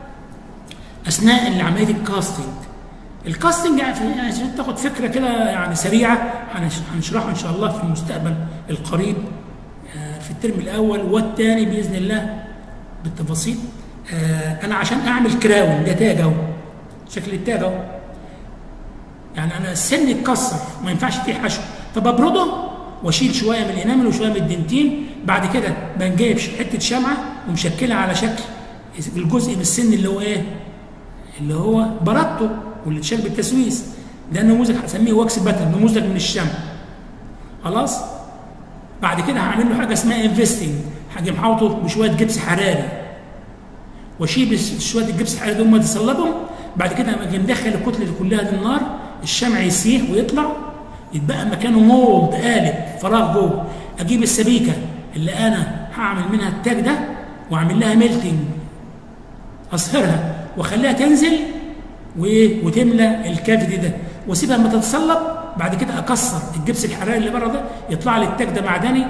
اثناء عمليه الكاستنج الكاستنج يعني عشان تاخد فكره كده يعني سريعه هنشرحه ان شاء الله في المستقبل القريب في الترم الاول والثاني باذن الله بالتفاصيل انا عشان اعمل كراون ده تاج اهو شكل التاج اهو يعني انا السن اتكسر ما ينفعش فيه حشو فببرده واشيل شويه من الانامل وشويه من الدنتين بعد كده بنجيب حته شمعه ومشكلها على شكل الجزء من السن اللي هو ايه اللي هو بردته واللي اتشال بالتسويس ده نموذج هسميه واكس باتر نموذج من الشمع خلاص بعد كده هعمل له حاجه اسمها انفستنج هاجي محاوطه بشويه جبس حراري واشيل شويه الجبس الحراري دول ما تصلبهم بعد كده اجي مدخل الكتله دي كلها دي النار الشمع يسيح ويطلع يتبقى مكانه مولد قالب فراغ جوه اجيب السبيكه اللي انا هعمل منها التاج ده واعمل لها ميلتنج اصهرها واخليها تنزل وايه وتملى الكافيتي ده واسيبها لما تتصلب بعد كده اكسر الجبس الحراري اللي بره ده يطلع لي التاج ده معدني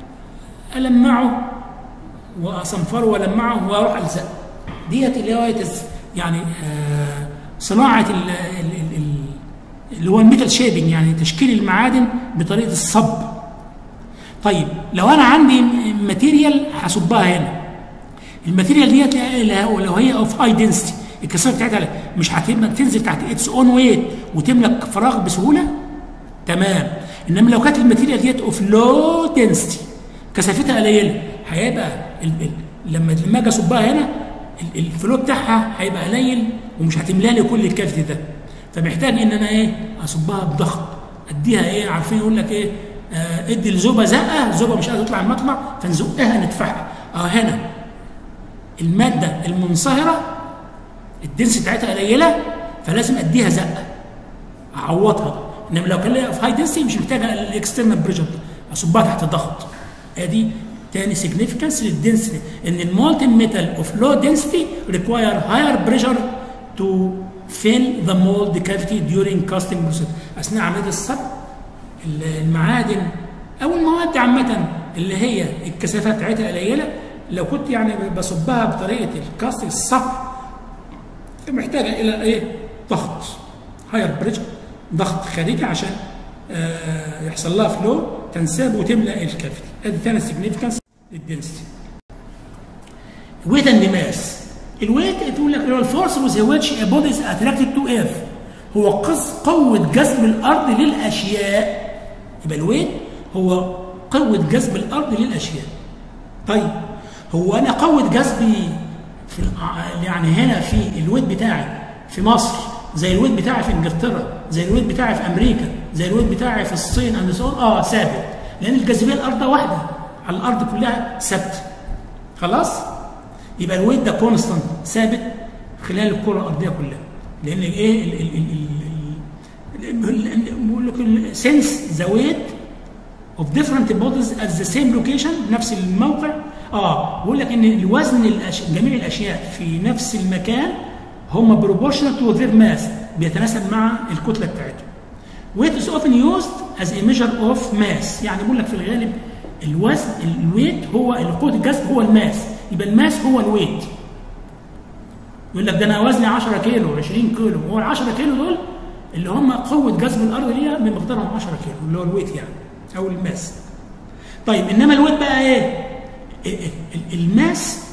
المعه واصنفره والمعه واروح الزق ديت اللي هو يعني آه صناعه ال ال ال اللي هو الميتال شيبنج يعني تشكيل المعادن بطريقه الصب طيب لو انا عندي ماتيريال هصبها هنا الماتيريال ديت لو هي اوف هاي دنسيتي الكثافه بتاعتها مش هتبقى تنزل تحت اتس اون ويت وتملى فراغ بسهوله تمام انما لو كانت الماتيريال ديت اوف لو دنسيتي كثافتها قليله هيبقى لما لما اجي اصبها هنا الفلو بتاعها هيبقى قليل ومش هتملى لي كل الكافيتي ده فمحتاج ان انا ايه اصبها بضغط اديها ايه عارفين يقول لك ايه آه ادي الزوبه زقه الزوبه مش قادره تطلع المطلع فنزقها ندفعها اه هنا الماده المنصهره الدنس بتاعتها قليله فلازم اديها زقه اعوضها انما لو كان ليها في هاي دنسي مش محتاجه الاكسترنال بريشر اصبها تحت ضغط ادي تاني سيجنيفيكانس للدنسيتي ان المولتن ميتال اوف لو دنسيتي ريكواير هاير بريشر تو fill the mold cavity during casting process اثناء عمليه الصب المعادن او المواد عامه اللي هي الكثافه بتاعتها قليله لو كنت يعني بصبها بطريقه الكاستنج الصب محتاجه الى ايه ضغط هاير بريشر ضغط خارجي عشان آه يحصل لها فلو تنساب وتملا الكافيتي ادي ثاني سيجنيفيكانس للدنسيتي ويت اند ماس الويت تقول لك هو الفورس with which a body is attracted to earth هو قص قوة جذب الأرض للأشياء يبقى الويت هو قوة جذب الأرض للأشياء طيب هو أنا قوة جذبي في الع- يعني هنا في الويت بتاعي في مصر زي الويت بتاعي في انجلترا زي الويت بتاعي في امريكا زي الويت بتاعي في الصين اند سو اه ثابت لان الجاذبيه الارض واحده على الارض كلها ثابته خلاص يبقى الويت ده كونستانت ثابت خلال الكره الارضيه كلها لان الايه ال- ال- ال- ال- ال- بقول لك سنس ذا ويت of different bodies at the same location نفس الموقع اه بقول لك ان الوزن الأش... جميع الاشياء في نفس المكان هم proportional to their mass بيتناسب مع الكتله بتاعتهم. Weight is often used as a measure of mass يعني بقول لك في الغالب الوزن الويت هو قوه الجذب هو الماس يبقى الماس هو الويت. يقول لك ده انا وزني 10 كيلو 20 كيلو هو ال 10 كيلو دول اللي هم قوه جذب الارض ليها بمقدارهم 10 كيلو اللي هو الويت يعني او الماس. طيب انما الويت بقى ايه؟ ال- ال- الماس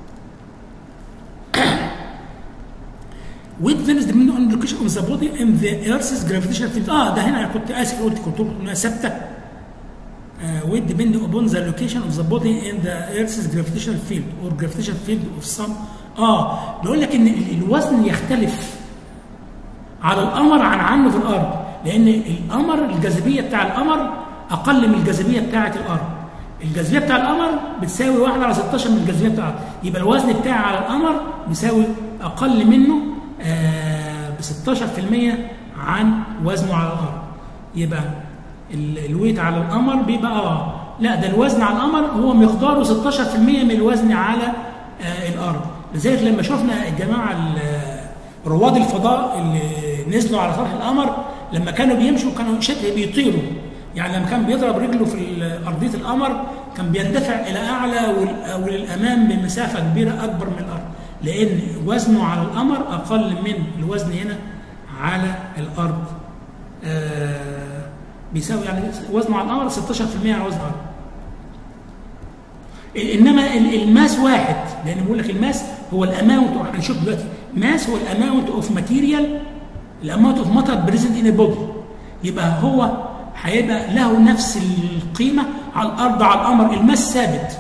weight varies depending on location of the body and the earth's gravitational field اه ده هنا كنت اسف قلت كنت قلت انها ثابته uh, weight depending upon the location of the body and the earth's gravitational field or gravitational field of some اه بيقول لك ان ال- الوزن يختلف على القمر عن عنه في الارض لان القمر الجاذبيه بتاع القمر اقل من الجاذبيه بتاعه الارض الجاذبيه بتاع القمر بتساوي 1 على 16 من الجاذبيه بتاع الارض يبقى الوزن بتاعي على القمر بيساوي اقل منه آه ب 16% عن وزنه على الارض يبقى ال- الويت على القمر بيبقى اه لا ده الوزن على القمر هو مقداره 16% من الوزن على آه الارض لذلك لما شفنا الجماعه ال- رواد الفضاء اللي نزلوا على سطح القمر لما كانوا بيمشوا كانوا شبه بيطيروا يعني لما كان بيضرب رجله في ارضيه القمر كان بيندفع الى اعلى وال- وللامام بمسافه كبيره اكبر من الارض لان وزنه على القمر اقل من الوزن هنا على الارض آه بيساوي يعني وزنه على القمر 16% على وزن الارض انما ال- الماس واحد لان بقول لك الماس هو الاماونت هنشوف دلوقتي ماس هو الاماونت اوف ماتيريال الاماونت اوف ماتر بريزنت ان بودي يبقى هو هيبقى له نفس القيمه على الارض على القمر الماس ثابت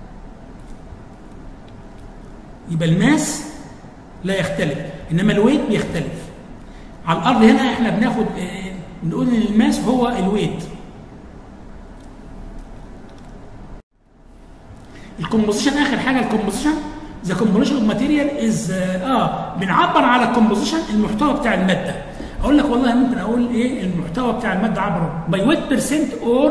يبقى الماس لا يختلف انما الويت بيختلف على الارض هنا احنا بناخد آه، بنقول ان الماس هو الويت الكومبوزيشن اخر حاجه الكومبوزيشن ذا كومبوزيشن اوف ماتيريال از اه بنعبر على الكومبوزيشن المحتوى بتاع الماده اقول لك والله ممكن اقول ايه المحتوى بتاع الماده عبر باي ويت بيرسنت اور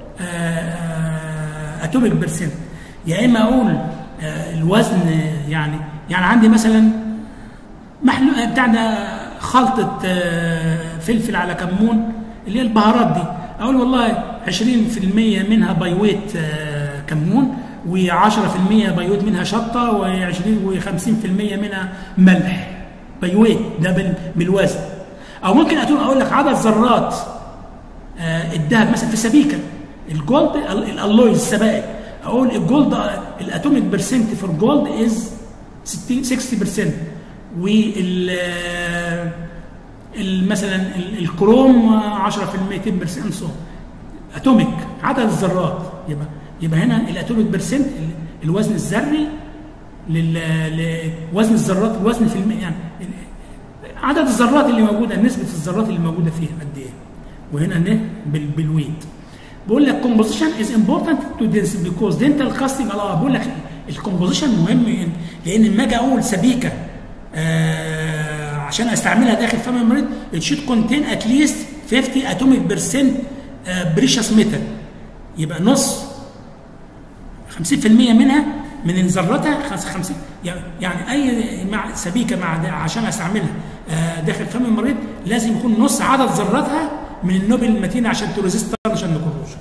اتوميك بيرسنت يا اما اقول آه الوزن يعني يعني عندي مثلا محلو بتاع ده خلطه آه فلفل على كمون اللي هي البهارات دي اقول والله 20% منها باي ويت آه كمون و10% بيوت منها شطه و20 و50% منها ملح بيوت ده بال- بالوزن او ممكن أتون اقول لك عدد ذرات آه، الذهب مثلا في سبيكه الجولد ال- الالويز السبائك اقول الجولد الاتوميك برسنت فور جولد از 60 60% وال آه، ال- مثلا ال- الكروم آه، 10% 10% سو اتوميك عدد الذرات يبقى يبقى هنا الاتوميك برسنت ال- الوزن الذري لل- لوزن الذرات الوزن في المية يعني عدد الذرات اللي موجوده نسبه الذرات اللي موجوده فيها قد ايه وهنا نه بال- بالويت بقول لك composition is important to density because dental casting اه بقول لك الكومبوزيشن مهم لان لما اجي اقول سبيكه آه عشان استعملها داخل فم المريض it should contain at least 50 atomic percent آه precious metal يبقى نص 50% منها من ذرتها 50 يعني يعني اي مع سبيكه مع ده عشان استعملها آه، داخل فم المريض لازم يكون نص عدد ذراتها من النوبل المتين عشان تريزيست عشان الكروجن.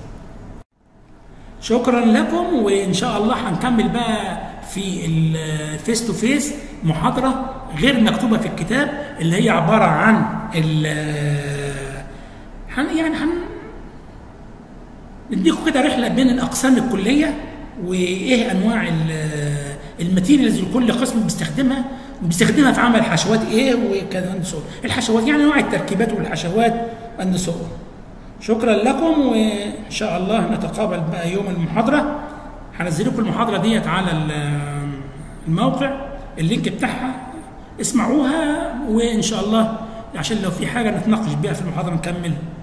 شكرا لكم وان شاء الله هنكمل بقى في الفيس تو فيس محاضره غير مكتوبه في الكتاب اللي هي عباره عن ال هن- يعني هن نديكم كده رحله بين الاقسام الكليه وايه انواع ال- الماتيريالز اللي كل قسم بيستخدمها وبيستخدمها في عمل حشوات ايه وكذا and so on. الحشوات يعني انواع التركيبات والحشوات and so on. شكرا لكم وان شاء الله نتقابل بقى يوم المحاضره هنزل لكم المحاضره ديت على ال- الموقع اللينك بتاعها اسمعوها وان شاء الله عشان لو في حاجه نتناقش بيها في المحاضره نكمل